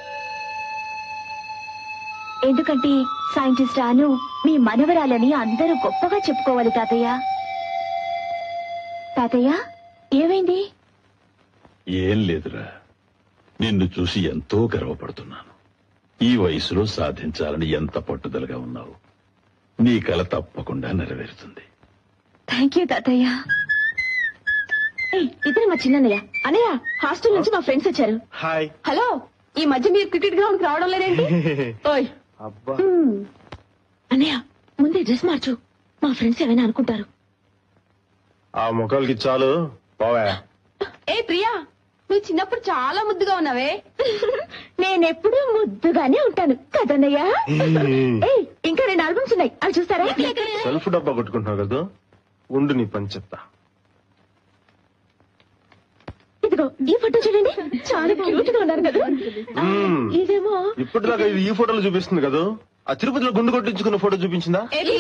ఎందుకంటే సైంటిస్ట్ అను మీ మనవరాలని అందరూ గొప్పగా చెప్పుకోవాలి తాతయ్య తాతయ్య ఏమైంది ఏం లేదురా నిన్ను చూసి ఎంతో గర్వపడుతున్నాను ఈ వయసులో సాధించాలని ఎంత పట్టుదలగా ఉన్నావు నీ కల తప్పకుండా నెరవేరుతుంది థ్యాంక్ యూ తాతయ్య ఏయ్, ఇతను మా చిన్నయ్య అన్నయ్య హాస్టల్ నుంచి మా ఫ్రెండ్స్ వచ్చారు హాయ్ హలో ఈ మధ్య మీరు క్రికెట్ గ్రౌండ్ కి రావడం లేదేంటి ఓయ్ అబ్బా అన్నయ్య ముందే డ్రెస్ మార్చు మా ఫ్రెండ్స్ ఏమైనా అనుకుంటారు ఆ ముఖాలకి చాలు పోవా ఏ ప్రియా నువ్వు చిన్నప్పుడు చాలా ముద్దుగా ఉన్నావే నేనెప్పుడూ ముద్దుగానే ఉంటాను కదన్నయ్య ఏయ్, ఇంకా రెండు ఆల్బమ్స్ ఉన్నాయి అవి చూస్తారా సెల్ఫ్ డబ్బా కొట్టుకుంటున్నావు కదా ఉండు నీ పని చెప్తా ఇదిగో ఈ ఫోటో చూడండి చాలా క్యూట్ గా ఉన్నారు కదా మ్మ్. ఇదేమో ఇప్పటిదాకా ఇది ఈ ఫోటోలో చూపిస్తుంది కదా ఆ తిరుపతిలో గుండు కొట్టించుకున్న ఫోటో చూపించిందా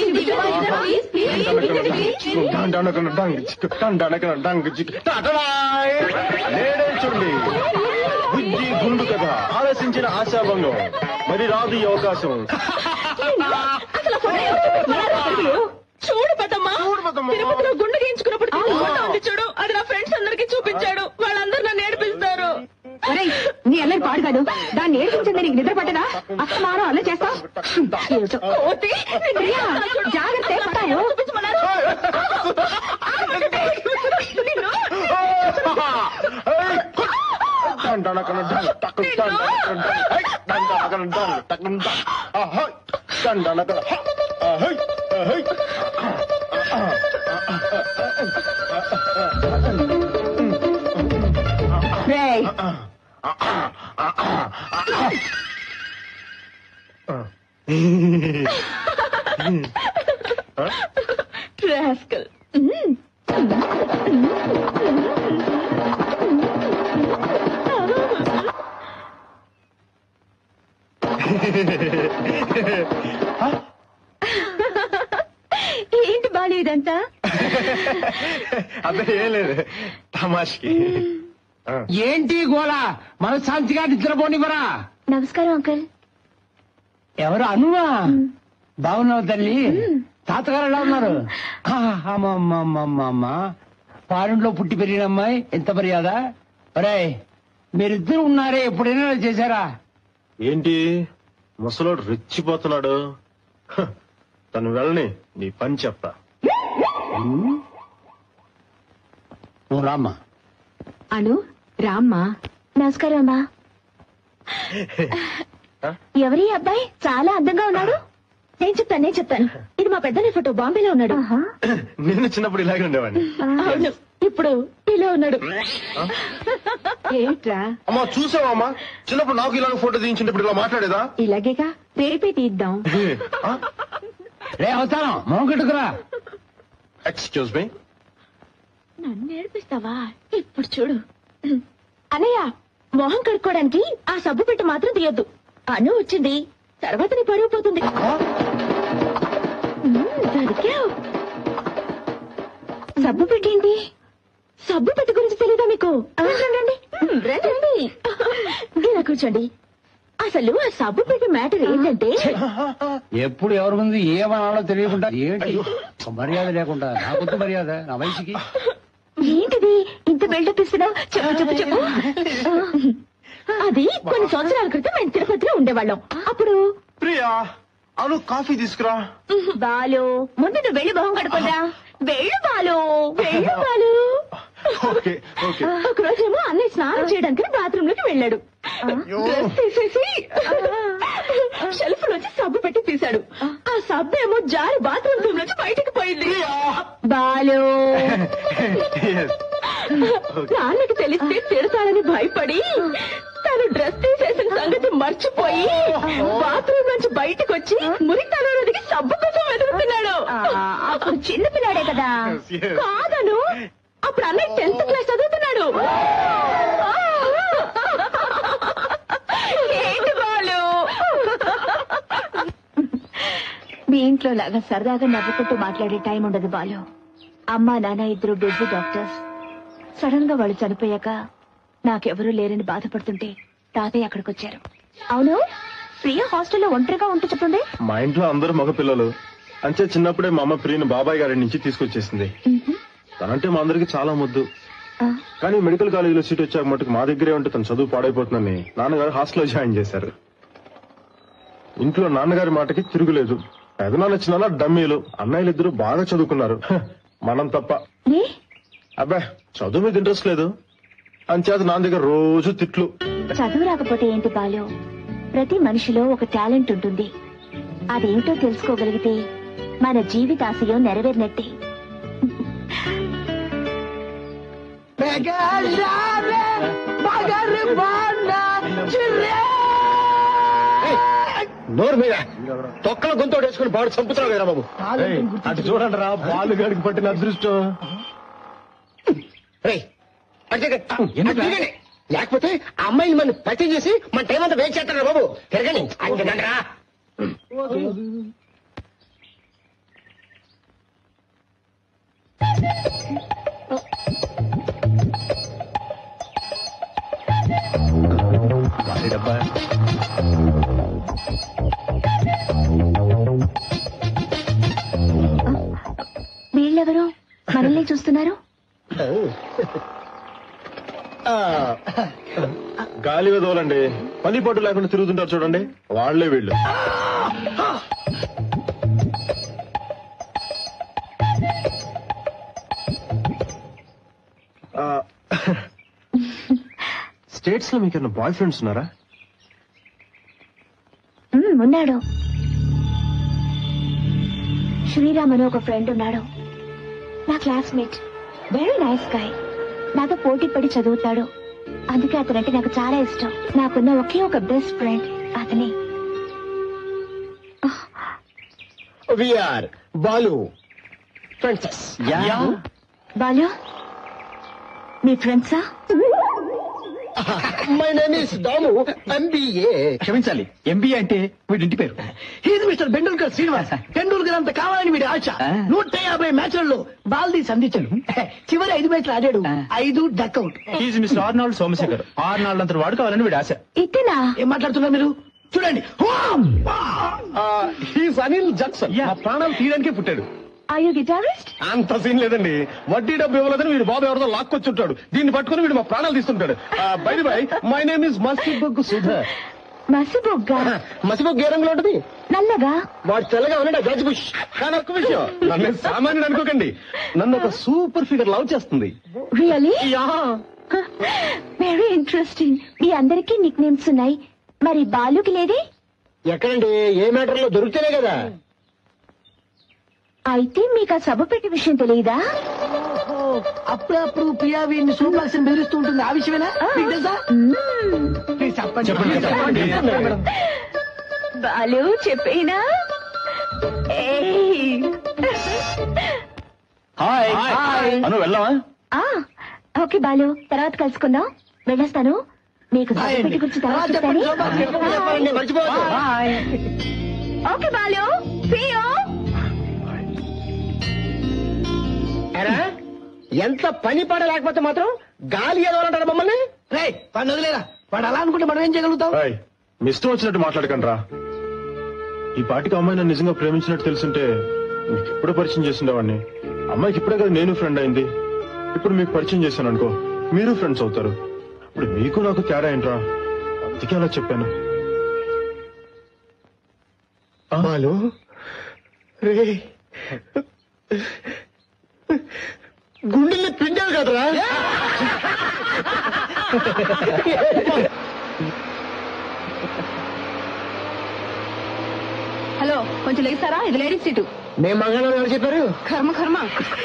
లేడేచండి బుజ్జి గుండు కథ ఆలోచించిన ఆశాభంగం మరి రాదు ఈ అవకాశం అసలు ఆ ఫోటో ఎవరు చూపించారు? చూడు పెద్దమ్మా తిరుపతిలో గుండు గీయించుకున్నప్పుడు తీసిన ఫోటో ఉంది చూడు అది నా ఫ్రెండ్స్ అందరికి చూపించాడు వాళ్ళందరూ నన్ను ఏడిపిస్తారు ఒరేయ్ నీ అల్లరి పాడు కాదు దాన్ని ఏడిపించింది నీకు నిద్ర పట్టదా అస్తమానం అల్ల చేస్తావు కోతి, ప్రియా జాగ్రత్త పట్టాను డనకన డన్ టకన్ డన్ డనకన డన్ హై డన్ డనకన డన్ టకన్ డన్ ఆహై డన్ డనకన హ ఆహై ఆహై రేయ్ రాస్కల్ ఏంటి బాలు ఇదంతా అదే ఏం లేదు తమాష్కి ఏంటి గోళ మనశాంతిగా నిద్రపోనివరా నమస్కారం అంకుల్ ఎవరు అనువా బాగున్నావు తల్లి తాతగారు ఎలా ఉన్నారు ఆ, అమ్మమ్మమ్మమ్మమ్మ పాలెంట్లో పుట్టి పెరిగిన అమ్మాయి ఎంత మర్యాద ఒరేయ్ మీరిద్దరు ఉన్నారే ఎప్పుడైనా ఇలా చేశారా ఏంటి ముసలోడు రెచ్చిపోతున్నాడు హ, తను వెళ్ళని నీ పని చెప్తా నువ్వు రామ్మా అను రామ్మా నమస్కారం అమ్మా ఎవరి ఈ అబ్బాయి చాలా అందంగా ఉన్నాడు నేను చెప్తాను నేను చెప్తాను ఇది మా పెద్దని ఫోటో బాంబేలో ఉన్నాడు నేను చిన్నప్పుడు ఇలాగే ఉండేవాడిని అవును ఇప్పుడు ఇలా ఉన్నాడు ఏంట్రా అమ్మా చూసావా చిన్నప్పుడు నాకు ఇలాగ ఫోటో తీయించింటే ఇప్పుడు ఇలా మాట్లాడేదా ఇలాగేగా రేపే తీద్దాం రే అవతారం మోగట్టుకురా ఎక్స్క్యూజ్ మీ నన్ను నేర్పిస్తావా ఇప్పుడు చూడు అన్నయ్య మొహం కడుక్కోవడానికి ఆ సబ్బు పెట్టి మాత్రం తీయొద్దు అను వచ్చింది తర్వాత నీ పరువు పోతుంది మ్మ్, దొరికావు సబ్బు పెట్టి ఏంటి సబ్బు పెట్టి గురించి తెలీదా మీకు రండి, రండి మ్మ్, రండి రండి ఇలా కూర్చోండి అసలు ఆ సబ్బు పెట్టి మ్యాటర్ ఏంటంటే ఎప్పుడు ఎవరి ముందు ఏమనాలో తెలియకుండా ఏంటి మర్యాద లేకుండా నాకొద్దు మర్యాద నా వయసుకి ఏంటిది ఇంత బిల్డప్ ఇస్తున్నావు చెప్పు చెప్పు చెప్పు అది కొన్ని సంవత్సరాల క్రితం మేము తిరుపతిలో ఉండేవాళ్ళం అప్పుడు ప్రియా అను కాఫీ తీసుకురా బాలు ముందు నువ్వు వెళ్ళి మొహం కడుకోదా వెళ్ళు బాలు వెళ్ళు బాలు ఓకే ఓకే ఒక రోజేమో అన్నయ్య స్నానం చేయడానికి బాత్రూమ్ లోకి వెళ్ళాడు డ్రెస్ తీసేసి షెల్ఫ్ నుంచి సబ్బు పెట్టి తీశాడు ఆ సబ్బు ఏమో జారి బాత్రూమ్ రూమ్ నుంచి బయటకు పోయింది బాలు నాన్నకి తెలిస్తే తిడతాడని భయపడి తను డ్రెస్ తీసేసిన సంగతి మర్చిపోయి బాత్రూమ్ నుంచి బయటకు వచ్చి మురితనంలోకి సబ్బు కోసం వెతుకుతున్నాడు అప్పుడు చిన్న పిల్లాడే కదా కాదను అప్పుడు అన్నయ్య టెన్త్ క్లాస్ చదువుతున్నాడు ఏంటి బాలు మీ ఇంట్లో లాగా సరదాగా నవ్వుకుంటూ మాట్లాడే టైం ఉండదు బాలు అమ్మా నాన్న ఇద్దరు బిజీ డాక్టర్స్ సడన్ గా వాళ్ళు చనిపోయాక నాకెవరూ లేరని బాధపడుతుంటే తాతయ్య అక్కడికి వచ్చారు అవును ప్రియ హాస్టల్లో ఒంటరిగా ఉంటూ చెప్పండి మా ఇంట్లో అందరూ మగ పిల్లలు అంతే చిన్నప్పుడే మా అమ్మ ప్రియని బాబాయ్ గారి నుంచి తీసుకొచ్చేసింది తనంటే మా అందరికి చాలా ముద్దు కానీ మెడికల్ కాలేజీలో సీట్ వచ్చాక మటుకు మా దగ్గరే ఉంటే తన చదువు పాడైపోతుందని నాన్నగారు హాస్టల్లో జాయిన్ చేశారు ఇంట్లో నాన్నగారి మాటకి తిరుగులేదు పెదనాన్న చిన్న డమ్మీలు అన్నయ్యలు ఇద్దరు బాగా చదువుకున్నారు హ, మనం తప్ప అబ్బా చదువు మీద ఇంట్రెస్ట్ లేదు అంచేత నాన్న దగ్గర రోజు తిట్లు చదువు రాకపోతే ఏంటి బాలు ప్రతి మనిషిలో ఒక టాలెంట్ ఉంటుంది అదేమిటో తెలుసుకోగలిగితే మన జీవితాశయం నెరవేరినట్టే నోరు మీద తొక్కల గొంతు వేసుకుని బాడు చంపుతున్నావు కదా బాబు ఏయ్, అటు చూడండి రా బాలు గడికి పట్టిన అదృష్టం రేయ్, అటు తిరగండి. అటు తిరగండి. లేకపోతే ఆ అమ్మాయిని మన పచ్చి చేసి మన టైం అంతా వేస్ట్ చేస్తారా బాబు తిరగండి అటు తిరగండి రా. డబ్బా వీళ్ళెవరు మనల్ని చూస్తున్నారు ఆ, గాలి వదవలండి పని పట్టు లేకుండా తిరుగుతుంటారు చూడండి వాళ్లే వీళ్ళు స్టేట్స్ లో మీకు బాయ్ ఫ్రెండ్స్ ఉన్నారా మ్మ్, ఉన్నాడు శ్రీరామ్ అని ఒక ఫ్రెండ్ ఉన్నాడు నా క్లాస్మేట్ వెరీ నైస్ గాయ్ నాతో పోటీ పడి చదువుతాడు అందుకే అతనంటే నాకు చాలా ఇష్టం నాకున్న ఒకే ఒక బెస్ట్ ఫ్రెండ్ అతనే విఆర్ బాలు ఫ్రెండ్స్ బాలు మీ ఫ్రెండ్సా my name is Damu MBA క్షమించాలి ఎంబీఏ అంటే వీడి ఇంటి పేరు హీజ్ మిస్టర్ బెండూల్కర్ శ్రీనివాస్ టెండూల్కర్ అంత కావాలని వీడి ఆశ నూట యాభై మ్యాచ్లలో బాల్దీ సంధించాడు చివరి ఐదు మ్యాచ్లు ఆడాడు ఐదు duck out is mister Arnold Somashekhar Arnold అంత వాడు కావాలని వీడి ఆశ ఇతనా ఏం మాట్లాడుతున్నారు మీరు చూడండి హీస్ అనిల్ జక్సన్ ఆ ప్రాణాలు తీయడానికే పుట్టాడు ఆర్ యు గిటారిస్ట్ అంత సీన్ లేదండి వడ్డీ డబ్బు ఇవ్వలేదని వీడు బాబు ఎవరితో లాక్కొచ్చుంటాడు దీన్ని పట్టుకుని వీడు మా ప్రాణాలు తీస్తుంటాడు bye bye my name is మస్తిబొగ్గు సుధర్ మసిబొగ్గా మసిబొగ్గు ఏ రంగులో ఉంటుంది నల్లగా వాడు తెల్లగా ఉన్నాడు గజ్ బుష్ కానీ ఒక్క విషయం నన్ను సామాన్యుడు అనుకోకండి నన్ను ఒక సూపర్ ఫిగర్ లవ్ చేస్తుంది రియలీ వెరీ ఇంట్రెస్టింగ్ మీ అందరికీ నిక్ నేమ్స్ ఉన్నాయి మరి బాలుకి లేదే ఎక్కడండి ఏ మ్యాటర్ లో దొరికితేనే కదా అయితే మీకు ఆ సభ పెట్టి విషయం తెలియదా అప్పుడప్పుడు ప్రియా వీడిని సూపర్ బెదిరిస్తూ ఉంటుంది ఆ విషయమేనా మీకు తెలుసా ప్లీజ్ చెప్పండి బాలు చెప్పేనా ఏయ్. హాయ్ అను వెళ్దామా ఆ, ఓకే బాలు తర్వాత కలుసుకుందాం వెళ్ళొస్తాను మీకు సభ పెట్టి గురించి తర్వాత చెప్తాను చెప్పండి మర్చిపోవద్దు ఓకే బాలు see you. ఎరా ఎంత పని పడ లేకపోతే మాత్రం గాలి ఏదో అంటారు మమ్మల్ని రే వాడిని వదిలేరా వాడు అలా అనుకుంటే మనం ఏం చేయగలుగుతాం ఏయ్, మీ ఇష్టం వచ్చినట్టు మాట్లాడకండి రా ఈ పాటికి అమ్మాయి నన్ను నిజంగా ప్రేమించినట్టు తెలుసుంటే మీకు ఎప్పుడో పరిచయం చేసిండేవాడిని అమ్మాయికి ఇప్పుడే కదా నేను ఫ్రెండ్ అయింది ఇప్పుడు మీకు పరిచయం చేశాను అనుకో మీరు ఫ్రెండ్స్ అవుతారు ఇప్పుడు మీకు నాకు తేడా ఏంట్రా అందుకే అలా చెప్పాను బాలు రే గుండెల్ని పిండావు కదరా హలో కొంచెం లేస్తారా ఇది లేడీస్ సీటు మేము మంగళవారం ఎవరు చెప్పారు కర్మ కర్మ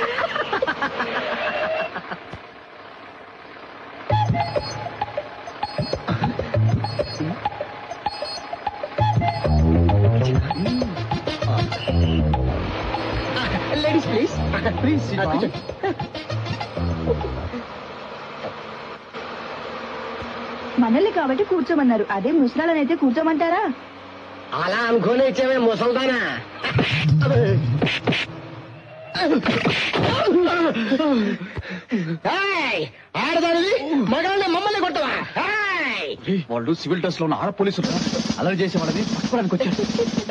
లేడీస్ ప్లీజ్ ప్లీజ్ మనల్ని కాబట్టి కూర్చోమన్నారు అదే ముసలాళ్ళనైతే కూర్చోమంటారా అలా అనుకోని ఇచ్చామే ముసల్దానా ఏయ్, ఆడదానివి మగాళ్ళని మమ్మల్ని కొట్టవా ఏయ్! వాళ్ళు సివిల్ డ్రెస్ లో ఉన్న ఆడ పోలీసులు అలా చేసే వాళ్ళని పట్టుకోవడానికి వచ్చారు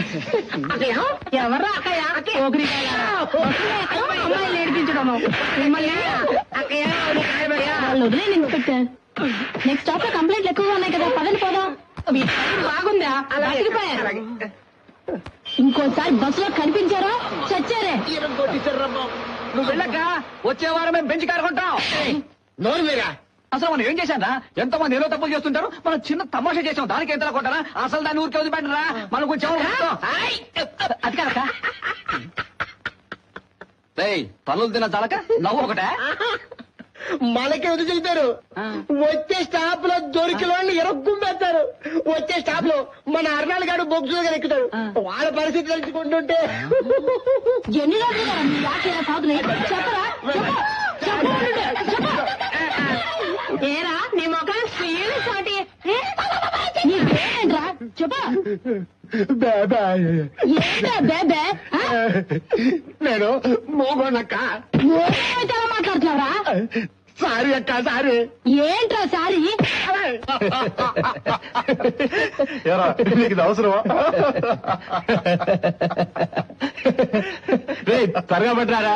ఎవరా అక్కయ్య అమ్మాయిలు ఏడిపించడము మిమ్మల్ని వాళ్ళు వదిలేని ఇన్స్పెక్టర్ నెక్స్ట్ స్టాప్ లో కంప్లైంట్లు ఎక్కువగా ఉన్నాయి కదా పదండి పోదాం మీ టైం బాగుందా బతికిపోయారు ఇంకోసారి బస్సులో కనిపించారా చచ్చారే నువ్వు వెళ్ళక వచ్చే వారం మేము బెంచ్ కారు కొంటాం నోరు మీరా అసలు మనం ఏం చేశారా ఎంతో మంది ఏదో తప్పులు చేస్తుంటారు మనం చిన్న తమాషా చేసాం దానికి ఎంత కొంటారా అసలు దాన్ని ఊరికి వదిలిపెట్టరా మనం కొంచెం అది కాదక్క రేయ్ తనులు తిన్న చాలక నవ్వు ఒకటే మనకి ఎదురు చెబుతారు వచ్చే స్టాప్ లో దొరికిన వాళ్ళని ఎరక్కుంపేస్తారు వచ్చే స్టాప్ లో మన అర్నాల్ గారు బొగ్గు గారు ఎక్కుతాడు వాళ్ళ పరిస్థితి తెలుసుకుంటుంటే ఎన్ని రోజులు కదా మీ యాత్ర ఇలా సాగుతున్నాయి చెప్పరా చెప్పు. చెప్పు. చెప్పు. ఏరా నీ మొఖం స్క్రీన్ సాటి నీ పేరేంట్రా చెప్పా ఏంట్రా బేబే ఆ? నేను మోగోనక్క ఓరేంటి అలా మాట్లాడుతున్నావురా సారీ అక్క సారీ ఏంట్రా సారీ ఎరా నీకు ఇది అవసరమా రేయ్ త్వరగా పట్టరారా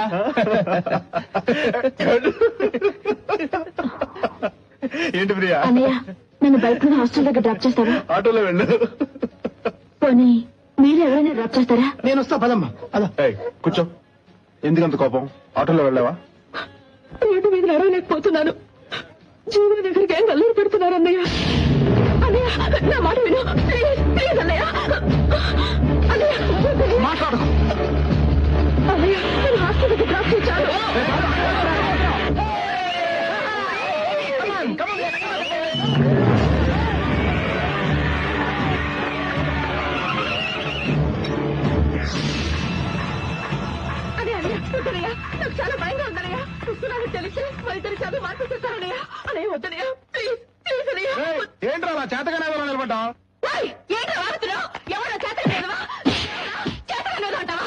ఏంటి ప్రియా అన్నయ్య నన్ను బయట నుండి హాస్టల్ దగ్గర డ్రాప్ చేస్తావా ఆటోలో వెళ్ళు పోనీ మీరు ఎవరైనా డ్రాప్ చేస్తారా నేను వస్తా పదమ్మా అలా ఏయ్, కూర్చో ఎందుకంత కోపం ఆటోలో వెళ్ళావా రోడ్డు మీద నడవలేకపోతున్నాను జీవన దగ్గరికి ఏం అల్లరి పెడుతున్నారు అన్నయ్య అన్నయ్య నా మాట విను ప్లీజ్ ప్లీజ్ అన్నయ్య అన్నయ్య మాట్లాడు అన్నయ్య నేను హాస్పిటల్కి డ్రాప్ చేశాను అదే అన్నయ్య వద్దనయ్య నాకు చాలా భయంగా ఉందనయ్య చూస్తున్నాను తెలిసి మా ఇద్దరు చదువు మార్పిస్తారనయ్య అన్నయ్య వద్దనయ్య ప్లీజ్ ప్లీజ్ అన్నయ్య ఏంట్రా అలా చేతగానే నిలబడ్డా ఓయ్, ఏంట్రా వాగుతున్నావ్? ఎవరో చేతనలేదవా? చేతనలేదు అంటావా?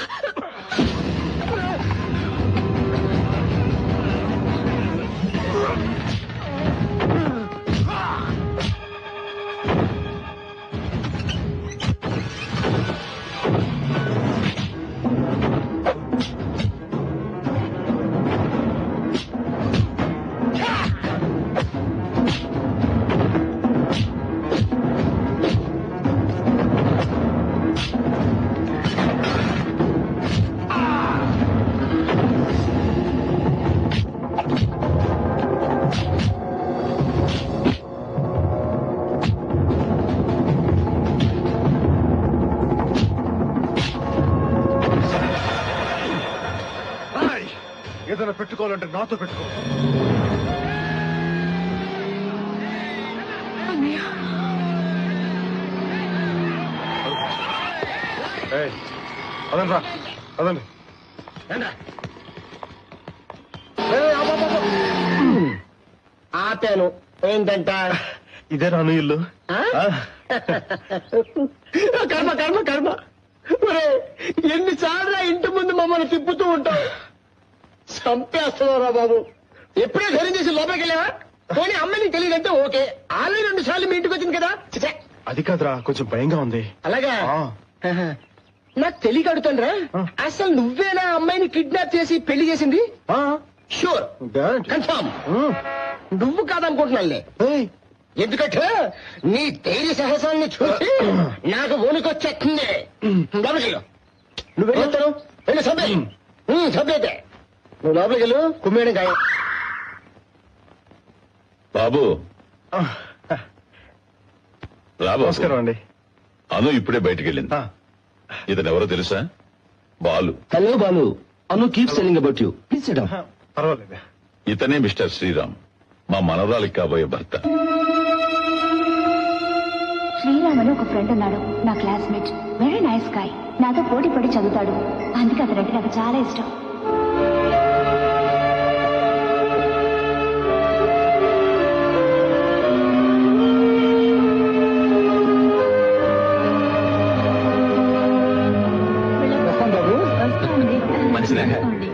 ఏదైనా పెట్టుకోవాలంటే నాతో పెట్టుకో ఏయ్, అదండి రా అదండి ఆపాను ఏంటంట ఇదే రాను ఇల్లు ఆ? కర్మ కర్మ కర్మ ఒరే ఎన్నిసార్లు ఇంటి ముందు మమ్మల్ని తిప్పుతూ ఉంటావు చంపేస్తున్నారా బాబు ఎప్పుడే ధైర్యం చేసి లోపలికి వెళ్ళావా పోనీ అమ్మ నీకు తెలియదంటే ఓకే ఆల్రెడీ రెండు సార్లు మీ ఇంటికి వచ్చింది కదా ఛే, అది కాదురా కొంచెం భయంగా ఉంది అలాగా ఆ. నాకు తెలియక అడుగుతానురా అసలు నువ్వేనా అమ్మాయిని కిడ్నాప్ చేసి పెళ్లి చేసింది షూర్ కన్ఫర్మ్ నువ్వు కాదనుకుంటున్నానులే ఎందుకంటే నీ ధైర్య సాహసాన్ని చూసి నాకు వణుకొచ్చేస్తుంది లోపలికి వెళ్ళు. నువ్వు వెళ్ళొస్తాను వెళ్ళి సభ్య సభ్యతే నువ్వు లోపలికి వెళ్ళు కుమ్మేయడం ఖాయం బాబు రా బాబు. నమస్కారం అండి అను ఇప్పుడే బయటికి వెళ్ళింది ఇతను ఎవరో తెలుసా Balu hello Balu Anu keep selling about you please sit పర్వాలేదు ఇతనే మిస్టర్ శ్రీరామ్ మా మనవరాలికి కాబోయే భర్త శ్రీరామ్ అని ఒక ఫ్రెండ్ ఉన్నాడు నా క్లాస్మేట్ వెరీ నైస్ గాయ్ నాతో పోటీ పడి చదువుతాడు అందుకే అతనంటే నాకు చాలా ఇష్టం మంచిదే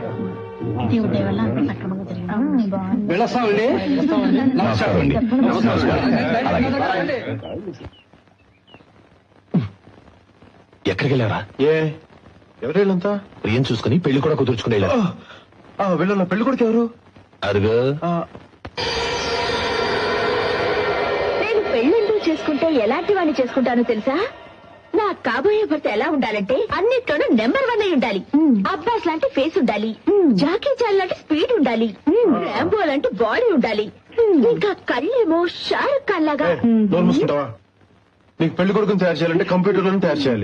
వెళ్ళొస్తామండి నమస్కారం అండి ఎక్కడికి వెళ్ళారా ఏ ఎవరు వీళ్ళంతా ప్రియం చూసుకుని పెళ్లి కూడా కుదుర్చుకుని వెళ్ళారు ఆ, వీళ్ళన్న పెళ్లి కొడుకు ఎవరు అరుగు నేను పెళ్ళంటూ చేసుకుంటే ఎలాంటి వాడిని చేసుకుంటానో తెలుసా నా కాబోయే భర్త ఎలా ఉండాలంటే అన్నిట్లోనూ నెంబర్ వన్ అయి ఉండాలి అబ్బాస్ లాంటి ఫేస్ ఉండాలి జాకీ చాన్ లాంటి స్పీడ్ ఉండాలి ర్యాంబో లాంటి బాడీ ఉండాలి ఇంకా కళ్ళేమో షారుఖ్ ఖాన్ లాగా నోరు మూసుకుంటావా నీకు పెళ్లి కొడుకుని తయారు చేయాలంటే కంప్యూటర్ లోనే తయారు చేయాలి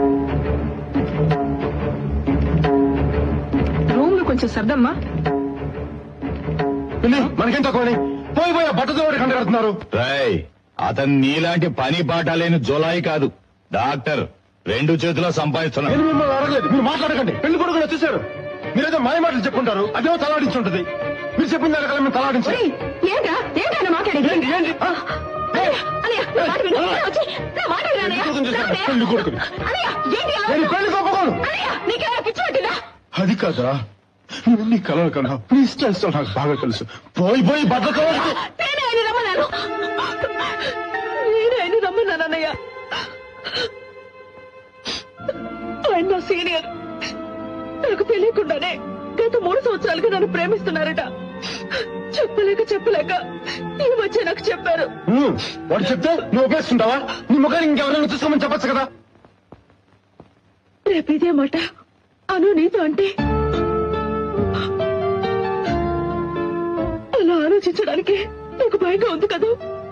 రూమ్ లో కొంచెం సర్దమ్మా పిల్లి మనకేం తక్కువని పోయి పోయి ఆ బట్టతో కంట కడుతున్నారు రాయ్ అతను నీలాంటి పని పాట లేని జులాయి కాదు డాక్టర్ రెండు చేతిలో సంపాదిస్తున్నాడు నేను మిమ్మల్ని అడగలేదు మీరు మాట్లాడకండి పెళ్లి కొడుకు వచ్చేసారు మీరేదో మాయ మాటలు చెప్పుకుంటారు అదేమో తలాడించి ఉంటుంది మీరు చెప్పిన దానికల్లా మేము తలాడించాలి ఏంటా ఏంటా మాట్లాడేది అన్నయ్య, అన్నయ్య, నా మాట విను. నా వచ్చి, నా మాట విను, అన్నయ్య. పెళ్లి కొడుకుని నా చూశారు, అన్నయ్య. పెళ్లి కొడుకుని అన్నయ్య, ఏంటి నేను ఆలోచన? పెళ్లి కొప్పుకోను అన్నయ్య, నీకేమైనా పిచ్చి పట్టిందా అది కాదా నేను నీ కలలు కన్నా నీ ఇష్టం నాకు బాగా తెలుసు పోయి పోయి బట్టతో నేనే ఆయన రమ్మన్నాను నేనే ఆయన రమ్మన్నాను అన్నయ్య ఆయన నా సీనియర్ నాకు తెలియకుండానే గత మూడు సంవత్సరాలుగా నన్ను ప్రేమిస్తున్నారట చెప్పలేక చెప్పలేక ఈ వచ్చే నాకు చెప్పారు ఉమ్, వాడు చెప్తే నువ్వు ఉపయోగిస్తుంటావా నీ ముఖానికి ఇంకెవరైనా చూసుకోమని చెప్పొచ్చు కదా రేపు ఇదే మాట అను నీతో అంటే అలా ఆలోచించడానికి నీకు భయంగా ఉంది కదా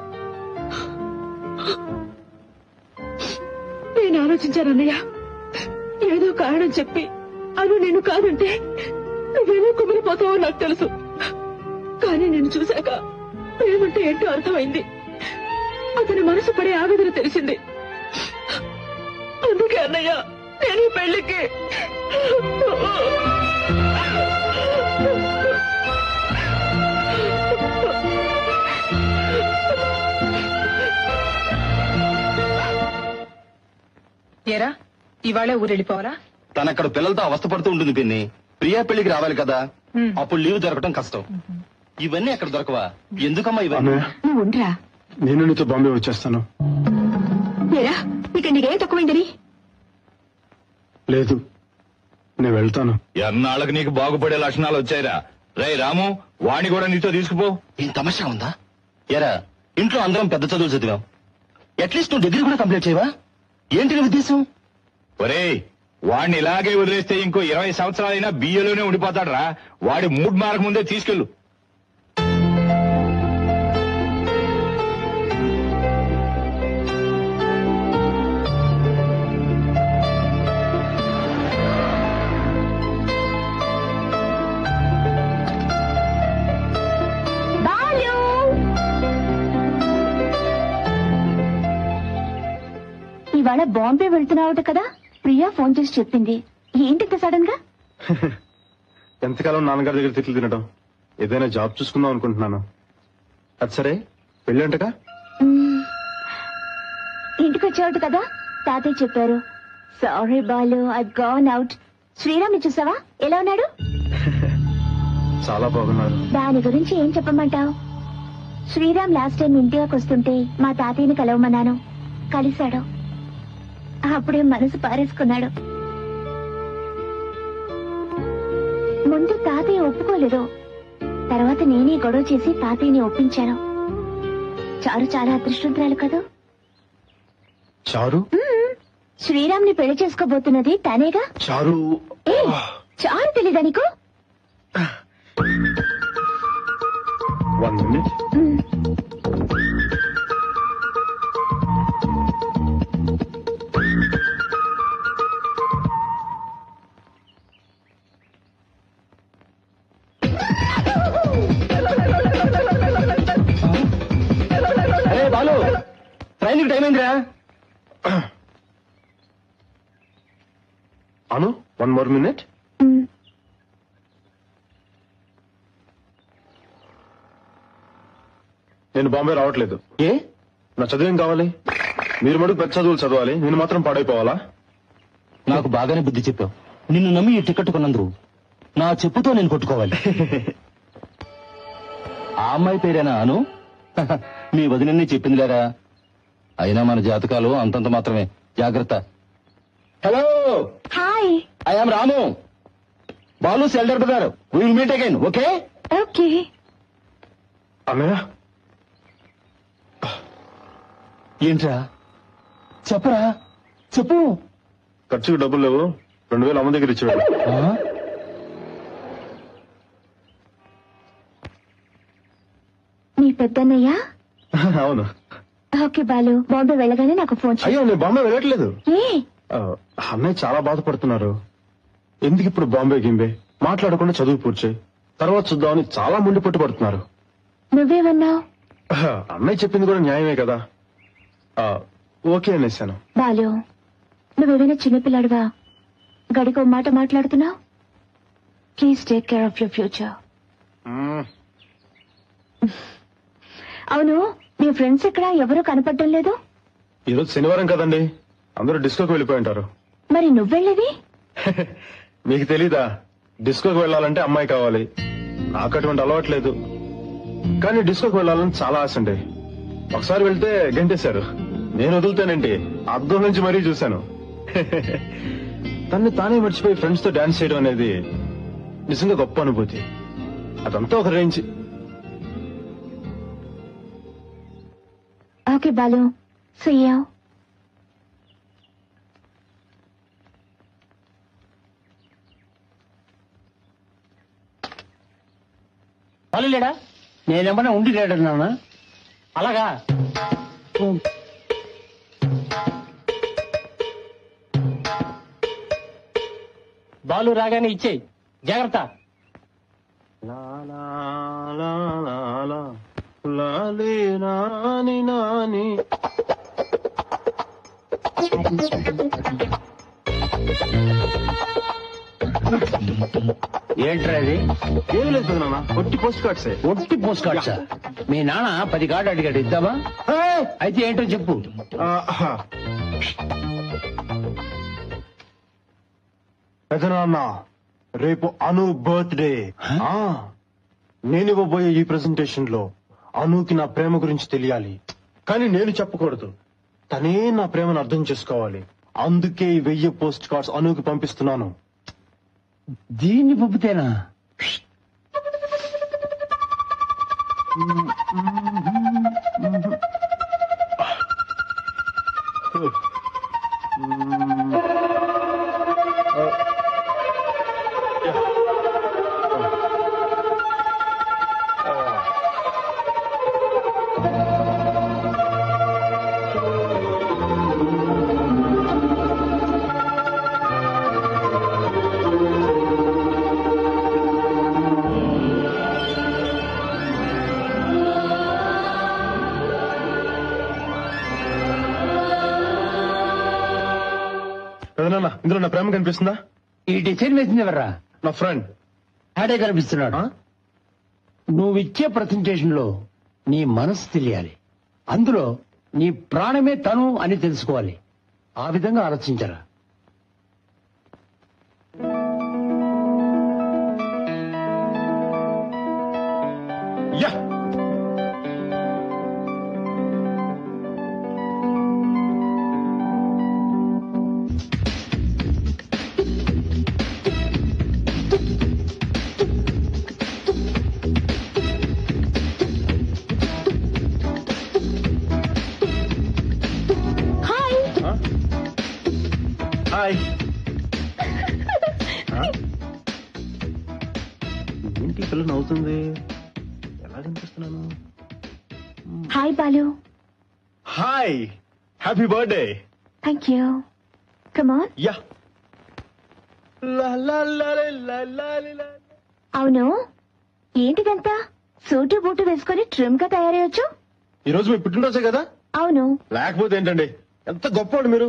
నేను ఆలోచించాను అన్నయ్య ఏదో కారణం చెప్పి అను నేను కాదంటే నువ్వేమో కుమిలిపోతావో నాకు తెలుసు కానీ నేను చూశాక ప్రేమంటే ఏంటో అర్థమైంది అతని మనసు పడే ఆవేదన తెలిసింది అందుకే అన్నయ్య నేను ఈ పెళ్లికి ఏరా ఇవాళే ఊరెళ్ళిపోవాలా తన అక్కడ పిల్లలతో అవస్థపడుతూ ఉంటుంది పిన్ని ప్రియా పెళ్లికి రావాలి కదా అప్పుడు లీవ్ దొరకడం కష్టం ఇవన్నీ ఎక్కడ దొరకవా ఎందుకమ్మా ఇవన్నీ అన్నయ్య నువ్వు ఉండరా నేను నీతో బాంబే వచ్చేస్తాను ఏరా ఇక నీకేం తక్కువైందని లేదు నేను వెళ్తాను ఎన్నాళ్ళకి నీకు బాగుపడే లక్షణాలు వచ్చాయిరా రేయ్ రాము వాణ్ణి కూడా నీతో తీసుకుపో ఏం తమాషా ఉందా ఎరా ఇంట్లో అందరం పెద్ద చదువులు చదివాం అట్లీస్ట్ నువ్వు డిగ్రీ కూడా కంప్లీట్ చేయవా ఏంటి నీ ఉద్దేశం ఒరేయ్ వాణ్ణి ఇలాగే వదిలేస్తే ఇంకో ఇరవై సంవత్సరాలైనా బియ్యలోనే ఉండిపోతాడురా వాడి మూడ్ మారక ముందే తీసుకెళ్ళు బాలు ఇవాళ బాంబే వెళ్తున్నావుట కదా ప్రియా ఫోన్ చేసి చెప్పింది ఏంటి సడన్ గా ఎంతకాలం నాన్నగారి దగ్గర తిట్లు తినడం ఏదైనా జాబ్ చూసుకుందాం అనుకుంటున్నాను అది సరే పెళ్ళి అంటగా మ్మ్. ఇంటికి వచ్చావుట కదా తాతయ్య చెప్పారు sorry Balu I gone out Sriram చూసావా ఎలా ఉన్నాడు చాలా బాగున్నారు దాని గురించి ఏం చెప్పమంటావు శ్రీరామ్ లాస్ట్ టైం ఇండియాకి వస్తుంటే మా తాతయ్యని కలవమన్నాను కలిశాడు అప్పుడే మనసు పారేసుకున్నాడు ముందు తాతయ్య ఒప్పుకోలేదు తర్వాత నేనే గొడవ చేసి తాతయ్యని ఒప్పించాను చారు చాలా అదృష్టవంతురాలు కదా చారు శ్రీరామ్ ని పెళ్లి చేసుకోబోతున్నది తనేగా చారు ఏ చారు తెలీదా నీకు వన్ మినిట్ అరే బాలు ట్రైన్ టైం అయిందిరా Anu one more minute mm. నేను బాంబే రావట్లేదు ఏ నా చదువేం కావాలి మీరు మటుకు పెద్ద చదువులు చదవాలి నేను మాత్రం పాడైపోవాలా నాకు బాగానే బుద్ధి చెప్పావు నిన్ను నమ్మి ఈ టికెట్ కొన్నందుకు నా చెప్పుతో నేను కొట్టుకోవాలి ఆ అమ్మాయి పేరేనా అను మీ వదినని చెప్పింది లేరా అయినా మన జాతకాలు అంతంత మాత్రమే జాగ్రత్త hello hi I'm Ramu Balu elder brother will meet again okay okay అన్నయ్య ఏంట్రా చెప్పరా చెప్పు ఖర్చుకు డబ్బులు లేవు రెండు వేలు అమ్మ దగ్గర ఇచ్చేవాడు ఆ? మీ పెద్దన్నయ్య అవును ఓకే బాలు బాంబే వెళ్ళగానే నాకు ఫోన్ చేయి అయ్యో నేను బాంబే వెళ్ళట్లేదు ఏ ఆ, అన్నయ్య చాలా బాధపడుతున్నారు ఎందుకు ఇప్పుడు బాంబే గింబే మాట్లాడకుండా చదువు పూర్చి తర్వాత చూద్దామని చాలా ముండి పట్టుబడుతున్నారు నువ్వేమన్నావు అన్నయ్య చెప్పింది కూడా న్యాయమే కదా ఆ, ఓకే అనేసాను బాలు నువ్వేమైనా చిన్నపిల్లాడివా గడికో మాట మాట్లాడుతున్నావు please take care of your future mm. అవును మీ ఫ్రెండ్స్ ఇక్కడ ఎవరూ కనపడటం లేదు ఈరోజు శనివారం కదండి అందరూ డిస్కోకి వెళ్ళిపోయి ఉంటారు మరి నువ్వెళ్ళేది మీకు తెలీదా డిస్కోకి వెళ్ళాలంటే అమ్మాయి కావాలి నాకు అటువంటి అలవాట్లేదు కానీ డిస్కోకి వెళ్ళాలని చాలా ఆశ అండి ఒకసారి వెళ్తే గంటేశారు నేను వదులుతానండి అద్దం నుంచి మరీ చూశాను తన్ని తానే మర్చిపోయి ఫ్రెండ్స్ తో డాన్స్ చేయడం అనేది నిజంగా గొప్ప అనుభూతి అదంతా ఒక రేంజ్ ఓకే బాలు సయ్యా బాలు లేడా నేనేమన్నా ఉండి లేడన్నానా అలాగా బాలు రాగానే ఇచ్చేయి జాగ్రత్త లాలే నాని నాని ఏంట్రా అది ఏం లేదు పెదనాన్న ఒట్టి పోస్ట్ కార్డ్సే ఒట్టి పోస్ట్ కార్డ్సా మీ నాన్న పది కార్డు అడిగాడు ఇద్దామా అయితే ఏంటో చెప్పు పెదనాన్న రేపు అను బర్త్డే ఆ, నేను ఇవ్వబోయే ఈ ప్రెజెంటేషన్ లో అనుకి నా ప్రేమ గురించి తెలియాలి కానీ నేను చెప్పకూడదు తనే నా ప్రేమను అర్థం చేసుకోవాలి అందుకే ఈ వెయ్యి పోస్ట్ కార్డ్స్ అనుకి పంపిస్తున్నాను దీన్ని పంపితేనా పెదనాన్న ఇందులో నా ప్రేమ కనిపిస్తుందా ఈ డిసైన్ వేసింది ఎవర్రా నా ఫ్రెండ్ ఆడే కనిపిస్తున్నాడు నువ్వు ఇచ్చే ప్రజెంటేషన్ లో నీ మనసు తెలియాలి అందులో నీ ప్రాణమే తను అని తెలుసుకోవాలి ఆ విధంగా ఆలోచించరా యా హాయ్ హాయ్ ఏంటి పిల్ల నవ్వుతుంది ఎలా కనిపిస్తున్నాను hi Balu hi happy birthday thank you come on yeah అవును ఏంటిదంతా సూటు బూటు వేసుకొని ట్రిమ్ గా తయారయ్యొచ్చు ఈ రోజు మీ పుట్టినరోజే కదా అవును లేకపోతే ఏంటండి ఎంత గొప్పవాడు మీరు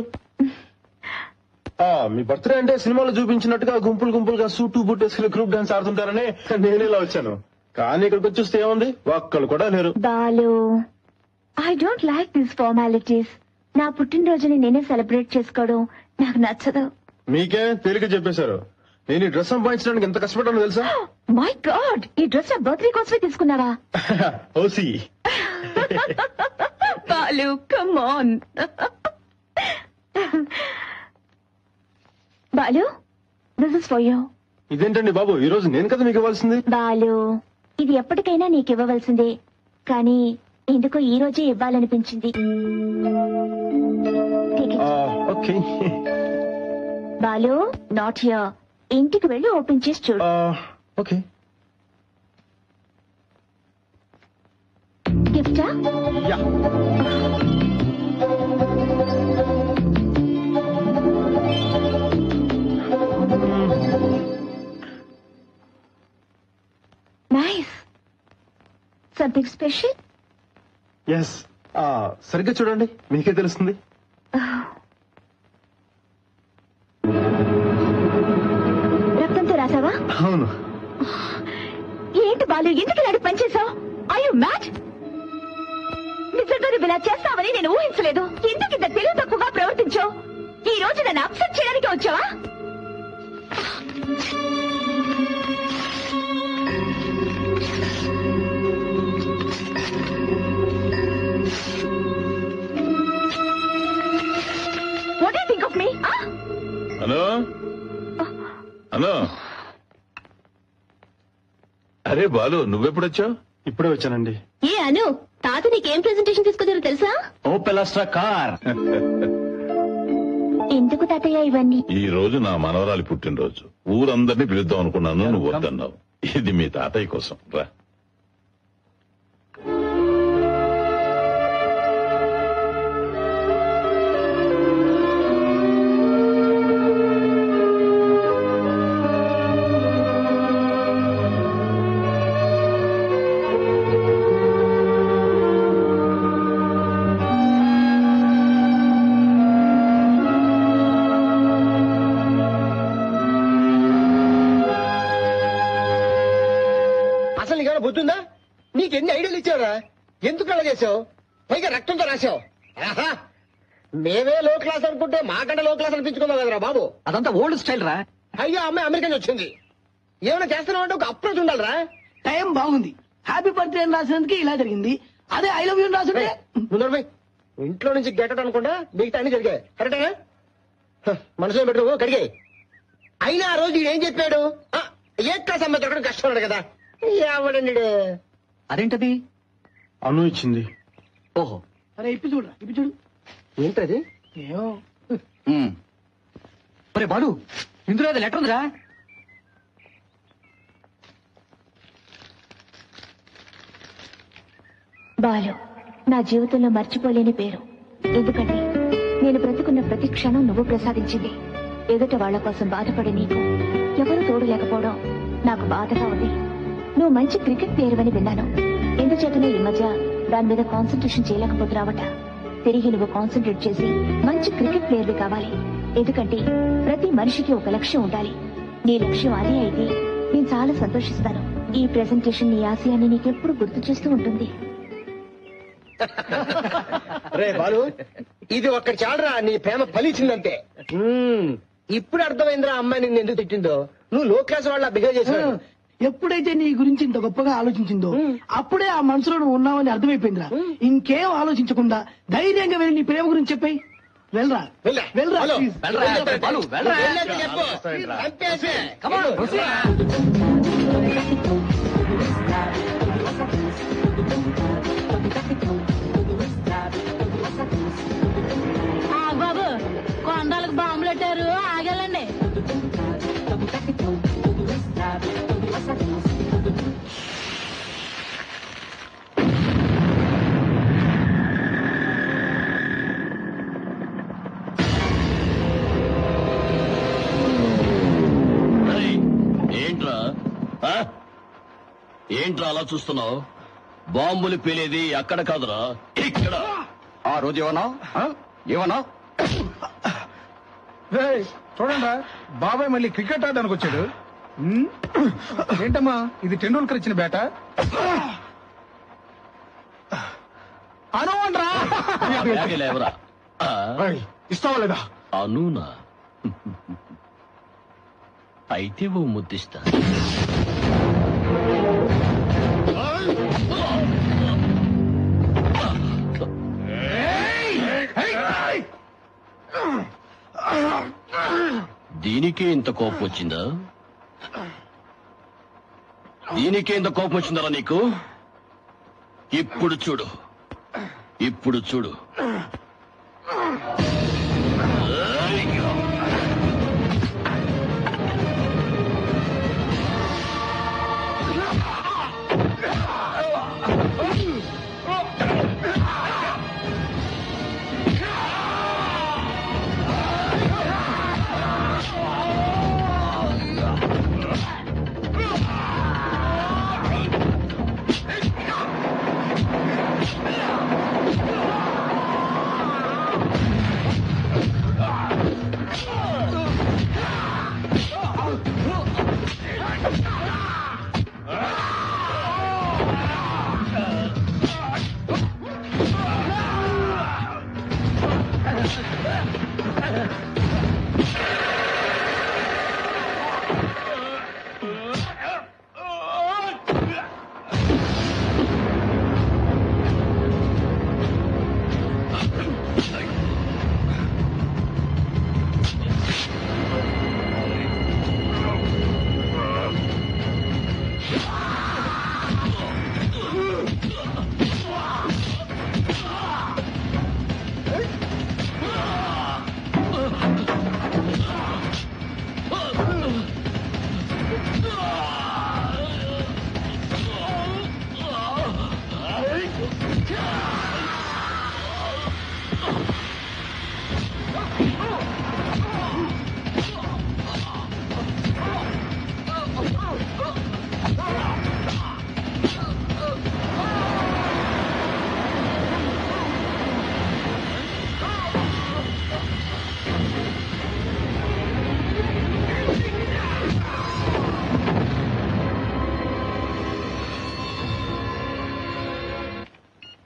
ఆ మీ బర్త్డే అంటే సినిమాలో చూపించినట్టుగా గుంపులు గుంపులుగా సూటు బూట్ వేసుకుని గ్రూప్ డాన్స్ ఆడుతుంటారని నేను ఇలా వచ్చాను కానీ ఇక్కడికి వచ్చేస్తే ఏముంది ఒక్కళ్ళు కూడా లేరు Balu I don't like this formalities నా పుట్టినరోజుని నేనే సెలబ్రేట్ చేసుకోవడం నాకు నచ్చదు మీకే తేలిక చెప్పేశారు నేను ఈ డ్రెస్ సంపాదించడానికి ఎంత కష్టపడ్డాను తెలుసా మై గాడ్ ఈ డ్రెస్ నా బర్త్డే కోసమే తీసుకున్నావా ఓసి Balu come on Balu this is for you ఇదేంటండి బాబు ఈ రోజు నేను కదా మీకు ఇవ్వాల్సింది బాలు ఇది ఎప్పటికైనా నీకు ఇవ్వవలసిందే కానీ ఎందుకో ఈ రోజే ఇవ్వాలనిపించింది Take it. Okay Balu not here ఇంటికి వెళ్ళి ఓపెన్ చేసి చూడు ఓకే గిఫ్టా yeah nice something special yes సరిగ్గా చూడండి మీకే తెలుస్తుంది రక్తంతో రాసావా అవును ఏంటి బాలు ఎందుకు ఇలాంటి పని చేసావు ఐ మ్యాచ్ నిజంగా నువ్వు ఇలా చేస్తావని నేను ఊహించలేదు ఎందుకు ఇంత తెలివి తక్కువగా ప్రవర్తించావు ఈ రోజు నన్ను అప్సెట్ చేయడానికి వచ్చావా what you think of me hello hello అరే బాలు నువ్వెప్పుడొచ్చావు ఇప్పుడే వచ్చానండి ఏ అను తాత నీకేం ప్రెజెంటేషన్ తీసుకొచ్చారో తెలుసా ఓ పెలాస్ట్రా కార్ ఎందుకు తాతయ్య ఇవన్నీ ఈ రోజు నా మనవరాలి పుట్టినరోజు ఊరందరినీ పిలుద్దాం అనుకున్నాను నువ్వు వద్దన్నావు ఇది మీ తాతయ్య కోసం రా అసలు నీకేమైనా బుద్ధుందా నీకు ఎన్ని ఐడియాలు ఇచ్చావురా ఎందుకు అలా చేసావు పైగా రక్తంతో రాసావు ఆహా! మేమే లో క్లాస్ అనుకుంటే మాకంటే లో క్లాస్ అనిపించుకున్నావు కదరా బాబు అదంతా ఓల్డ్ స్టైల్ రా అయ్యో అమ్మాయి అమెరికా నుంచి వచ్చింది ఏమైనా చేస్తున్నావు అంటే ఒక అప్రోచ్ ఉండాలిరా టైం బాగుంది హ్యాపీ బర్త్డే అని రాసినందుకే ఇలా జరిగింది అదే ఐ లవ్ యూ రాసుంటే నువ్వు నడవై. ఇంట్లో నుంచి గెటట్ అనుకుంటా మిగతా అన్ని జరిగాయి కరెక్టేనా హ, మనసులో పెట్టు కడిగాయి అయినా ఆ రోజు ఈడు ఏం చెప్పాడు ఆ, ఏ క్లాస్ అమ్మాయి దొరకడం కష్టం ఉన్నాడు కదా ఎవడండి అదేంటది అను ఇచ్చింది ఓహో అరే ఇప్పి చూడరా ఇప్పి చూడు ఏంటది ఏమో ఒరే బాలు ఇందులో ఏదో లెటర్ ఉందిరా బాలు నా జీవితంలో మర్చిపోలేని పేరు ఎందుకంటే నేను బ్రతుకున్న ప్రతి క్షణం నువ్వు ప్రసాదించింది ఎదుట వాళ్ల కోసం బాధపడే నీకు ఎవరు తోడు లేకపోవడం నాకు బాధగా ఉంది నువ్వు మంచి క్రికెట్ ప్లేయర్ అని విన్నాను ఎందుచేతనో ఈ మధ్య దాని మీద కాన్సన్ట్రేషన్ చేయలేకపోతున్నావట తిరిగి నువ్వు కాన్సన్ట్రేట్ చేసి మంచి క్రికెట్ ప్లేయర్వి కావాలి ఎందుకంటే ప్రతి మనిషికి ఒక లక్ష్యం ఉండాలి నీ లక్ష్యం అదే అయితే నేను చాలా సంతోషిస్తాను ఈ ప్రెజెంటేషన్ నీ ఆశయాన్ని నీకెప్పుడు గుర్తు చేస్తూ ఉంటుంది రే బాలు ఇది ఒక్కటి చాలరా నీ ప్రేమ ఫలించిందంతే మ్మ్. ఇప్పుడు అర్థమైందిరా అమ్మాయి నిన్ను ఎందుకు తిట్టిందో నువ్వు లో క్లాస్ వాళ్ళ బిహేవ్ చేసావు ఎప్పుడైతే నీ గురించి ఇంత గొప్పగా ఆలోచించిందో అప్పుడే ఆ మనసులో నువ్వు ఉన్నావని అర్థమైపోయిందిరా ఇంకేం ఆలోచించకుండా ధైర్యంగా వెళ్ళి నీ ప్రేమ గురించి చెప్పాయి వెళ్ళరా వెళ్ళా. వెళ్ళరా హలో. please. వెళ్ళరా, బాలు, వెళ్ళరా. వెళ్ళాక చెప్పు. చంపేసి. Come on, proceed. బాబు కొండలకు బాంబులు పెట్టారు ఆగలండి ఏంట్రా ఆ? ఏంట్రా అలా చూస్తున్నావు బాంబులు పేలేది అక్కడ కాదురా ఇక్కడ ఆ రోజు ఏమన్నా ఏమన్నా చూడండి బాబాయ్ మళ్ళీ క్రికెట్ ఆడడానికి వచ్చాడు ఉమ్, ఏంటమ్మా ఇది టెండూల్కర్ ఇచ్చిన బేట అనువండ్రా బ్యాగ్ లేవరా ఆ? ఇస్తావా లేదా అనూనా అయితే ఓ ముద్దిస్తా దీనికే ఇంత కోపం వచ్చిందా దీనికే ఇంత కోపం వచ్చిందరా నీకు ఇప్పుడు చూడు ఇప్పుడు చూడు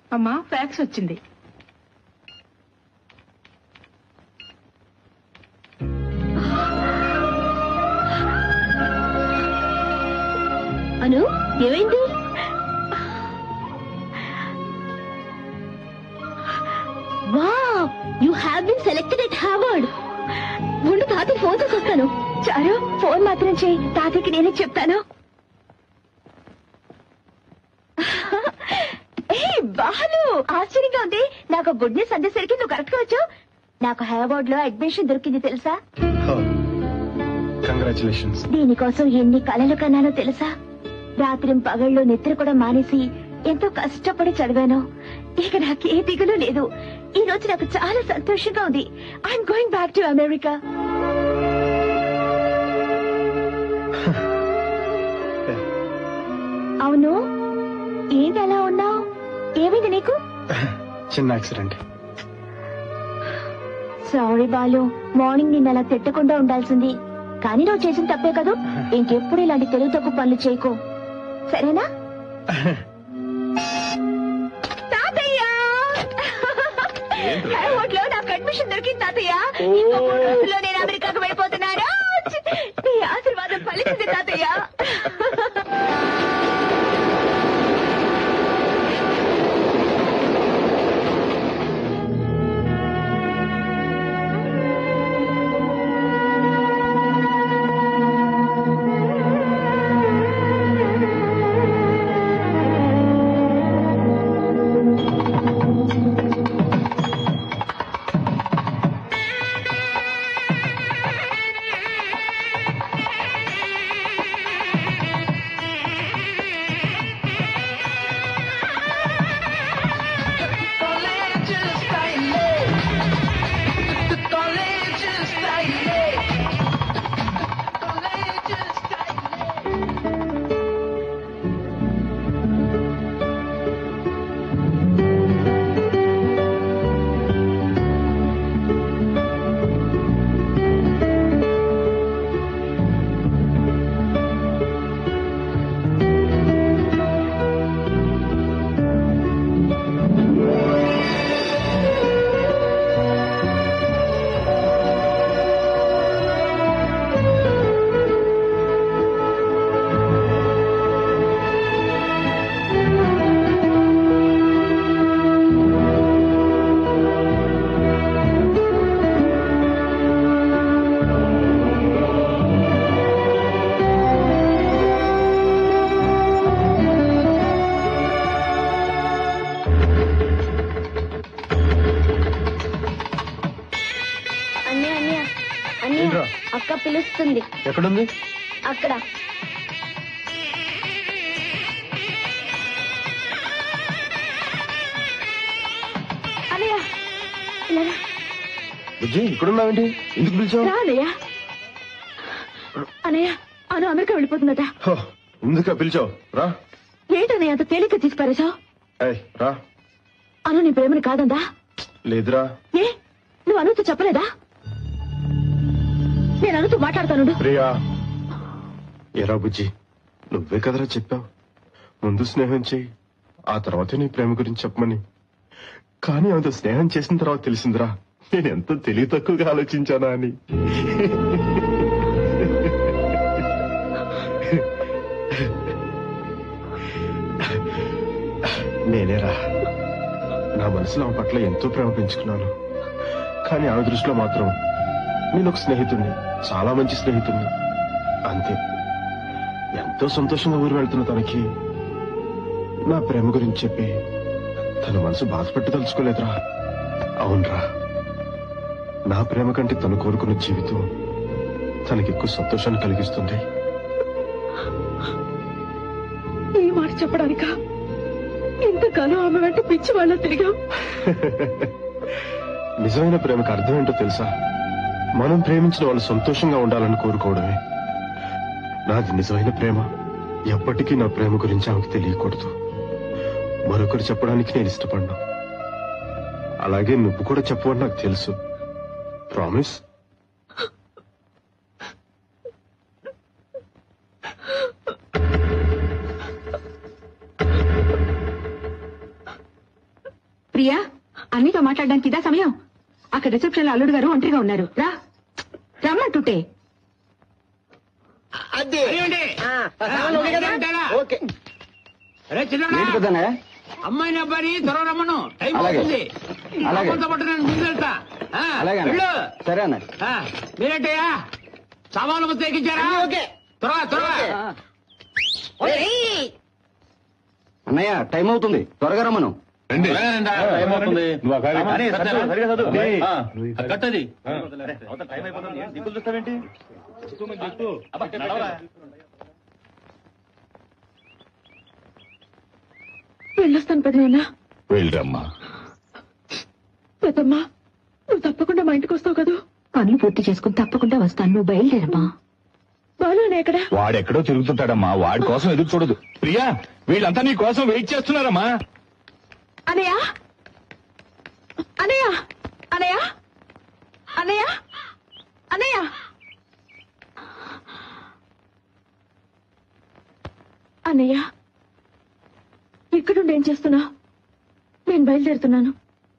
అమ్మా ఫ్యాక్స్ వచ్చింది అను ఏమైంది wow you have been selected at Harvard ఉండు తాతయ్య ఫోన్ చేసి వస్తాను చారు ఫోన్ మాత్రం చేయి తాతయ్యకి నేనే చెప్తాను ఏ బాలు ఆశ్చర్యంగా ఉంది నాకు గుడ్ న్యూస్ అందేసరికి నువ్వు కరెక్ట్ గా వచ్చావు నాకు హార్వర్డ్ లో అడ్మిషన్ దొరికింది తెలుసా కంగ్రాచులేషన్స్ దీనికోసం ఎన్ని కలలు కన్నానో తెలుసా రాత్రి పగళ్ళు నిద్ర కూడా మానేసి ఎంతో కష్టపడి చదివాను ఇక నాకు ఏ దిగులు లేదు ఈ రోజు నాకు చాలా సంతోషంగా ఉంది I'm going back to America అవును ఏంటి అలా ఉన్నావు ఏమైంది నీకు చిన్న యాక్సిడెంట్ సారీ బాలు మార్నింగ్ నిన్న అలా తిట్టకుండా ఉండాల్సింది కానీ నువ్వు చేసిన తప్పే కదూ ఇంకెప్పుడు ఇలాంటి తెలుగు తక్కువ పనులు చేయకు సరేనా తాతయ్య హార్వర్డ్ లో నాకు అడ్మిషన్ దొరికింది తాతయ్య ఇంకో మూడు రోజుల్లో నేను అమెరికాకు వెళ్ళిపోతున్నాను నీ ఆశీర్వాదం ఫలించింది తాతయ్య అన్నయ్య అన్నయ్య అన్నయ్య ఏంట్రా? అక్క పిలుస్తుంది ఎక్కడుంది అక్కడ అన్నయ్య ఇలా రా. బుజ్జి ఇక్కడున్నావేంటి ఎందుకు పిలిచావు రా అన్నయ్య అన్నయ్య అను అమెరికా వెళ్ళిపోతుందట హో, ఎందుకా పిలిచావు రా ఏంటన్నయ్య అంత తేలిక తీసుకుపారేశావు ఏయ్ రా అను నీ ప్రేమని కాదందా లేదురా ఏ నువ్వు అనుతో చెప్పలేదా నేను అనుతో మాట్లాడతాను ప్రియా ఎరా బుజ్జి నువ్వే కదరా చెప్పావు ముందు స్నేహం చెయ్యి ఆ తర్వాత నీ ప్రేమ గురించి చెప్పమని కానీ అంత స్నేహం చేసిన తర్వాత తెలిసిందిరా నేను ఎంత తెలివి తక్కువగా ఆలోచించానా అని నేనేరా నా మనసులో ఆమె పట్ల ఎంతో ప్రేమ పెంచుకున్నాను కానీ ఆమె దృష్టిలో మాత్రం నేను ఒక స్నేహితుడిని చాలా మంచి స్నేహితుడిని అంతే ఎంతో సంతోషంగా ఊరు వెళ్తున్న తనకి నా ప్రేమ గురించి చెప్పి తన మనసు బాధపెట్టి తలుచుకోలేదురా అవునరా నా ప్రేమ కంటే తను కోరుకున్న జీవితం తనకి ఎక్కువ సంతోషాన్ని కలిగిస్తుంది ఈ మాట చెప్పడానిక ఇంతకాలం ఆమె వెంట పిచ్చి వాళ్ళ తిరిగాం నిజమైన ప్రేమకు అర్థం ఏంటో తెలుసా మనం ప్రేమించిన వాళ్ళు సంతోషంగా ఉండాలని కోరుకోవడమే నాది నిజమైన ప్రేమ ఎప్పటికీ నా ప్రేమ గురించి ఆమెకు తెలియకూడదు మరొకరు చెప్పడానికి నేను ఇష్టపడ్డా అలాగే నువ్వు కూడా చెప్పవని నాకు తెలుసు ప్రామిస్ ప్రియా అన్నితో మాట్లాడడానికి ఇదా సమయం అక్కడ రిసెప్షన్ లో అల్లుడు గారు ఒంటరిగా ఉన్నారు రా రమ్మంటుంటే అదే ఆ, సామాన్లు ఉన్నాయి కదా? ఓకే అరే చిన్న అమ్మాయిని అబ్బాయి త్వరగా రమ్మను టైం అలాగే. అవుతుంది అలాగే. అమ్మాయితో పాటు నేను ముందు వెళ్తా ఆ, అలాగే అన్న. వెళ్ళు. సరే అన్న ఆ, మీరేంటయ్యా సామాన్లు మొత్తం ఎక్కించారా ఓకే త్వరగా త్వరగా అన్నయ్య టైం అవుతుంది త్వరగా రమ్మను రండి టైం అవుతుంది. నువ్వు ఆ కారు అరే, ఎక్కు. సరిగ్గా- సరిగ్గా చదువు. ఏయ్. ఆ, కట్టది అవతల టైం అయిపోతుంది ఏం దిక్కులు చూస్తావేంటి అబ్బా, నడవరా. వెళ్ళొస్తాను పెద్దనాన్న వెళ్ళరమ్మా పెద్దమ్మా నువ్వు తప్పకుండా మా ఇంటికి వస్తావు కదా పనులు పూర్తి చేసుకుని తప్పకుండా వస్తాను నువ్వు బయలుదేరమ్మా బాలునే ఎక్కడ వాడెక్కడో తిరుగుతుంటాడమ్మా వాడి కోసం ఎదురు చూడదు ప్రియా వీళ్ళంతా నీ కోసం వెయిట్ చేస్తున్నారమ్మా అనయ్య అనయ్య అనయ్య అనయ్య అనయ్య అన్నయ్య ఇక్కడుండి ఏం చేస్తున్నా నేను బయలుదేరుతున్నాను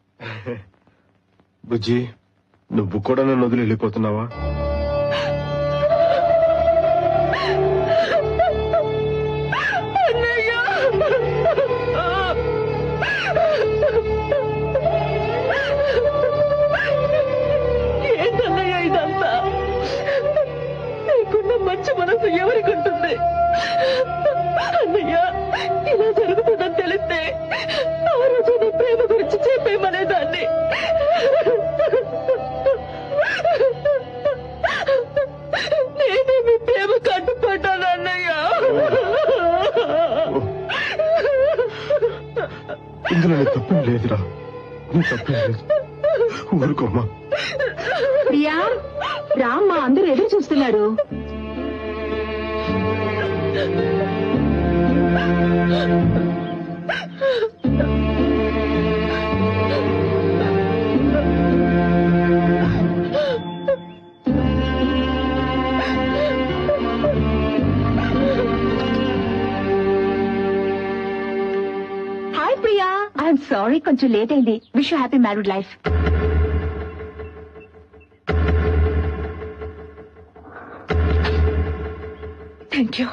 బుజ్జి నువ్వు కూడా నన్ను వదిలి వెళ్ళిపోతున్నావా ఏంటన్నయ్య ఇదంతా నీకున్న మంచి మనసు ఎవరికి ఉంటుంది అన్నయ్య ఇలా జరుగుతుందని తెలిస్తే ఆ రోజు నీ ప్రేమ గురించి చెప్పేమనేదాన్ని నేనే మీ ప్రేమ కట్టుపడ్డాను అన్నయ్య ఇందులో నీ తప్పేం లేదురా నీ తప్పేం లేదు ఊరుకోమ్మా ప్రియా రామ్మా అందరూ ఎదురు చూస్తున్నారు హాయ్ ప్రియా ఐఎమ్ సారీ కొంచెం లేట్ అయింది wish happy married life thank you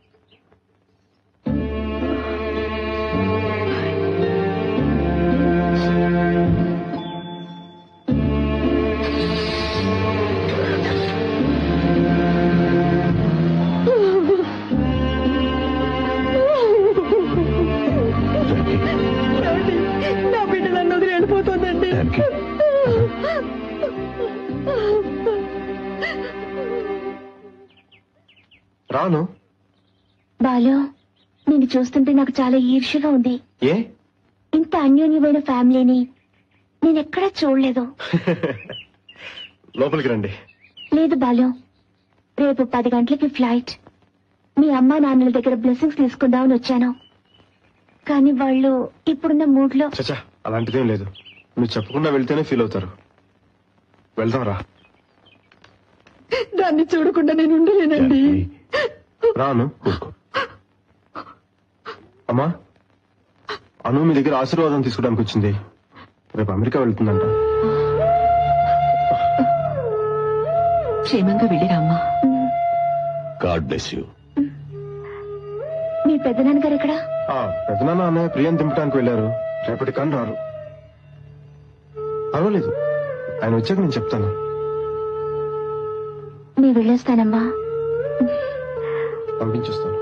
నా బిడ్డ నన్ను వదిలి వెళ్ళిపోతుందండి రాను బాలు నిన్ను చూస్తుంటే నాకు చాలా ఈర్ష్యగా ఉంది ఏ ఇంత అన్యోన్యమైన ఫ్యామిలీని నేనెక్కడా చూడలేదు లోపలికి రండి లేదు బాలు రేపు పది గంటలకి ఫ్లైట్ మీ అమ్మా నాన్నల దగ్గర బ్లెస్సింగ్స్ తీసుకుందామని వచ్చాను కానీ వాళ్ళు ఇప్పుడున్న మూడ్ లో చచ్చా అలాంటిదేం లేదు నువ్వు చెప్పకుండా వెళ్తేనే ఫీల్ అవుతారు వెళ్దాం రా దాన్ని చూడకుండా నేను ఉండలేనండి రాను అమ్మా అను మీ దగ్గర ఆశీర్వాదం తీసుకోవడానికి వచ్చింది రేపు అమెరికా వెళ్తుందంట క్షేమంగా వెళ్ళిరామ్మా గాడ్ బ్లెస్ యూ మీ పెద్దనాన్నగారు ఎక్కడ ఆ, పెద్దనాన్న అన్నయ్య ప్రియం దింపడానికి వెళ్ళారు రేపటి కానీ రారు పర్వాలేదు ఆయన వచ్చాక నేను చెప్తాను నేను వెళ్ళొస్తానమ్మా పంపించేస్తాను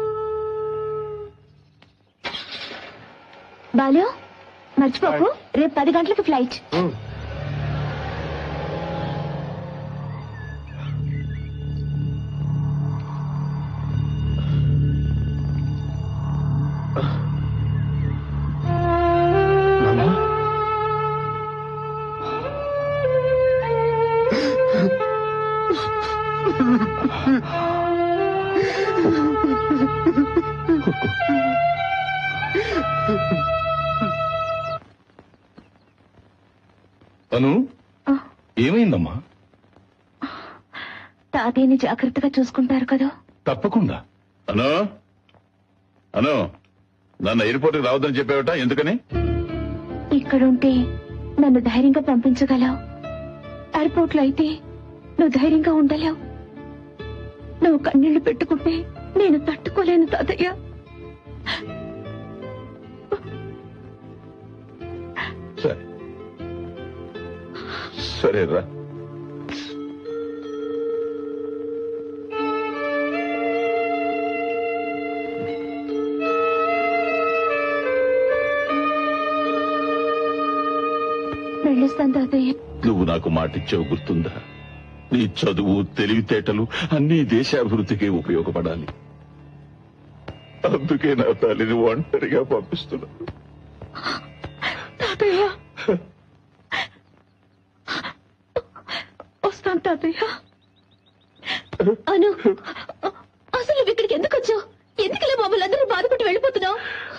బాలు మర్చిపోకు రేపు పది గంటలకు ఫ్లైట్ అను ఏమైందమ్మా తాతయ్యని జాగ్రత్తగా చూసుకుంటారు కదా తప్పకుండా అను అను నన్ను ఎయిర్పోర్ట్ కి రావద్దని చెప్పావట ఎందుకని ఇక్కడుంటే నన్ను ధైర్యంగా పంపించగలవు ఎయిర్పోర్ట్ లో అయితే నువ్వు ధైర్యంగా ఉండలేవు నువ్వు కన్నీళ్లు పెట్టుకుంటే నేను తట్టుకోలేను తాతయ్య సరే సరేరా వెళ్ళొస్తాను తాతయ్య నువ్వు నాకు మాటిచ్చావు గుర్తుందా నీ చదువు తెలివితేటలు అన్ని దేశాభివృద్ధికి ఉపయోగపడాలి అందుకే నా తల్లిని ఒంటరిగా పంపిస్తున్నా తాతయ్య వస్తాను తాతయ్య అను అసలు నువ్వు ఇక్కడికి ఎందుకు వచ్చావు ఎందుకలా మమ్మల్ని అందరూ బాధపడి వెళ్ళిపోతున్నావు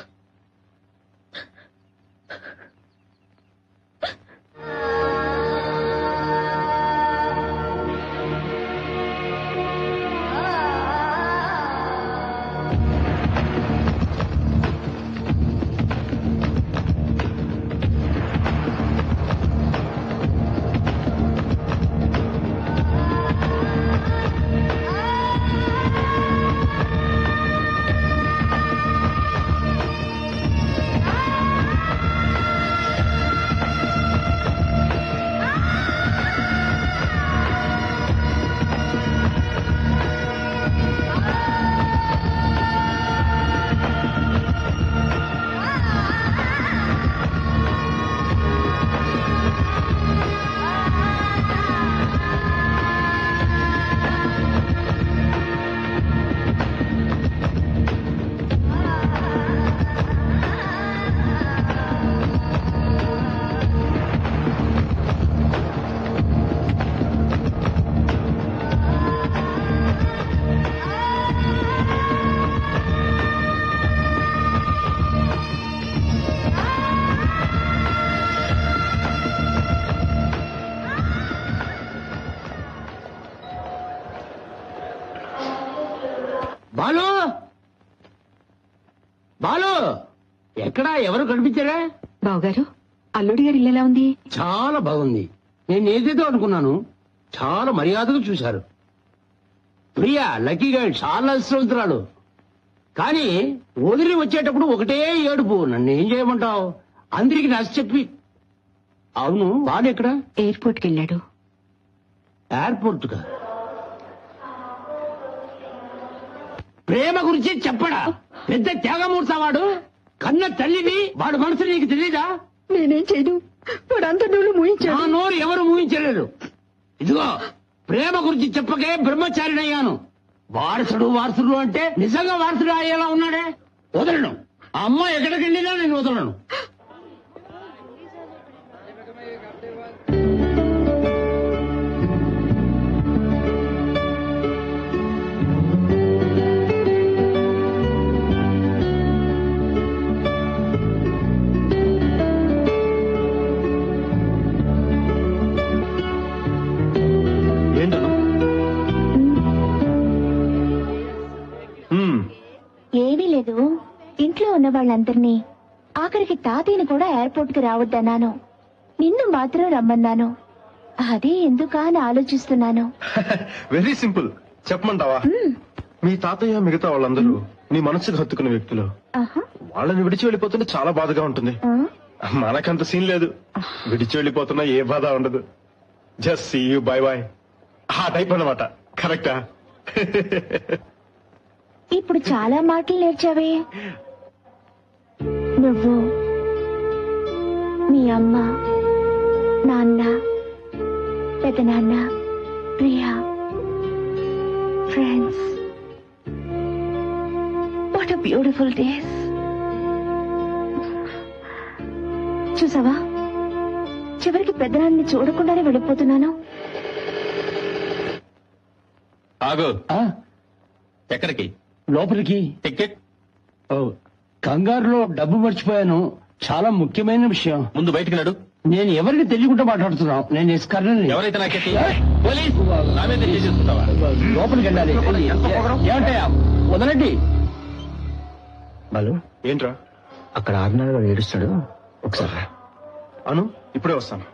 బాలు బాలు ఎక్కడా ఎవరు కనిపించారా బావగారు అల్లుడి గారి ఇల్లు ఎలా ఉంది చాలా బాగుంది నేను ఏదేదో అనుకున్నాను చాలా మర్యాదగా చూశారు ప్రియా లక్కీ గైడ్ చాలా అదృష్టవంతురాలు కానీ వదిలి వచ్చేటప్పుడు ఒకటే ఏడుపు నన్ను ఏం చేయమంటావు అందరికి నచ్చ చెప్పి అవును బాలు ఎక్కడ ఎయిర్పోర్ట్ కి వెళ్ళాడు ఎయిర్పోర్ట్ కా ప్రేమ గురించి చెప్పడా పెద్ద త్యాగమూర్త వాడు కన్న తల్లివి వాడు మనసు నీకు తెలీదా నేనేం చేయను వాడు అంత నోళ్ళు నా మూయించాడు నోరు ఎవరు ఊహించలేరు ఇదిగో ప్రేమ గురించి చెప్పకే బ్రహ్మచారినయ్యాను వారసుడు వారసుడు అంటే నిజంగా వారసుడు అయ్యేలా ఉన్నాడే వదలను ఆ అమ్మ ఎక్కడికి వెళ్ళినా నేను వదలను ఏంటను హ్మ్, ఏమీ లేదు ఇంట్లో ఉన్న వాళ్ళందరినీ ఆఖరికి తాతయ్యని కూడా ఎయిర్పోర్ట్ కి రావద్దన్నాను నిన్ను మాత్రం రమ్మన్నాను అదే ఎందుకా అని ఆలోచిస్తున్నాను వెరీ సింపుల్ చెప్పమంటావా మీ తాతయ్య మిగతా వాళ్ళందరూ నీ మనసుకు హత్తుకున్న వ్యక్తులు ఆహా, వాళ్ళని విడిచి వెళ్ళిపోతుంటే చాలా బాధగా ఉంటుంది ఆ, మనకంత సీన్ లేదు విడిచి వెళ్ళిపోతున్నా ఏ బాధ ఉండదు just see you bye bye ఆ టైప్ అన్నమాట కరెక్టా ఇప్పుడు చాలా మాటలు నేర్చావే నువ్వు మీ అమ్మ నాన్న పెదనాన్న Priya friends what a beautiful days చూసావా చివరికి పెద్దనాన్ని చూడకుండానే వెళ్ళిపోతున్నాను ఆగు ఎక్కడికి లోపలికి టికెట్ ఓ, కంగారులో డబ్బు మర్చిపోయాను చాలా ముఖ్యమైన విషయం ముందు బయటికి నడు నేను ఎవరికి తెలియకుండా మాట్లాడుతున్నాను నేను ఎస్కర్నని ఎవరైతే నాకెత్తి పోలీస్ నా మీద చేసేసుకుంటావా లోపలికి వెళ్ళాలి ఏమంటాయా వదలండి బాలు ఏంట్రా అక్కడ ఆరునాడు వాడు ఏడుస్తాడు ఒకసారి రా. అను ఇప్పుడే వస్తాను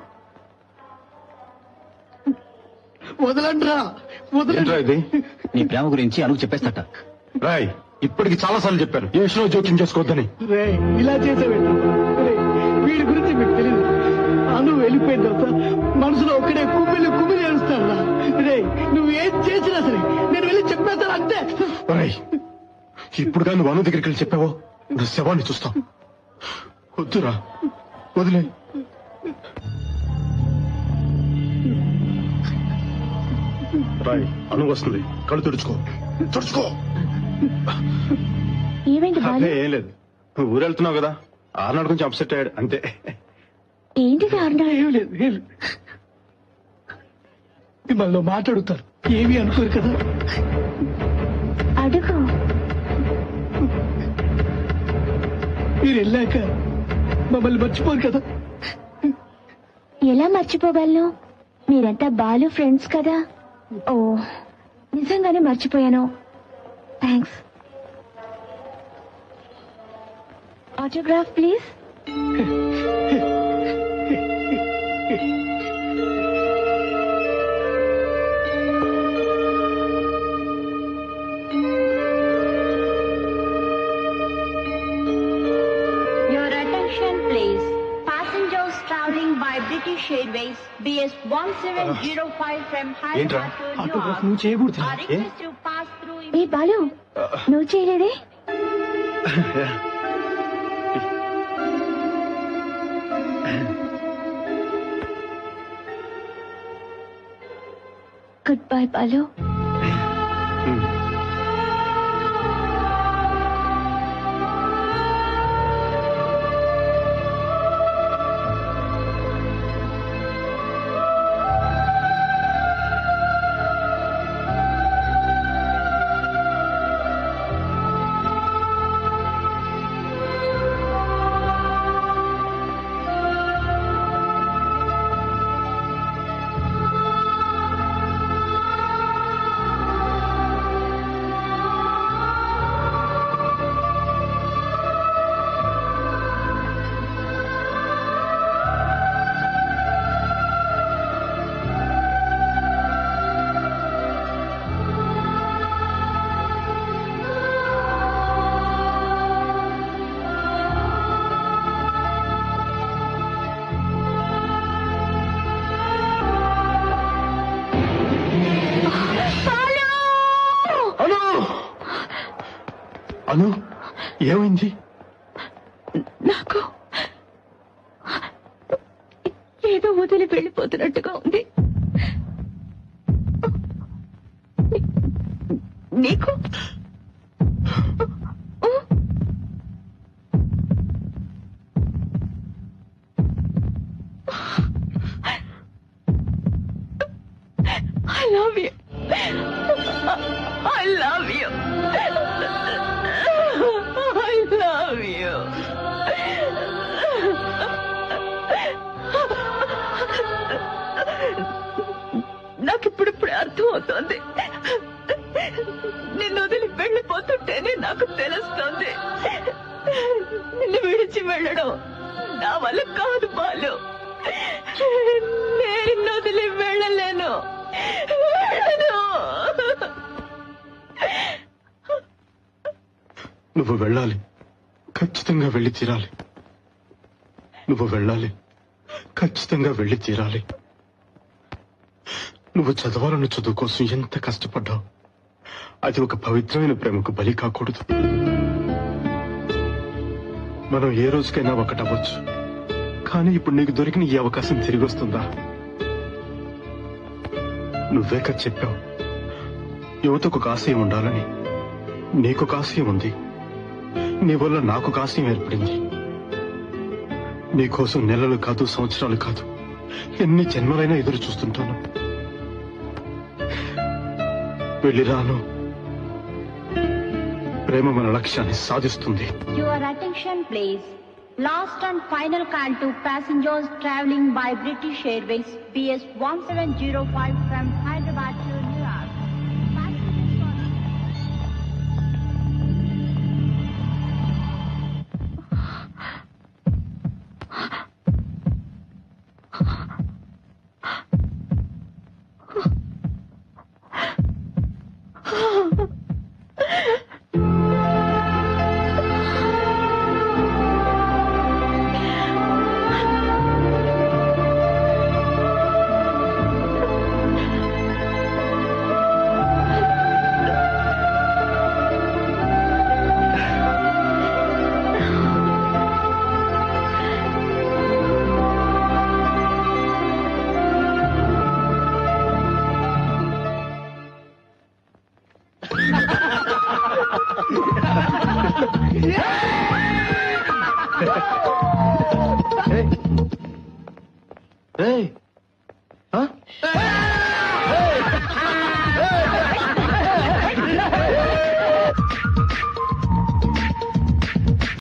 వదలండ్రా వదలండి ఏంట్రా ఇది నీ ప్రేమ గురించి అనుకు చెప్పేస్తట రాయ్ ఇప్పటికి చాలా సార్లు చెప్పాను ఏ విషయంలో జోక్యం చేసుకోవద్దని రే ఇలా చేసావేంటి రే వీడి గురించి మీకు తెలియదు అను వెళ్ళిపోయిన తర్వాత మనసులో ఒక్కడే కుమ్మిలి కుమ్మిలి ఏడుస్తాడా రే నువ్వు ఏం చేసినా సరే నేను వెళ్ళి చెప్పేస్తాను అంతే రాయ్ ఇప్పుడు కానీ నువ్వు అను దగ్గరికి వెళ్ళి చెప్పావో నా శవాన్ని చూస్తాం వద్దురా వదిలే రాయ్ అను వస్తుంది కళ్ళు తుడుచుకో తుడుచుకో ఏమైంది బాలు అదే ఏం లేదు నువ్వు ఊరు వెళ్తున్నావు కదా ఆర్నాడు కొంచెం అప్సెట్ అయ్యాడు అంతే ఏంటిది అరుణ ఏం లేదు ఏం లేదు మిమ్మల్ని మాట్లాడుతారు ఏమీ అనుకోరు కదా అడుగు మీరు వెళ్ళాక మమ్మల్ని మర్చిపోరు కదా ఎలా మర్చిపోగలను మీరంతా బాలు ఫ్రెండ్స్ కదా ఓ నిజంగానే మర్చిపోయాను thanks autograph please Your attention, please. Passengers traveling by British Airways BS 1705 from ఏంట్రా? Hyderabad to ఆటోగ్రాఫ్ Newark నువ్వు చేయకూడదు are requested to pass through ఏ బాలు నువ్వు చేయలేదే గుడ్ బై బాలు అను అను ఏమైంది నాకు ఏదో వదిలి వెళ్ళిపోతున్నట్టుగా ఉంది నీకు I love you. I love you. I love you. నాకు ఇప్పుడిప్పుడే అర్థం అవుతోంది నిన్ను వదిలి వెళ్ళిపోతుంటేనే నాకు తెలుస్తోంది నిన్ను విడిచి వెళ్ళడం నా వల్ల కాదు బాలు నేను నిన్ను వదిలి వెళ్ళలేను వెళ్ళను నువ్వు వెళ్ళాలి ఖచ్చితంగా వెళ్ళి తీరాలి నువ్వు వెళ్ళాలి ఖచ్చితంగా వెళ్ళి తీరాలి నువ్వు చదవాలన్న చదువు కోసం ఎంత కష్టపడ్డావు అది ఒక పవిత్రమైన ప్రేమకు బలి కాకూడదు మనం ఏ రోజుకైనా ఒకటవ్వచ్చు కానీ ఇప్పుడు నీకు దొరికిన ఈ అవకాశం తిరిగి వస్తుందా నువ్వే కదా చెప్పావు యువతకు ఒక ఆశయం ఉండాలని నీకు ఒక ఆశయం ఉంది నీ వల్ల నాకు ఒక ఆశయం ఏర్పడింది నీకోసం నెలలు కాదు సంవత్సరాలు కాదు ఎన్ని జన్మలైనా ఎదురు చూస్తుంటాను వెళ్ళిరాను ప్రేమ మన లక్ష్యాన్ని సాధిస్తుంది Your attention, please. Last and final call to passengers traveling by British Airways BS 1705 from Hyderabad to New York. Passengers are- ఏయ్. ఏయ్. ఆ?